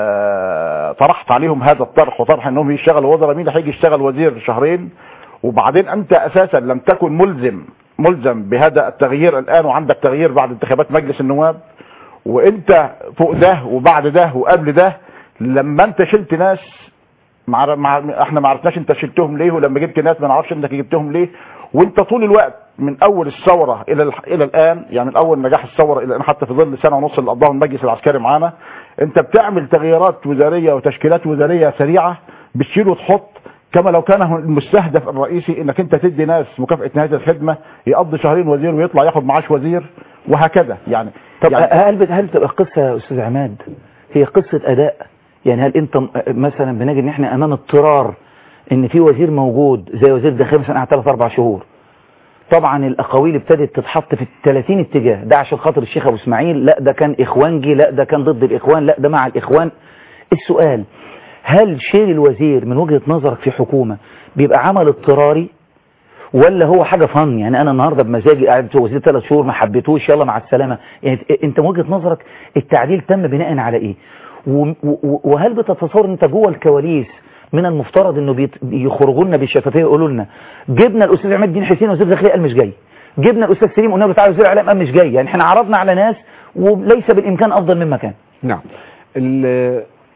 آه، طرحت عليهم هذا الطرح وطرح انهم يشتغلوا وزراء مين اللي هيجي يشتغل وزير شهرين وبعدين انت اساسا لم تكن ملزم ملزم بهذا التغيير الان وعندك تغيير بعد انتخابات مجلس النواب وانت فوق ده وبعد ده وقبل ده لما انت شلت ناس مع مع احنا ما عرفناش انت شلتهم ليه ولما جبت ناس ما نعرفش انك جبتهم ليه وانت طول الوقت من اول الثوره الى الح- الى الان يعني من اول نجاح الثوره الى الان حتى في ظل سنه ونص اللي قضاها المجلس العسكري معانا انت بتعمل تغييرات وزاريه وتشكيلات وزاريه سريعه بتشيل وتحط كما لو كان هو المستهدف الرئيسي انك انت تدي ناس مكافاه نهايه الخدمه يقضي شهرين وزير ويطلع ياخد معاش وزير وهكذا يعني طب يعني هل بت- هل تبقى قصة يا استاذ عماد هي قصة اداء يعني هل انت م- مثلا بنجد ان احنا امام اضطرار ان في وزير موجود زي وزير الداخليه مثلا قعد ثلاث اربع شهور طبعا الاقاويل ابتدت تتحط في 30 اتجاه ده عشان خاطر الشيخ ابو اسماعيل لا ده كان اخوانجي لا ده كان ضد الاخوان لا ده مع الاخوان السؤال هل شيل الوزير من وجهة نظرك في حكومة بيبقى عمل اضطراري ولا هو حاجة فن يعني انا النهاردة بمزاجي قاعد في وزير ثلاث شهور ما حبيتوش يلا مع السلامة يعني انت من وجهة نظرك التعديل تم بناء على ايه و- و- وهل بتتصور انت جوه الكواليس من المفترض انه بيت- يخرجوا لنا بالشفافيه ويقولوا لنا جبنا الاستاذ عماد الدين حسين وزير الداخليه قال مش جاي جبنا الاستاذ سليم قلنا له تعالى وزير الاعلام قال مش جاي يعني احنا عرضنا على ناس وليس بالامكان افضل مما كان نعم ال-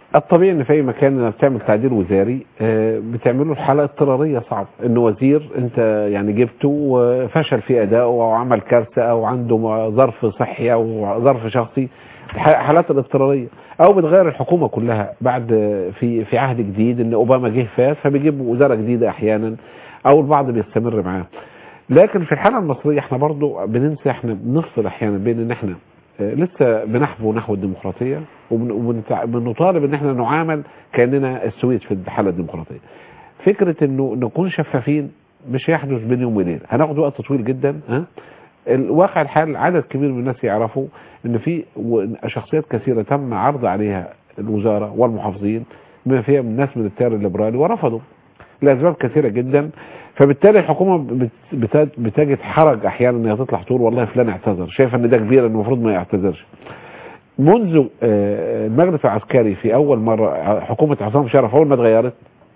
الطبيعي ان في اي مكان لما بتعمل تعديل وزاري آه، بتعمله حاله اضطراريه صعبه ان وزير انت يعني جبته وفشل في ادائه او عمل كارثه او عنده ظرف صحي او ظرف شخصي ح- حالات الاضطراريه او بتغير الحكومه كلها بعد في في عهد جديد ان اوباما جه فات فبيجيب وزاره جديده احيانا او البعض بيستمر معاه لكن في الحاله المصريه احنا برضو بننسى احنا بنفصل احيانا بين ان احنا آه، لسه بنحبو نحو الديمقراطيه وبن- وبنتع- بنطالب ان احنا نعامل كاننا السويد في الحاله الديمقراطيه. فكره انه نكون شفافين مش هيحدث بين يوم وليله، هناخد وقت طويل جدا ها الواقع الحال عدد كبير من الناس يعرفوا ان في و- شخصيات كثيره تم عرض عليها الوزاره والمحافظين بما فيها من ناس من التيار الليبرالي ورفضوا لاسباب كثيره جدا فبالتالي الحكومه بت- بت- بتجد حرج احيانا انها تطلع تقول والله فلان اعتذر شايف ان ده كبير إن المفروض ما يعتذرش منذ آه، المجلس العسكري في اول مره ع- حكومه عصام شرف اول ما اتغيرت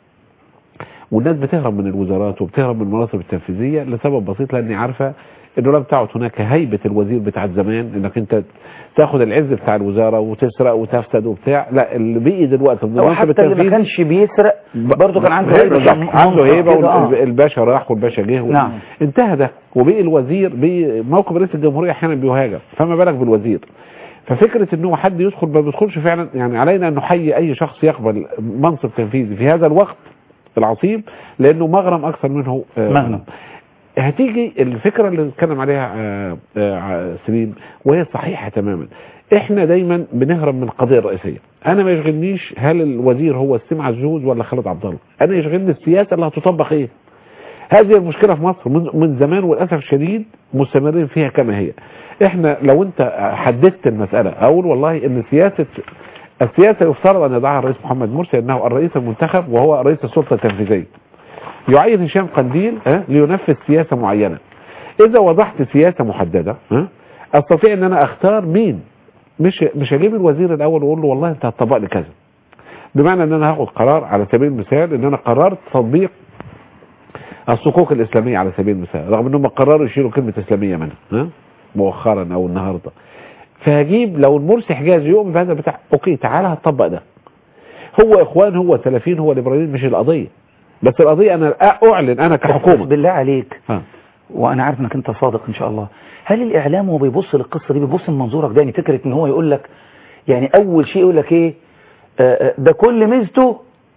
والناس بتهرب من الوزارات وبتهرب من المناصب التنفيذيه لسبب بسيط لاني عارفه انه لم تعد هناك هيبه الوزير بتاعت زمان انك انت تاخد العز بتاع الوزاره وتسرق وتفسد وبتاع لا اللي بقي دلوقتي من او المناصب حتى اللي ما التنفيذية- كانش بيسرق برضه كان عنده هيبه بالظبط. عنده هيبه كده، آه. والباشا راح والباشا جه نعم. انتهى ده وبقي الوزير بقي موقف رئيس الجمهوريه احيانا بيهاجم فما بالك بالوزير ففكره انه حد يدخل ما بيدخلش فعلا يعني علينا ان نحيي اي شخص يقبل منصب تنفيذي في هذا الوقت العصيب لانه مغرم اكثر منه آه، مغنم. هتيجي الفكره اللي اتكلم عليها آه، آه، سليم وهي صحيحه تماما احنا دايما بنهرب من القضيه الرئيسيه انا ما يشغلنيش هل الوزير هو السيم عزوز ولا خالد عبد الله انا يشغلني السياسه اللي هتطبق ايه هذه المشكله في مصر من, من زمان وللاسف الشديد مستمرين فيها كما هي احنا لو انت حددت المساله اقول والله ان سياسه السياسه يفترض ان يضعها الرئيس محمد مرسي انه الرئيس المنتخب وهو رئيس السلطه التنفيذيه يعين هشام قنديل ها، لينفذ سياسه معينه اذا وضحت سياسه محدده ها، استطيع ان انا اختار مين مش مش هجيب الوزير الاول واقول له والله انت هتطبق لي كذا بمعنى ان انا هاخد قرار على سبيل المثال ان انا قررت تطبيق الصكوك الاسلاميه على سبيل المثال رغم انهم قرروا يشيلوا كلمه اسلاميه منها ها مؤخرا او النهارده فهجيب لو المرسي حجازي يؤمن بهذا بتاع اوكي تعالى هتطبق ده هو اخوان هو سلفيين هو ليبراليين مش القضيه بس القضيه انا اعلن انا كحكومه بالله عليك ها. وانا عارف انك انت صادق ان شاء الله هل الاعلام وهو بيبص للقصه دي بيبص من منظورك ده يعني فكره ان هو يقول لك يعني اول شيء يقول لك ايه آه، آه، ده كل ميزته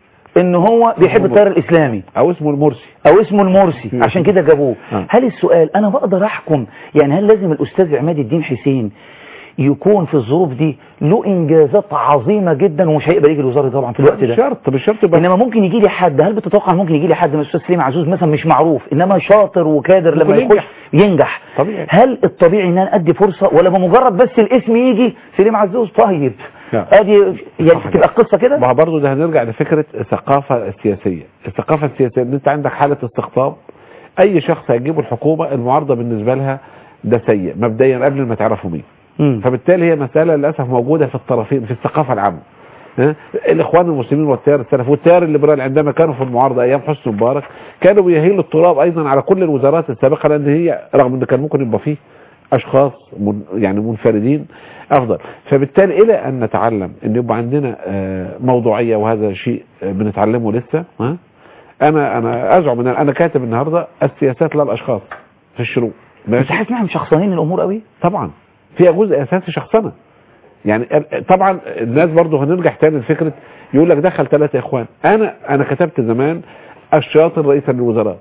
ان هو بيحب التيار الاسلامي او اسمه المرسي او اسمه المرسي عشان كده جابوه آه. هل السؤال انا بقدر احكم يعني هل لازم الاستاذ عماد الدين حسين يكون في الظروف دي له انجازات عظيمه جدا ومش هيقبل يجي الوزاره طبعا في الوقت ده مش شرط مش شرط يبقى انما ممكن يجي لي حد هل بتتوقع إن ممكن يجي لي حد من الاستاذ سليم عزوز مثلا مش معروف انما شاطر وكادر لما ممكن يخش ينجح طبيعي. هل الطبيعي ان انا ادي فرصه ولا بمجرد بس الاسم يجي سليم عزوز طيب لا. ادي يعني صح تبقى القصه كده ما هو برضه ده هنرجع لفكره الثقافه السياسيه الثقافه السياسيه ان انت عندك حاله استقطاب اي شخص هتجيبه الحكومه المعارضه بالنسبه لها ده سيء مبدئيا قبل ما تعرفوا مين مم. فبالتالي هي مساله للاسف موجوده في الطرفين في الثقافه العامه ها؟ الاخوان المسلمين والتيار السلفي والتيار الليبرالي عندما كانوا في المعارضه ايام حسني مبارك كانوا بيهيلوا التراب ايضا على كل الوزارات السابقه لان هي رغم ان كان ممكن يبقى فيه اشخاص من يعني منفردين افضل فبالتالي الى ان نتعلم ان يبقى عندنا آه، موضوعيه وهذا شيء آه، بنتعلمه لسه ها انا انا ازعم ان انا كاتب النهارده السياسات لا الاشخاص في الشروق انت حاسس ان احنا مشخصنين الامور قوي طبعا فيها جزء اساسي شخصنه يعني ال- طبعا الناس برضه هنرجع تاني لفكره يقول لك دخل ثلاثه اخوان انا انا كتبت زمان الشاطر رئيسا للوزراء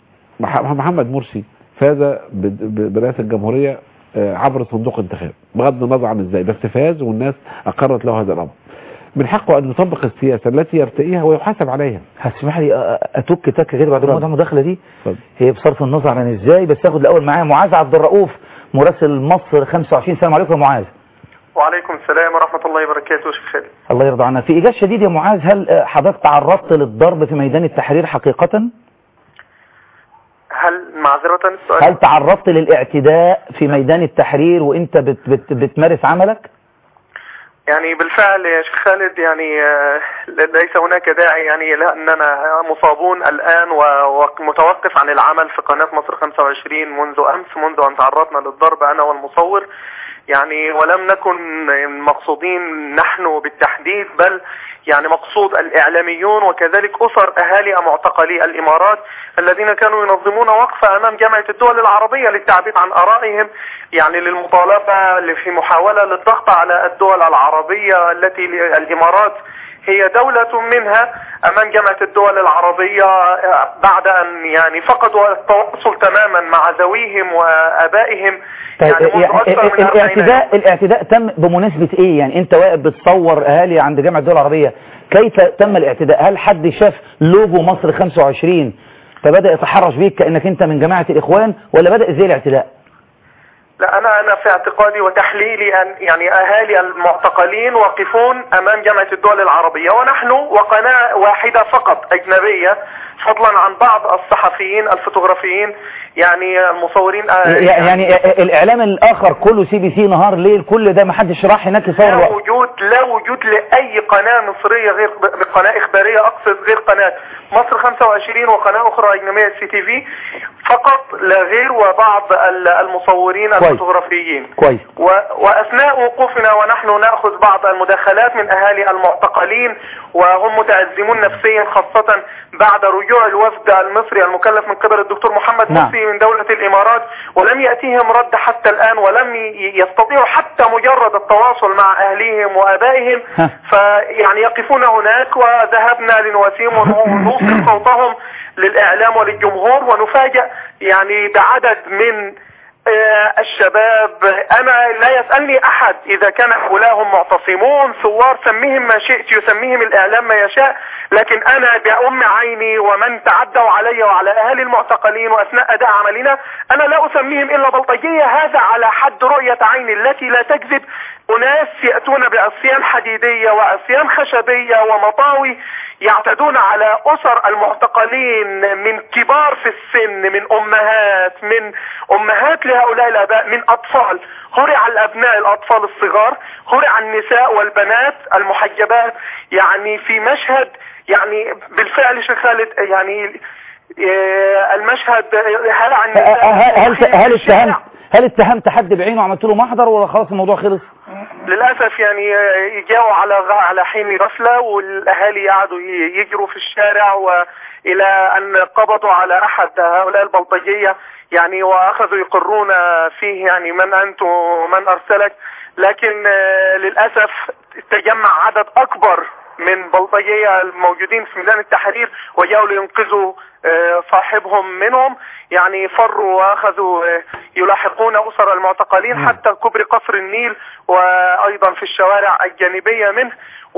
مح- محمد مرسي فاز ب- ب- برئاسه الجمهوريه آه، عبر صندوق انتخاب بغض النظر عن ازاي بس فاز والناس اقرت له هذا الامر من حقه ان يطبق السياسه التي يرتئيها ويحاسب عليها هتسمح لي أ- اتك تكه كده بعد ما اتفضل. المداخله دي اتفضل. هي بصرف النظر عن ازاي بس اخد الاول معايا معاذ عبد الرؤوف مراسل مصر 25 السلام عليكم يا معاذ وعليكم السلام ورحمة الله وبركاته يا شيخ خالد الله يرضى عنك في ايجاز شديد يا معاذ هل آه، حضرتك تعرضت للضرب في ميدان التحرير حقيقه هل معذرة السؤال هل تعرضت للاعتداء في ميدان التحرير وانت بت بت بتمارس عملك يعني بالفعل يا شيخ خالد يعني آه، ليس هناك داعي يعني لأننا مصابون الآن و- ومتوقف عن العمل في قناة مصر 25 منذ أمس منذ أن تعرضنا للضرب أنا والمصور يعني ولم نكن مقصودين نحن بالتحديد بل يعني مقصود الإعلاميون وكذلك أسر أهالي معتقلي الإمارات الذين كانوا ينظمون وقفة أمام جامعة الدول العربية للتعبير عن آرائهم يعني للمطالبة في محاولة للضغط على الدول العربية التي الإمارات هي دولة منها أمام جامعة الدول العربية بعد أن يعني فقدوا التواصل تماما مع ذويهم وآبائهم طيب يعني منذ يعني أكثر من 40 الاعتداء الاعتداء تم بمناسبة ايه يعني انت واقف بتصور اهالي عند جامعة الدول العربية كيف تم الاعتداء هل حد شاف لوجو مصر 25 فبدأ يتحرش بيك كأنك انت من جماعة الاخوان ولا بدأ ازاي الاعتداء لا أنا أنا في اعتقادي وتحليلي أن يعني أهالي المعتقلين واقفون أمام جامعة الدول العربية ونحن وقناة واحدة فقط أجنبية فضلا عن بعض الصحفيين الفوتوغرافيين يعني المصورين آه، يعني الاعلام الاخر كله سي بي سي نهار ليل كل ده ما حدش راح هناك لا يصور وجود لا وجود لأي قناة مصرية غير قناة إخبارية أقصد غير قناة مصر 25 وقناة أخرى أجنبية سي تي في فقط لا غير وبعض ال- المصورين كويس. الفوتوغرافيين كويس و... وأثناء وقوفنا ونحن نأخذ بعض المداخلات من أهالي المعتقلين وهم متأزمون نفسيا خاصة بعد رجوع الوفد المصري المكلف من قبل الدكتور محمد نعم. مرسي من دولة الإمارات ولم يأتيهم رد حتى الآن ولم ي- يستطيعوا حتى مجرد التواصل مع أهليهم وآبائهم ها. فيعني يقفون هناك وذهبنا لنواسيهم ونوصل صوتهم للإعلام وللجمهور ونفاجأ يعني بعدد من آه، الشباب انا لا يسألني احد اذا كان هؤلاء هم معتصمون ثوار سميهم ما شئت يسميهم الاعلام ما يشاء لكن انا بأم عيني ومن تعدوا علي وعلى اهالي المعتقلين واثناء اداء عملنا انا لا اسميهم الا بلطجية هذا على حد رؤية عيني التي لا تكذب اناس يأتون بعصيان حديدية وعصيان خشبية ومطاوي يعتدون على اسر المعتقلين من كبار في السن من امهات من امهات لهؤلاء الاباء من اطفال هرع الابناء الاطفال الصغار هرع النساء والبنات المحجبات يعني في مشهد يعني بالفعل شيخ خالد يعني آه، المشهد هلع النساء هل هل هل اتهمت هل اتهمت حد بعينه وعملت له محضر ولا خلاص الموضوع خلص للأسف يعني جاءوا على غ- على حين غفلة والأهالي قعدوا ي- يجروا في الشارع وإلى أن قبضوا على أحد هؤلاء البلطجية يعني وأخذوا يقرون فيه يعني من أنت ومن أرسلك لكن آه، للأسف تجمع عدد أكبر من بلطجية الموجودين في ميدان التحرير وجاءوا لينقذوا آه، صاحبهم منهم يعني فروا واخذوا آه، يلاحقون اسر المعتقلين حتى كبر قصر النيل وايضا في الشوارع الجانبية منه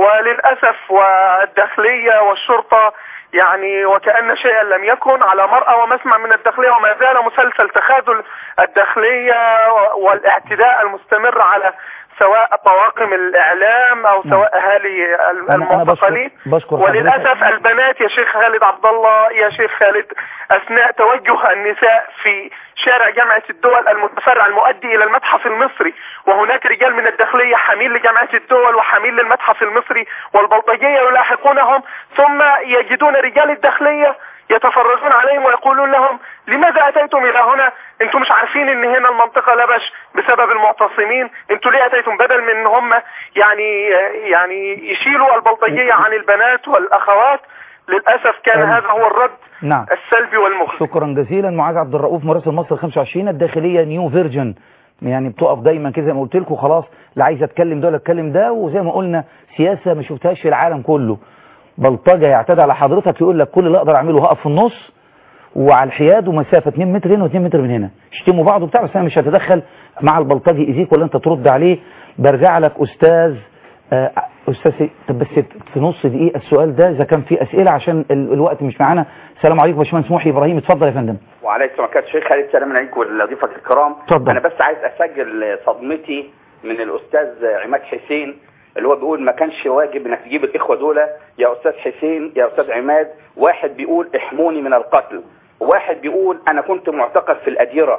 وللأسف والداخلية والشرطة يعني وكأن شيئا لم يكن على مرأى ومسمع من الداخلية وما زال مسلسل تخاذل الداخلية والاعتداء المستمر على سواء طواقم الإعلام أو سواء أهالي أنا- أنا المعتقلين بشكر- بشكر حضرتك. وللأسف البنات يا شيخ خالد عبد الله يا شيخ خالد أثناء توجه النساء في شارع جامعة الدول المتفرع المؤدي إلى المتحف المصري وهناك رجال من الداخلية حميل لجامعة الدول وحميل للمتحف المصري والبلطجية يلاحقونهم ثم يجدون رجال الداخلية يتفرجون عليهم ويقولون لهم لماذا أتيتم إلى هنا انتم مش عارفين ان هنا المنطقة لبش بسبب المعتصمين انتوا ليه أتيتم بدل من ان هم يعني يعني يشيلوا البلطجية عن البنات والأخوات للأسف كان أم. هذا هو الرد نعم السلبي والمخزي شكرا جزيلا معاذ عبد الرؤوف مراسل مصر 25 الداخليه نيو فيرجن يعني بتقف دايما كده زي ما قلت لكم خلاص لا عايز اتكلم ده ولا اتكلم ده وزي ما قلنا سياسه ما شفتهاش في العالم كله بلطجه يعتدي على حضرتك يقول لك كل اللي اقدر اعمله هقف في النص وعلى الحياد ومسافه 2 متر هنا و2 متر من هنا يشتموا بعض وبتاع بس انا مش هتدخل مع البلطجي يأذيك ولا انت ترد عليه برجع لك استاذ آه، استاذ سي- طب بس في نص دقيقه السؤال ده اذا كان في اسئله عشان ال- الوقت مش معانا السلام عليكم يا باشمهندس محي ابراهيم اتفضل يا فندم وعليكم السلام عليكم شيخ خالد سلام عليكم ولضيفك الكرام اتفضل. انا بس عايز اسجل صدمتي من الاستاذ عماد حسين اللي هو بيقول ما كانش واجب انك تجيب الاخوه دول يا استاذ حسين يا استاذ عماد واحد بيقول احموني من القتل وواحد بيقول انا كنت معتقل في الاديره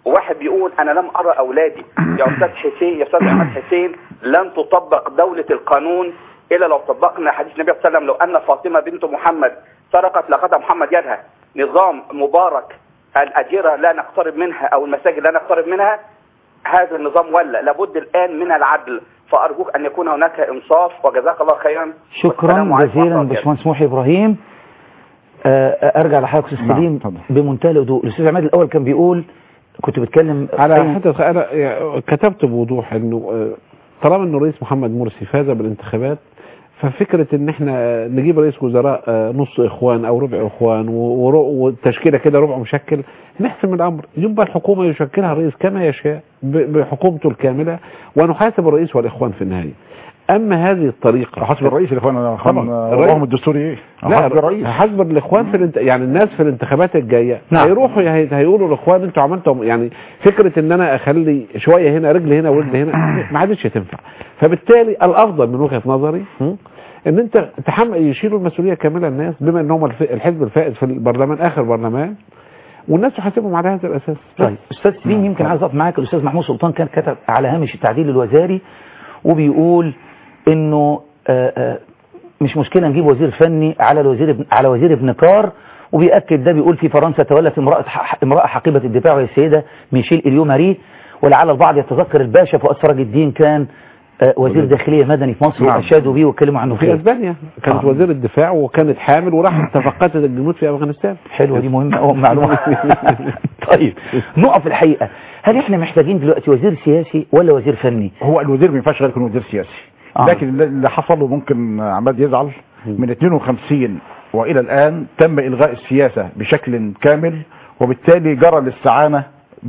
وواحد بيقول انا لم ارى اولادي يا استاذ حسين يا استاذ عماد حسين لن تطبق دولة القانون الا لو طبقنا حديث النبي صلى الله عليه وسلم لو ان فاطمة بنت محمد سرقت لقد محمد يدها نظام مبارك الاجرة لا نقترب منها او المساجد لا نقترب منها هذا النظام ولا لابد الان من العدل فارجوك ان يكون هناك انصاف وجزاك الله خيرا شكرا والسلام عليكم جزيلا ورحمة الله باشمهندس محي ابراهيم آه، آه، ارجع لحضرتك استاذ سليم بمنتهى الهدوء الاستاذ عماد الاول كان بيقول كنت بتكلم على أين- حتى انا يعني كتبت بوضوح انه آه، طالما انه الرئيس محمد مرسي فاز بالانتخابات ففكرة ان احنا نجيب رئيس وزراء آه، نص اخوان او ربع اخوان و- ور- وتشكيلة كده ربع مشكل نحسم الامر يبقى الحكومة يشكلها الرئيس كما يشاء ب- بحكومته الكاملة ونحاسب الرئيس والاخوان في النهاية اما هذه الطريقة حسب الرئيس الاخوان طبعا. وضعهم الدستوري ايه لا حسب الرئيس حسب الاخوان في الانت... يعني الناس في الانتخابات الجايه نعم. هيروحوا هي... هيقولوا الاخوان انتوا عملتوا يعني فكره ان انا اخلي شويه هنا رجل هنا ورجل هنا ما عادتش تنفع فبالتالي الافضل من وجهه نظري م? ان انت تحمل يشيلوا المسؤوليه كامله الناس بما ان هم الف... الحزب الفائز في البرلمان اخر برلمان والناس تحاسبهم على هذا الاساس طيب استاذ سليم يمكن عايز اقف معاك الاستاذ محمود سلطان كان كتب على هامش التعديل الوزاري وبيقول انه آه، آه، مش مشكله نجيب وزير فني على الوزير ابن على وزير ابن كار وبيأكد ده بيقول في فرنسا تولت امرأة ح- امرأة حقيبة الدفاع وهي السيدة ميشيل إليو ماري ولعل البعض يتذكر الباشا فؤاد سراج الدين كان آه، وزير داخلية مدني في مصر نعم. وأشادوا بيه واتكلموا عنه في خير اسبانيا كانت آه. وزير الدفاع وكانت حامل وراحت تفقدت الجنود في افغانستان حلوة دي مهمة أو معلومة طيب نقف الحقيقة هل احنا محتاجين دلوقتي وزير سياسي ولا وزير فني هو الوزير ما ينفعش غير يكون وزير سياسي آه. لكن اللي- اللي حصل وممكن عماد يزعل من 52 والى الان تم الغاء السياسه بشكل كامل وبالتالي جرى الاستعانه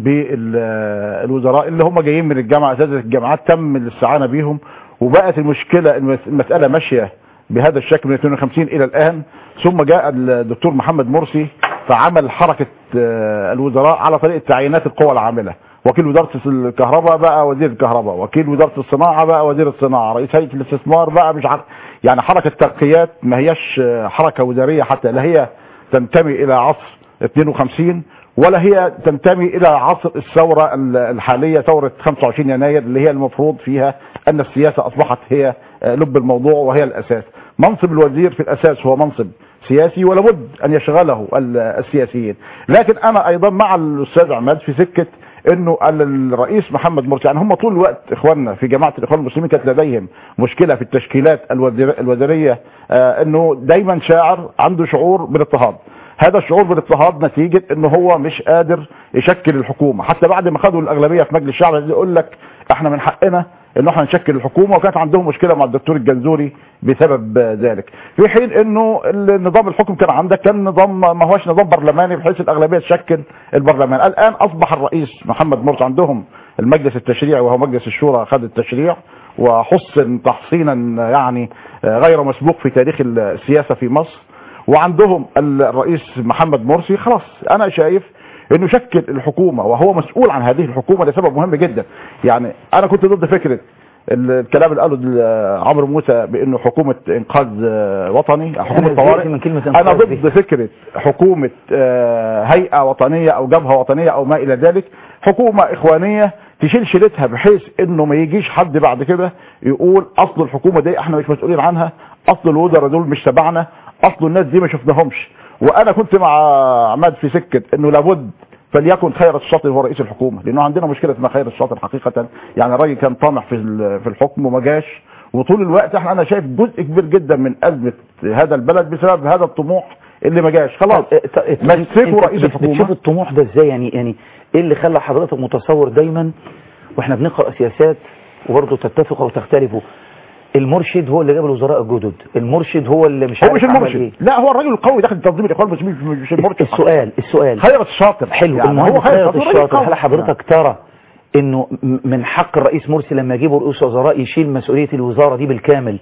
بالوزراء اللي هم جايين من الجامعه اساتذه الجامعات تم الاستعانه بيهم وبقت المشكله المس- المساله ماشيه بهذا الشكل من 52 الى الان ثم جاء الدكتور محمد مرسي فعمل حركه آه، الوزراء على طريقه تعيينات القوى العامله وكيل وزاره الكهرباء بقى وزير الكهرباء وكيل وزاره الصناعه بقى وزير الصناعه رئيس هيئه الاستثمار بقى مش عارف يعني حركه ترقيات ما هياش آه، حركه وزاريه حتى لا هي تنتمي الى عصر 52 ولا هي تنتمي الى عصر الثوره ال- الحاليه ثوره 25 يناير اللي هي المفروض فيها ان السياسه اصبحت هي آه، لب الموضوع وهي الاساس منصب الوزير في الاساس هو منصب سياسي ولابد ان يشغله ال- السياسيين لكن انا ايضا مع الاستاذ عماد في سكه انه ال- الرئيس محمد مرسي يعني هم طول الوقت اخواننا في جماعه الاخوان المسلمين كانت لديهم مشكله في التشكيلات الوزير- الوزاريه آه انه دايما شاعر عنده شعور بالاضطهاد هذا الشعور بالاضطهاد نتيجه انه هو مش قادر يشكل الحكومه حتى بعد ما خدوا الاغلبيه في مجلس الشعب يقول لك احنا من حقنا ان احنا نشكل الحكومه وكانت عندهم مشكله مع الدكتور الجنزوري بسبب ذلك في حين انه النظام الحكم كان عندك كان نظام ما هوش نظام برلماني بحيث الاغلبيه تشكل البرلمان الان اصبح الرئيس محمد مرسي عندهم المجلس التشريعي وهو مجلس الشورى خد التشريع وحسن تحصينا يعني غير مسبوق في تاريخ السياسه في مصر وعندهم الرئيس محمد مرسي خلاص انا شايف انه شكل الحكومه وهو مسؤول عن هذه الحكومه لسبب مهم جدا يعني انا كنت ضد فكره الكلام اللي قاله ال- عمرو موسى بانه حكومه انقاذ آه، وطني حكومه أنا طوارئ زهقت من كلمة انا إنقاذ ضد دي. فكره حكومه آه، هيئه وطنيه او جبهه وطنيه او ما الى ذلك حكومه اخوانيه تشيل شيلتها بحيث انه ما يجيش حد بعد كده يقول اصل الحكومه دي احنا مش مسؤولين عنها اصل الوزراء دول مش تبعنا اصل الناس دي ما شفناهمش وانا كنت مع عماد في سكه انه لابد فليكن خيرت الشاطر هو رئيس الحكومه لانه عندنا مشكله اسمها خيرت الشاطر حقيقه يعني الراجل كان طامح في ال- في الحكم وما جاش وطول الوقت احنا انا شايف جزء كبير جدا من ازمه هذا البلد بسبب هذا الطموح اللي ما جاش خلاص مسكوا رئيس بتشوف الحكومه الطموح ده ازاي يعني يعني ايه اللي خلى حضرتك متصور دايما واحنا بنقرا سياسات وبرضه تتفقوا وتختلفوا المرشد هو اللي جاب الوزراء الجدد المرشد هو اللي مش هو عارف مش عمل المرشد ايه لا هو الراجل القوي داخل تنظيم الاخوان المسلمين مش المرشد السؤال السؤال خيرت الشاطر حلو يعني المهم هو خيرت خيرت الشاطر، راجل الشاطر قوي. هل حضرتك ترى انه م- من حق الرئيس مرسي لما يجيبوا رئيس وزراء يشيل مسؤولية الوزارة دي بالكامل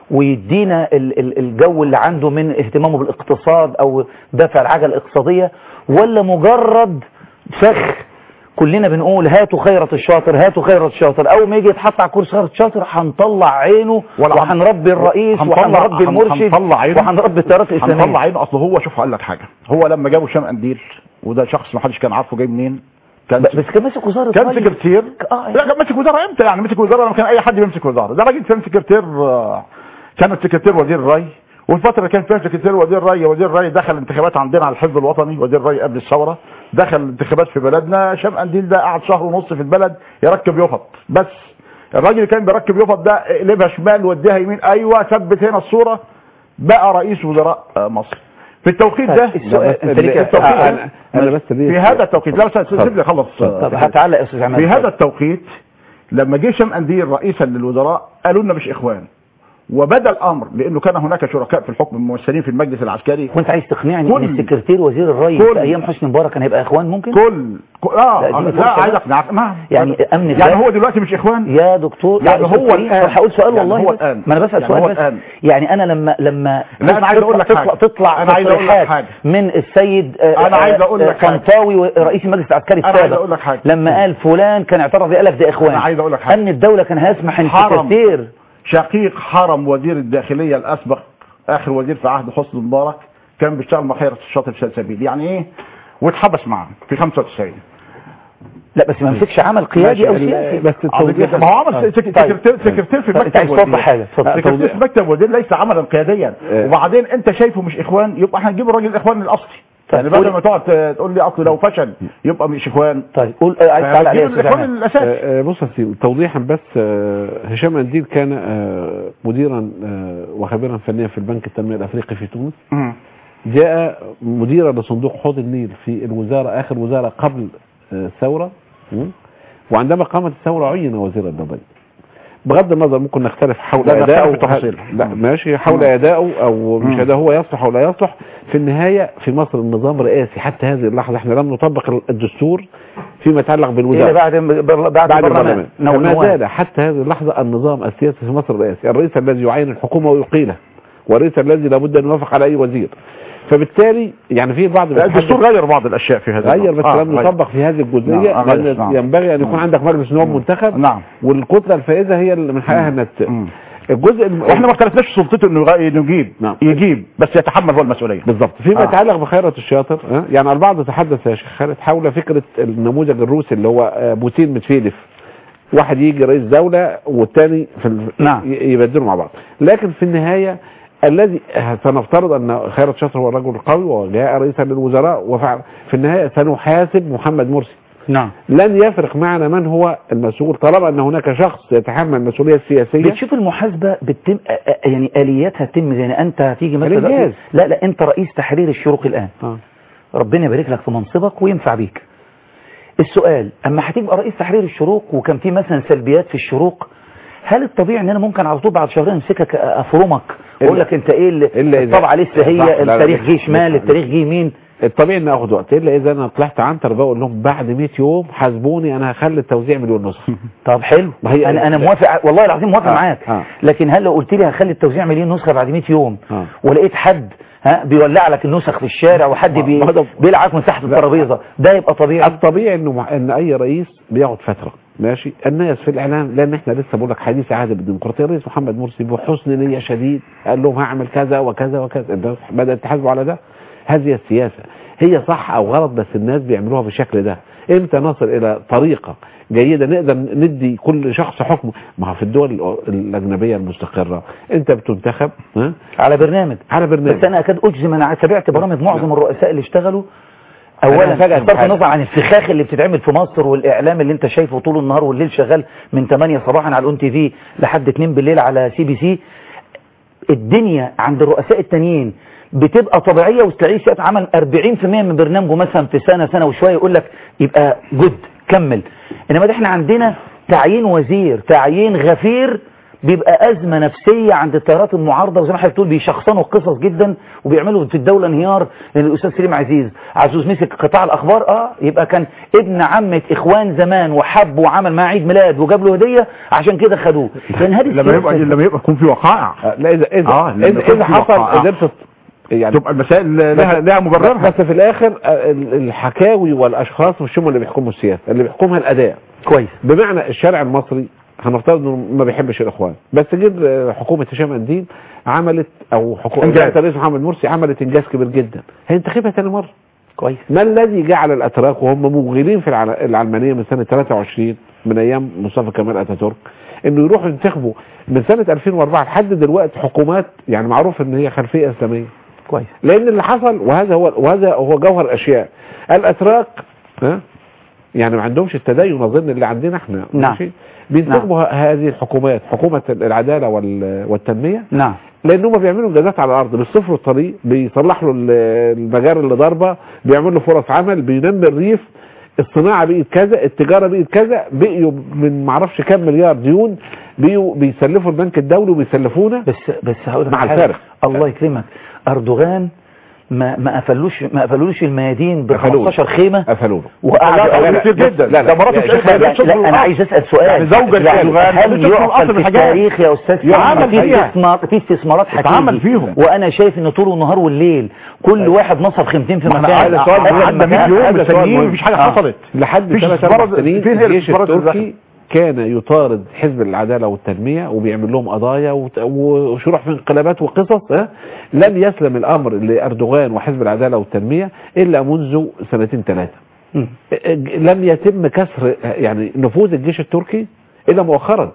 ويدينا ال- ال- الجو اللي عنده من اهتمامه بالاقتصاد او دفع العجلة الاقتصادية ولا مجرد فخ كلنا بنقول هاتوا خيرة الشاطر هاتوا خيرة الشاطر اول ما يجي يتحط على كرسي خيرة الشاطر هنطلع عينه ولا هن- وهنربي الرئيس هنطلع- وهنربي هن- المرشد هنطلع عينه وهنربي التيارات هنطلع الاسلامية عينه اصل هو شوف هقول لك حاجه هو لما جابوا هشام قنديل وده شخص ما حدش كان عارفه جاي منين كان بس كان ماسك وزاره كان ري. سكرتير اه لا كان ماسك وزاره امتى يعني مسك وزاره لما كان اي حد بيمسك وزاره ده راجل كان سكرتير آه، كان سكرتير وزير الري والفتره اللي كان فيها سكرتير وزير الري وزير الري دخل انتخابات عندنا على الحزب الوطني وزير الري قبل الثوره دخل انتخابات في بلدنا شام قنديل ده قعد شهر ونص في البلد يركب يفط بس الراجل اللي كان بيركب يفط ده اقلبها شمال وديها يمين ايوه ثبت هنا الصوره بقى رئيس وزراء آه، مصر في التوقيت ده السؤال- في أنت ليك- التوقيت آه، ده أنا- أنا بس ليه- في هذا التوقيت لا بس سيب لي اخلص طب هتعلق يا استاذ عماد في هذا التوقيت لما جه شام قنديل رئيسا للوزراء قالوا لنا مش اخوان وبدا الامر لانه كان هناك شركاء في الحكم ممثلين في المجلس العسكري وانت عايز تقنعني كل- ان السكرتير وزير الري كل- في ايام حسني مبارك كان هيبقى اخوان ممكن كل كل- اه لا، اديني لا فرصة عايز بقى. اقنعك نعم يعني امن يعني الدولة- هو دلوقتي مش اخوان يا دكتور يعني يا هو أستاذ كريم، الآن. طب هقول سؤال يعني والله هو بس. الآن. ما انا بسال يعني سؤال هو بس الآن. يعني انا لما لما لا، أنا عايز أقول لك تطلع حاجة. تطلع أنا عايز أقول لك تصريحات حاجة. من السيد آه، أنا عايز آه، أقول لك آه، حاجة. طنطاوي رئيس المجلس العسكري أنا عايز السابق أقول لك حاجة. لما قال فلان كان اعترض قال لك ده اخوان أنا عايز أقول لك حاجة. امن الدوله كان هيسمح ان حرم. السكرتير شقيق حرم وزير الداخليه الاسبق اخر وزير في عهد حسني مبارك كان بيشتغل مع خيرة الشاطر في سلسبيل يعني ايه واتحبس معاه في 95 لا بس ما مسكش عمل قيادي او سياسي بس ما هو عمل سك- سكرتير سكرتير في انت مكتب عايز توضح وزير. حاجه اتفضل. سكرتير في مكتب وزير ليس عملا قياديا وبعدين انت شايفه مش اخوان يبقى احنا نجيب الراجل الاخوان الاصلي يعني بدل ما تقعد ت- تقول لي اصل لو فشل يبقى مش اخوان طيب قول عايز تعلق عليه يا فهنجيب استاذ الاخوان عماد. الاساسي آه، آه، بص يا سيدي توضيحا بس آه، هشام قنديل كان آه، مديرا آه، وخبيرا فنيا في البنك التنميه الافريقي في تونس مم. جاء مديرا لصندوق حوض النيل في الوزاره اخر وزاره قبل آه، الثوره مم. وعندما قامت الثوره عين وزيرا للري بغض النظر ممكن نختلف حول لا، نختلف ادائه في التفاصيل. لا ماشي حول مم. ادائه او مش مم. اداء هو يصلح او لا يصلح في النهايه في مصر النظام رئاسي حتى هذه اللحظه احنا لم نطبق الدستور فيما يتعلق بالوزاره إيه بعد بعد, بعد البرلمان نو- فما نواب. زال حتى هذه اللحظة النظام السياسي في مصر الرئاسي الرئيس الذي يعين الحكومة ويقيلها والرئيس الذي لابد أن يوافق على أي وزير فبالتالي يعني في بعض لا، بيتحدث- الدستور غير بعض الاشياء في هذا غير بس آه، لم غير. يطبق في هذه الجزئية نعم، آه، غير، لأن نعم. ينبغي أن يكون عندك مجلس نواب منتخب نعم والكتلة الفائزة هي اللي من حقها أن ت- الجزء الم- واحنا ما اختلفناش في سلطته انه يغ- انه يجيب نعم. يجيب بس يتحمل هو المسؤوليه بالضبط فيما آه. يتعلق بخيرة الشاطر ها؟ يعني البعض تحدث يا شيخ خالد حول فكرة النموذج الروسي اللي هو آه، بوتين متفيلف واحد يجي رئيس دولة والتاني في ال... نعم. ي- يبدلوا مع بعض لكن في النهاية الذي سنفترض ان خيرت شاطر هو الرجل القوي وجاء رئيسا للوزراء وفعل في النهاية سنحاسب محمد مرسي نعم لن يفرق معنا من هو المسؤول طالما ان هناك شخص يتحمل المسؤولية السياسية بتشوف المحاسبه بتتم آه، آه، يعني الياتها تتم يعني انت هتيجي مثلا الإنجاز. لا لا انت رئيس تحرير الشروق الان آه. ربنا يبارك لك في منصبك وينفع بيك السؤال اما هتبقى رئيس تحرير الشروق وكان في مثلا سلبيات في الشروق هل الطبيعي ان انا ممكن على طول بعد شهرين امسكك افرمك واقول لك انت ايه اللي إلا إذا- الطبعه لسه صح، هي لا، لا، التاريخ مش- جه شمال مش- التاريخ جه يمين الطبيعي ان اخد وقت الا اذا انا طلعت عنتر بقول لهم بعد 100 يوم حاسبوني انا هخلي التوزيع مليون نسخه طب حلو ما هي- انا انا موافق والله العظيم موافق آه، معاك آه. لكن هل لو قلت لي هخلي التوزيع مليون نسخه بعد 100 يوم آه. ولقيت حد ها بيولع لك النسخ في الشارع وحد بي ما ده- بيلعبك من تحت الترابيزه ده يبقى طبيعي الطبيعي انه مع- ان اي رئيس بياخد فتره ماشي الناس في الاعلام لان احنا لسه بقول لك حديث عهد بالديمقراطيه الرئيس محمد مرسي بحسن نيه شديد قال لهم هعمل كذا وكذا وكذا الناس بدات تحاسبوا على ده هذه السياسه هي صح او غلط بس الناس بيعملوها بالشكل ده امتى نصل الى طريقه جيده نقدر ندي كل شخص حكمه ما هو في الدول الاجنبيه المستقره انت بتنتخب ها على برنامج على برنامج بس انا اكاد اجزم انا تابعت برامج معظم الرؤساء اللي اشتغلوا أنا اولا هفاجئك بصرف بحاجة. النظر عن الفخاخ اللي بتتعمل في مصر والاعلام اللي انت شايفه طول النهار والليل شغال من 8 صباحا على الاون تي في لحد 2 بالليل على سي بي سي الدنيا عند الرؤساء التانيين بتبقى طبيعيه وتلاقيه ساعات عمل 40% من برنامجه مثلا في سنه سنه وشويه يقول لك يبقى جد كمل انما ده احنا عندنا تعيين وزير تعيين غفير بيبقى أزمة نفسية عند التيارات المعارضة وزي ما حضرتك بتقول بيشخصنوا القصص جدا وبيعملوا في الدولة انهيار لأن الأستاذ سليم عزيز عزوز مسك قطاع الأخبار اه يبقى كان ابن عمة إخوان زمان وحب وعمل معاه عيد ميلاد وجاب له هدية عشان كده خدوه لأن هذه لما يبقى السياسة- لما يبقى يكون في وقائع لا اذا اذا آه، لما اذا, يكون إذا في حصل وقائع. قدرت يعني تبقى المسائل لها لها مبررها بس في الاخر آه، ال- الحكاوي والاشخاص مش هم اللي بيحكموا السياسه اللي بيحكمها الاداء كويس بمعنى الشارع المصري هنفترض انه ما بيحبش الاخوان بس جد آه، حكومه هشام الدين عملت او حكومه إنجاز. الرئيس محمد مرسي عملت انجاز كبير جدا هينتخبها تاني مره كويس ما الذي جعل الاتراك وهم موغلين في العل- العلمانيه من سنه 23 من ايام مصطفى كمال اتاتورك انه يروحوا ينتخبوا من سنه 2004 لحد دلوقتي حكومات يعني معروف ان هي خلفيه اسلاميه كويس لان اللي حصل وهذا هو وهذا هو جوهر الاشياء الاتراك ها يعني ما عندهمش التدين اظن اللي عندنا احنا نعم. ماشي؟ بينتخبوا ه- هذه الحكومات حكومه العداله وال- والتنميه نعم لان هم بيعملوا انجازات على الارض بيصفروا الطريق بيصلح له ال- المجاري اللي ضاربه بيعملوا له فرص عمل بينمي الريف الصناعه بقت كذا التجاره بقت كذا بقيوا من معرفش كام مليار ديون بقيوا بيسلفوا البنك الدولي وبيسلفونا بس بس هقول لك مع حاجة. الفارق الله يكرمك اردوغان ما ما قفلوش ما قفلوش الميادين ب قفلوه. 15 خيمه قفلوا له وقعدوا لا، لا، لا، كتير جدا لا، لا. ده مرات يا الشيخ شيخ لا, بيشوف لا الأصل. انا عايز اسال سؤال يعني زوجة يعني أردوغان هل بتشوف الأصل يعقل من في الحاجات. التاريخ يا استاذ يعمل في فيها. استثمار في استثمارات اتعمل حقيقي فيهم. وانا شايف ان طول النهار والليل كل واحد نصب خيمتين في ما مكان احنا هذا سؤال قفل عدى 100 مكان. يوم هذا سؤال مستنيين مهم. مفيش حاجه آه. حصلت لحد فيش ثلاث استثمار- اربع سنين فين هي الجيش الاستثمارات التركي كان يطارد حزب العداله والتنميه وبيعمل لهم قضايا وت- وشروح في انقلابات وقصص ها لم يسلم الامر لاردوغان وحزب العداله والتنميه الا منذ سنتين ثلاثه مم. لم يتم كسر يعني نفوذ الجيش التركي الا مؤخرا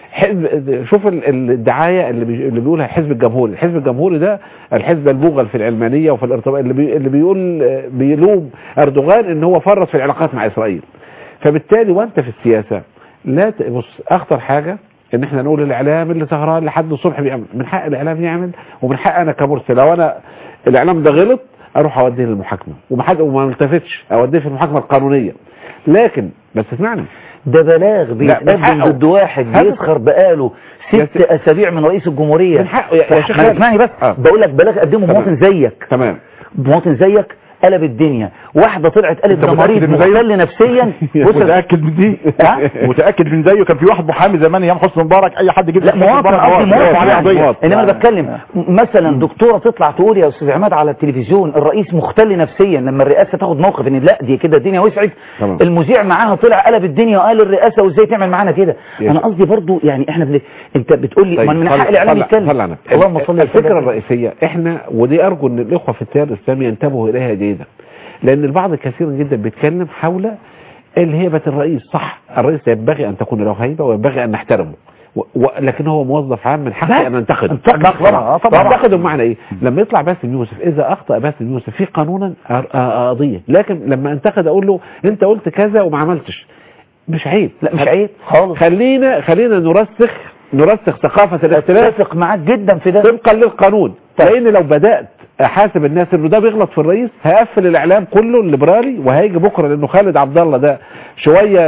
حزب شوف ال- الدعايه اللي بي- اللي بيقولها الحزب الجمهوري الحزب الجمهوري ده الحزب الموغل في العلمانيه وفي الارتباط اللي, بي اللي بيقول بيلوم اردوغان ان هو فرط في العلاقات مع اسرائيل فبالتالي وانت في السياسه لا ت- بص اخطر حاجه ان احنا نقول الاعلام اللي سهران لحد الصبح بيعمل من حق الاعلام يعمل ومن حق انا كمرسل لو انا الاعلام ده غلط اروح اوديه للمحاكمه ومحد وما التفتش اوديه في المحاكمه القانونيه لكن بس اسمعني ده بلاغ لا، من بيتقدم حقه. ضد واحد هذا- بيسخر بقاله ست اسابيع من رئيس الجمهوريه من حقه يا- يا ف- شيخ ما خالد. اسمعني بس آه. بقول لك بلاغ قدمه تمام. مواطن زيك تمام مواطن زيك قلب الدنيا واحده طلعت قالت انت ده مريض متأكد إنه زيه؟ مختل نفسيا بص متاكد من دي متاكد من زيه كان في واحد محامي زمان ايام حسني مبارك اي حد يجيب لا حسني مواطن مبارك قصدي يقف مواطن عليه يعني. قضية. انما انا بتكلم مثلا دكتوره تطلع تقول يا استاذ عماد على التلفزيون الرئيس مختل نفسيا لما الرئاسه تاخد موقف ان لا دي كده الدنيا وسعت تمام. المذيع معاها طلع قلب الدنيا وقال الرئاسه وازاي تعمل معانا كده يا انا قصدي برضو يعني احنا بن... انت بتقول لي طيب، ما من صل- حق الاعلام صل- يتكلم صل على النبي. اللهم صل الفكره وسلم. الرئيسيه احنا ودي ارجو ان الاخوه في التيار الاسلامي ينتبهوا اليها جيدا لان البعض كثيرا جدا بيتكلم حول الهيبه الرئيس صح الرئيس ينبغي ان تكون له هيبه وينبغي ان نحترمه و... و... لكن هو موظف عام من حقه ان انتقده انتقد طبعا. طبعا. انتقده بمعنى ايه لما يطلع باسم يوسف اذا اخطا باسم يوسف في قانونا أ- أ- قضيه لكن لما انتقد اقول له انت قلت كذا وما عملتش مش عيب لا مش عيب خالص خلينا خلينا نرسخ نرسخ ثقافه الاختلاف اتفق معاك جدا في ده طبقا للقانون لان لو بدات احاسب الناس انه ده بيغلط في الرئيس هقفل الاعلام كله الليبرالي وهيجي بكره لانه خالد عبد الله ده شويه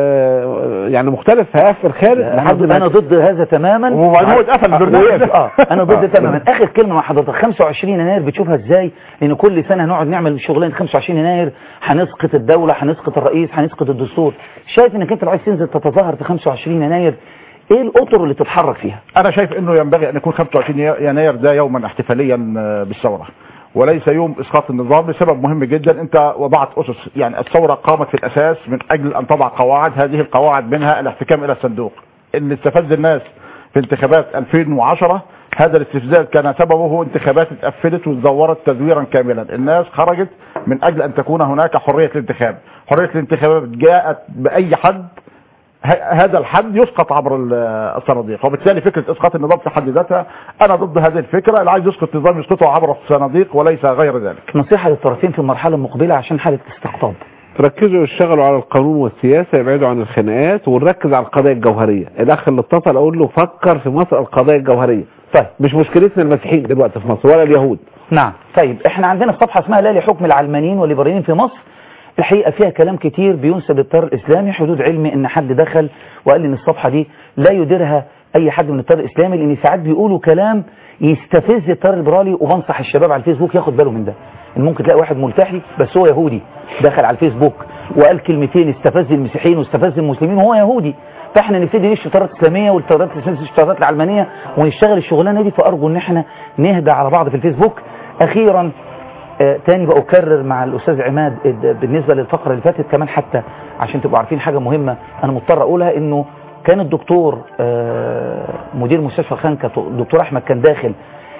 آه، يعني مختلف هقفل خالد لحد انا ما انا ضد هذا تماما وبعدين هو اتقفل البرنامج وقف- ده. اه انا ضد آه. تماما اخر كلمه مع حضرتك 25 يناير بتشوفها ازاي لان كل سنه نقعد نعمل شغلانه 25 يناير هنسقط الدوله هنسقط الرئيس هنسقط الدستور شايف انك انت لو عايز تنزل تتظاهر في 25 يناير ايه الاطر اللي تتحرك فيها انا شايف انه ينبغي ان يكون 25 يناير ده يوما احتفاليا آه، بالثوره وليس يوم اسقاط النظام لسبب مهم جدا انت وضعت اسس يعني الثوره قامت في الاساس من اجل ان تضع قواعد هذه القواعد منها الاحتكام الى الصندوق اللي استفز الناس في انتخابات 2010 هذا الاستفزاز كان سببه انتخابات اتقفلت وتزورت تزويرا كاملا الناس خرجت من اجل ان تكون هناك حريه الانتخاب حريه الانتخابات جاءت باي حد ه- هذا الحد يسقط عبر ال- الصناديق وبالتالي فكرة اسقاط النظام في حد ذاتها انا ضد هذه الفكرة اللي عايز يسقط النظام يسقطه عبر الصناديق وليس غير ذلك نصيحه للطرفين في المرحله المقبله عشان حاله استقطاب ركزوا اشتغلوا على القانون والسياسه يبعدوا عن الخناقات ونركز على القضايا الجوهريه الاخ اللي اتصل اقول له فكر في مصر القضايا الجوهريه طيب مش مشكلتنا المسيحيين دلوقتي في مصر ولا اليهود نعم طيب احنا عندنا في صفحه اسمها لا لحكم العلمانيين والليبراليين في مصر الحقيقه فيها كلام كتير بينسب للتيار الاسلامي حدود علمي ان حد دخل وقال ان الصفحه دي لا يديرها اي حد من التيار الاسلامي لان ساعات بيقولوا كلام يستفز التيار الليبرالي وبنصح الشباب على الفيسبوك ياخد باله من ده ان ممكن تلاقي واحد ملتحي بس هو يهودي دخل على الفيسبوك وقال كلمتين استفز المسيحيين واستفز المسلمين وهو يهودي فاحنا نبتدي نشتغل التيارات الاسلاميه والتيارات الاسلاميه التيارات العلمانيه ونشتغل الشغلانه دي فارجو ان احنا نهدى على بعض في الفيسبوك اخيرا آه، تاني بأكرر مع الأستاذ عماد اد- بالنسبة للفقرة اللي فاتت كمان حتى عشان تبقوا عارفين حاجة مهمة أنا مضطر أقولها إنه كان الدكتور آه، مدير مستشفى خانكة الدكتور أحمد كان داخل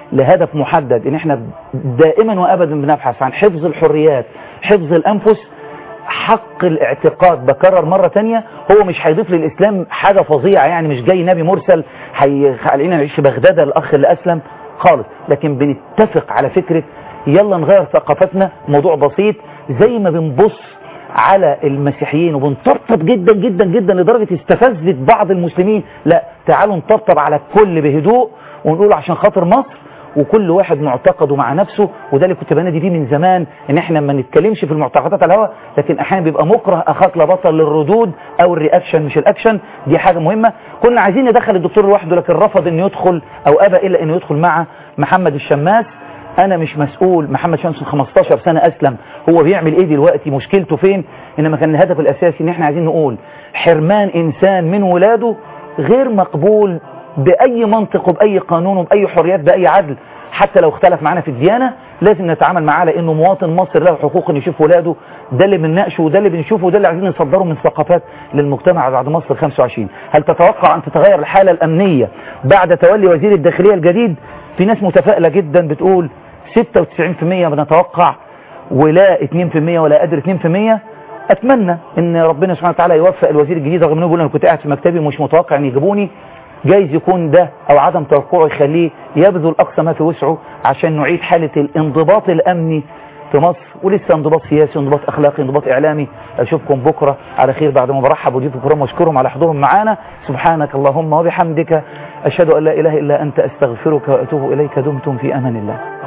لهدف محدد ان احنا دائما وابدا بنبحث عن حفظ الحريات حفظ الانفس حق الاعتقاد بكرر مرة تانية هو مش هيضيف للإسلام حاجة فظيعة يعني مش جاي نبي مرسل هيخلينا نعيش في بغداد الأخ اللي أسلم خالص لكن بنتفق على فكرة يلا نغير ثقافتنا موضوع بسيط زي ما بنبص على المسيحيين وبنطبطب جدا جدا جدا لدرجة استفزت بعض المسلمين لا تعالوا نطبطب على الكل بهدوء ونقول عشان خاطر مصر وكل واحد معتقده مع نفسه وده اللي كنت بنادي بيه من زمان ان احنا ما نتكلمش في المعتقدات على الهواء لكن احيانا بيبقى مكره اخاك لا بطل للردود او الرياكشن مش الاكشن دي حاجه مهمه كنا عايزين ندخل الدكتور لوحده لكن رفض انه يدخل او ابى الا انه يدخل مع محمد الشماس انا مش مسؤول محمد شمس 15 سنه اسلم هو بيعمل ايه دلوقتي مشكلته فين انما كان الهدف الاساسي ان احنا عايزين نقول حرمان انسان من ولاده غير مقبول باي منطق وباي قانون وباي حريات باي عدل حتى لو اختلف معانا في الديانة لازم نتعامل معاه لانه مواطن مصري له حقوق انه يشوف ولاده ده اللي بنناقشه وده اللي بنشوفه وده اللي عايزين نصدره من ثقافات للمجتمع بعد مصر 25 هل تتوقع ان تتغير الحالة الامنية بعد تولي وزير الداخلية الجديد في ناس متفائلة جدا بتقول 96% بنتوقع ولا 2% ولا قدر 2% اتمنى ان ربنا سبحانه وتعالى يوفق الوزير الجديد رغم انه بيقول انا كنت قاعد في مكتبي ومش متوقع ان يجيبوني جايز يكون ده او عدم توقعه يخليه يبذل اقصى ما في وسعه عشان نعيد حالة الانضباط الامني في مصر ولسه انضباط سياسي انضباط اخلاقي انضباط اعلامي اشوفكم بكرة على خير بعد ما برحب وضيوف الكرام واشكرهم على حضورهم معانا سبحانك اللهم وبحمدك اشهد ان لا اله الا انت استغفرك واتوب اليك دمتم في امان الله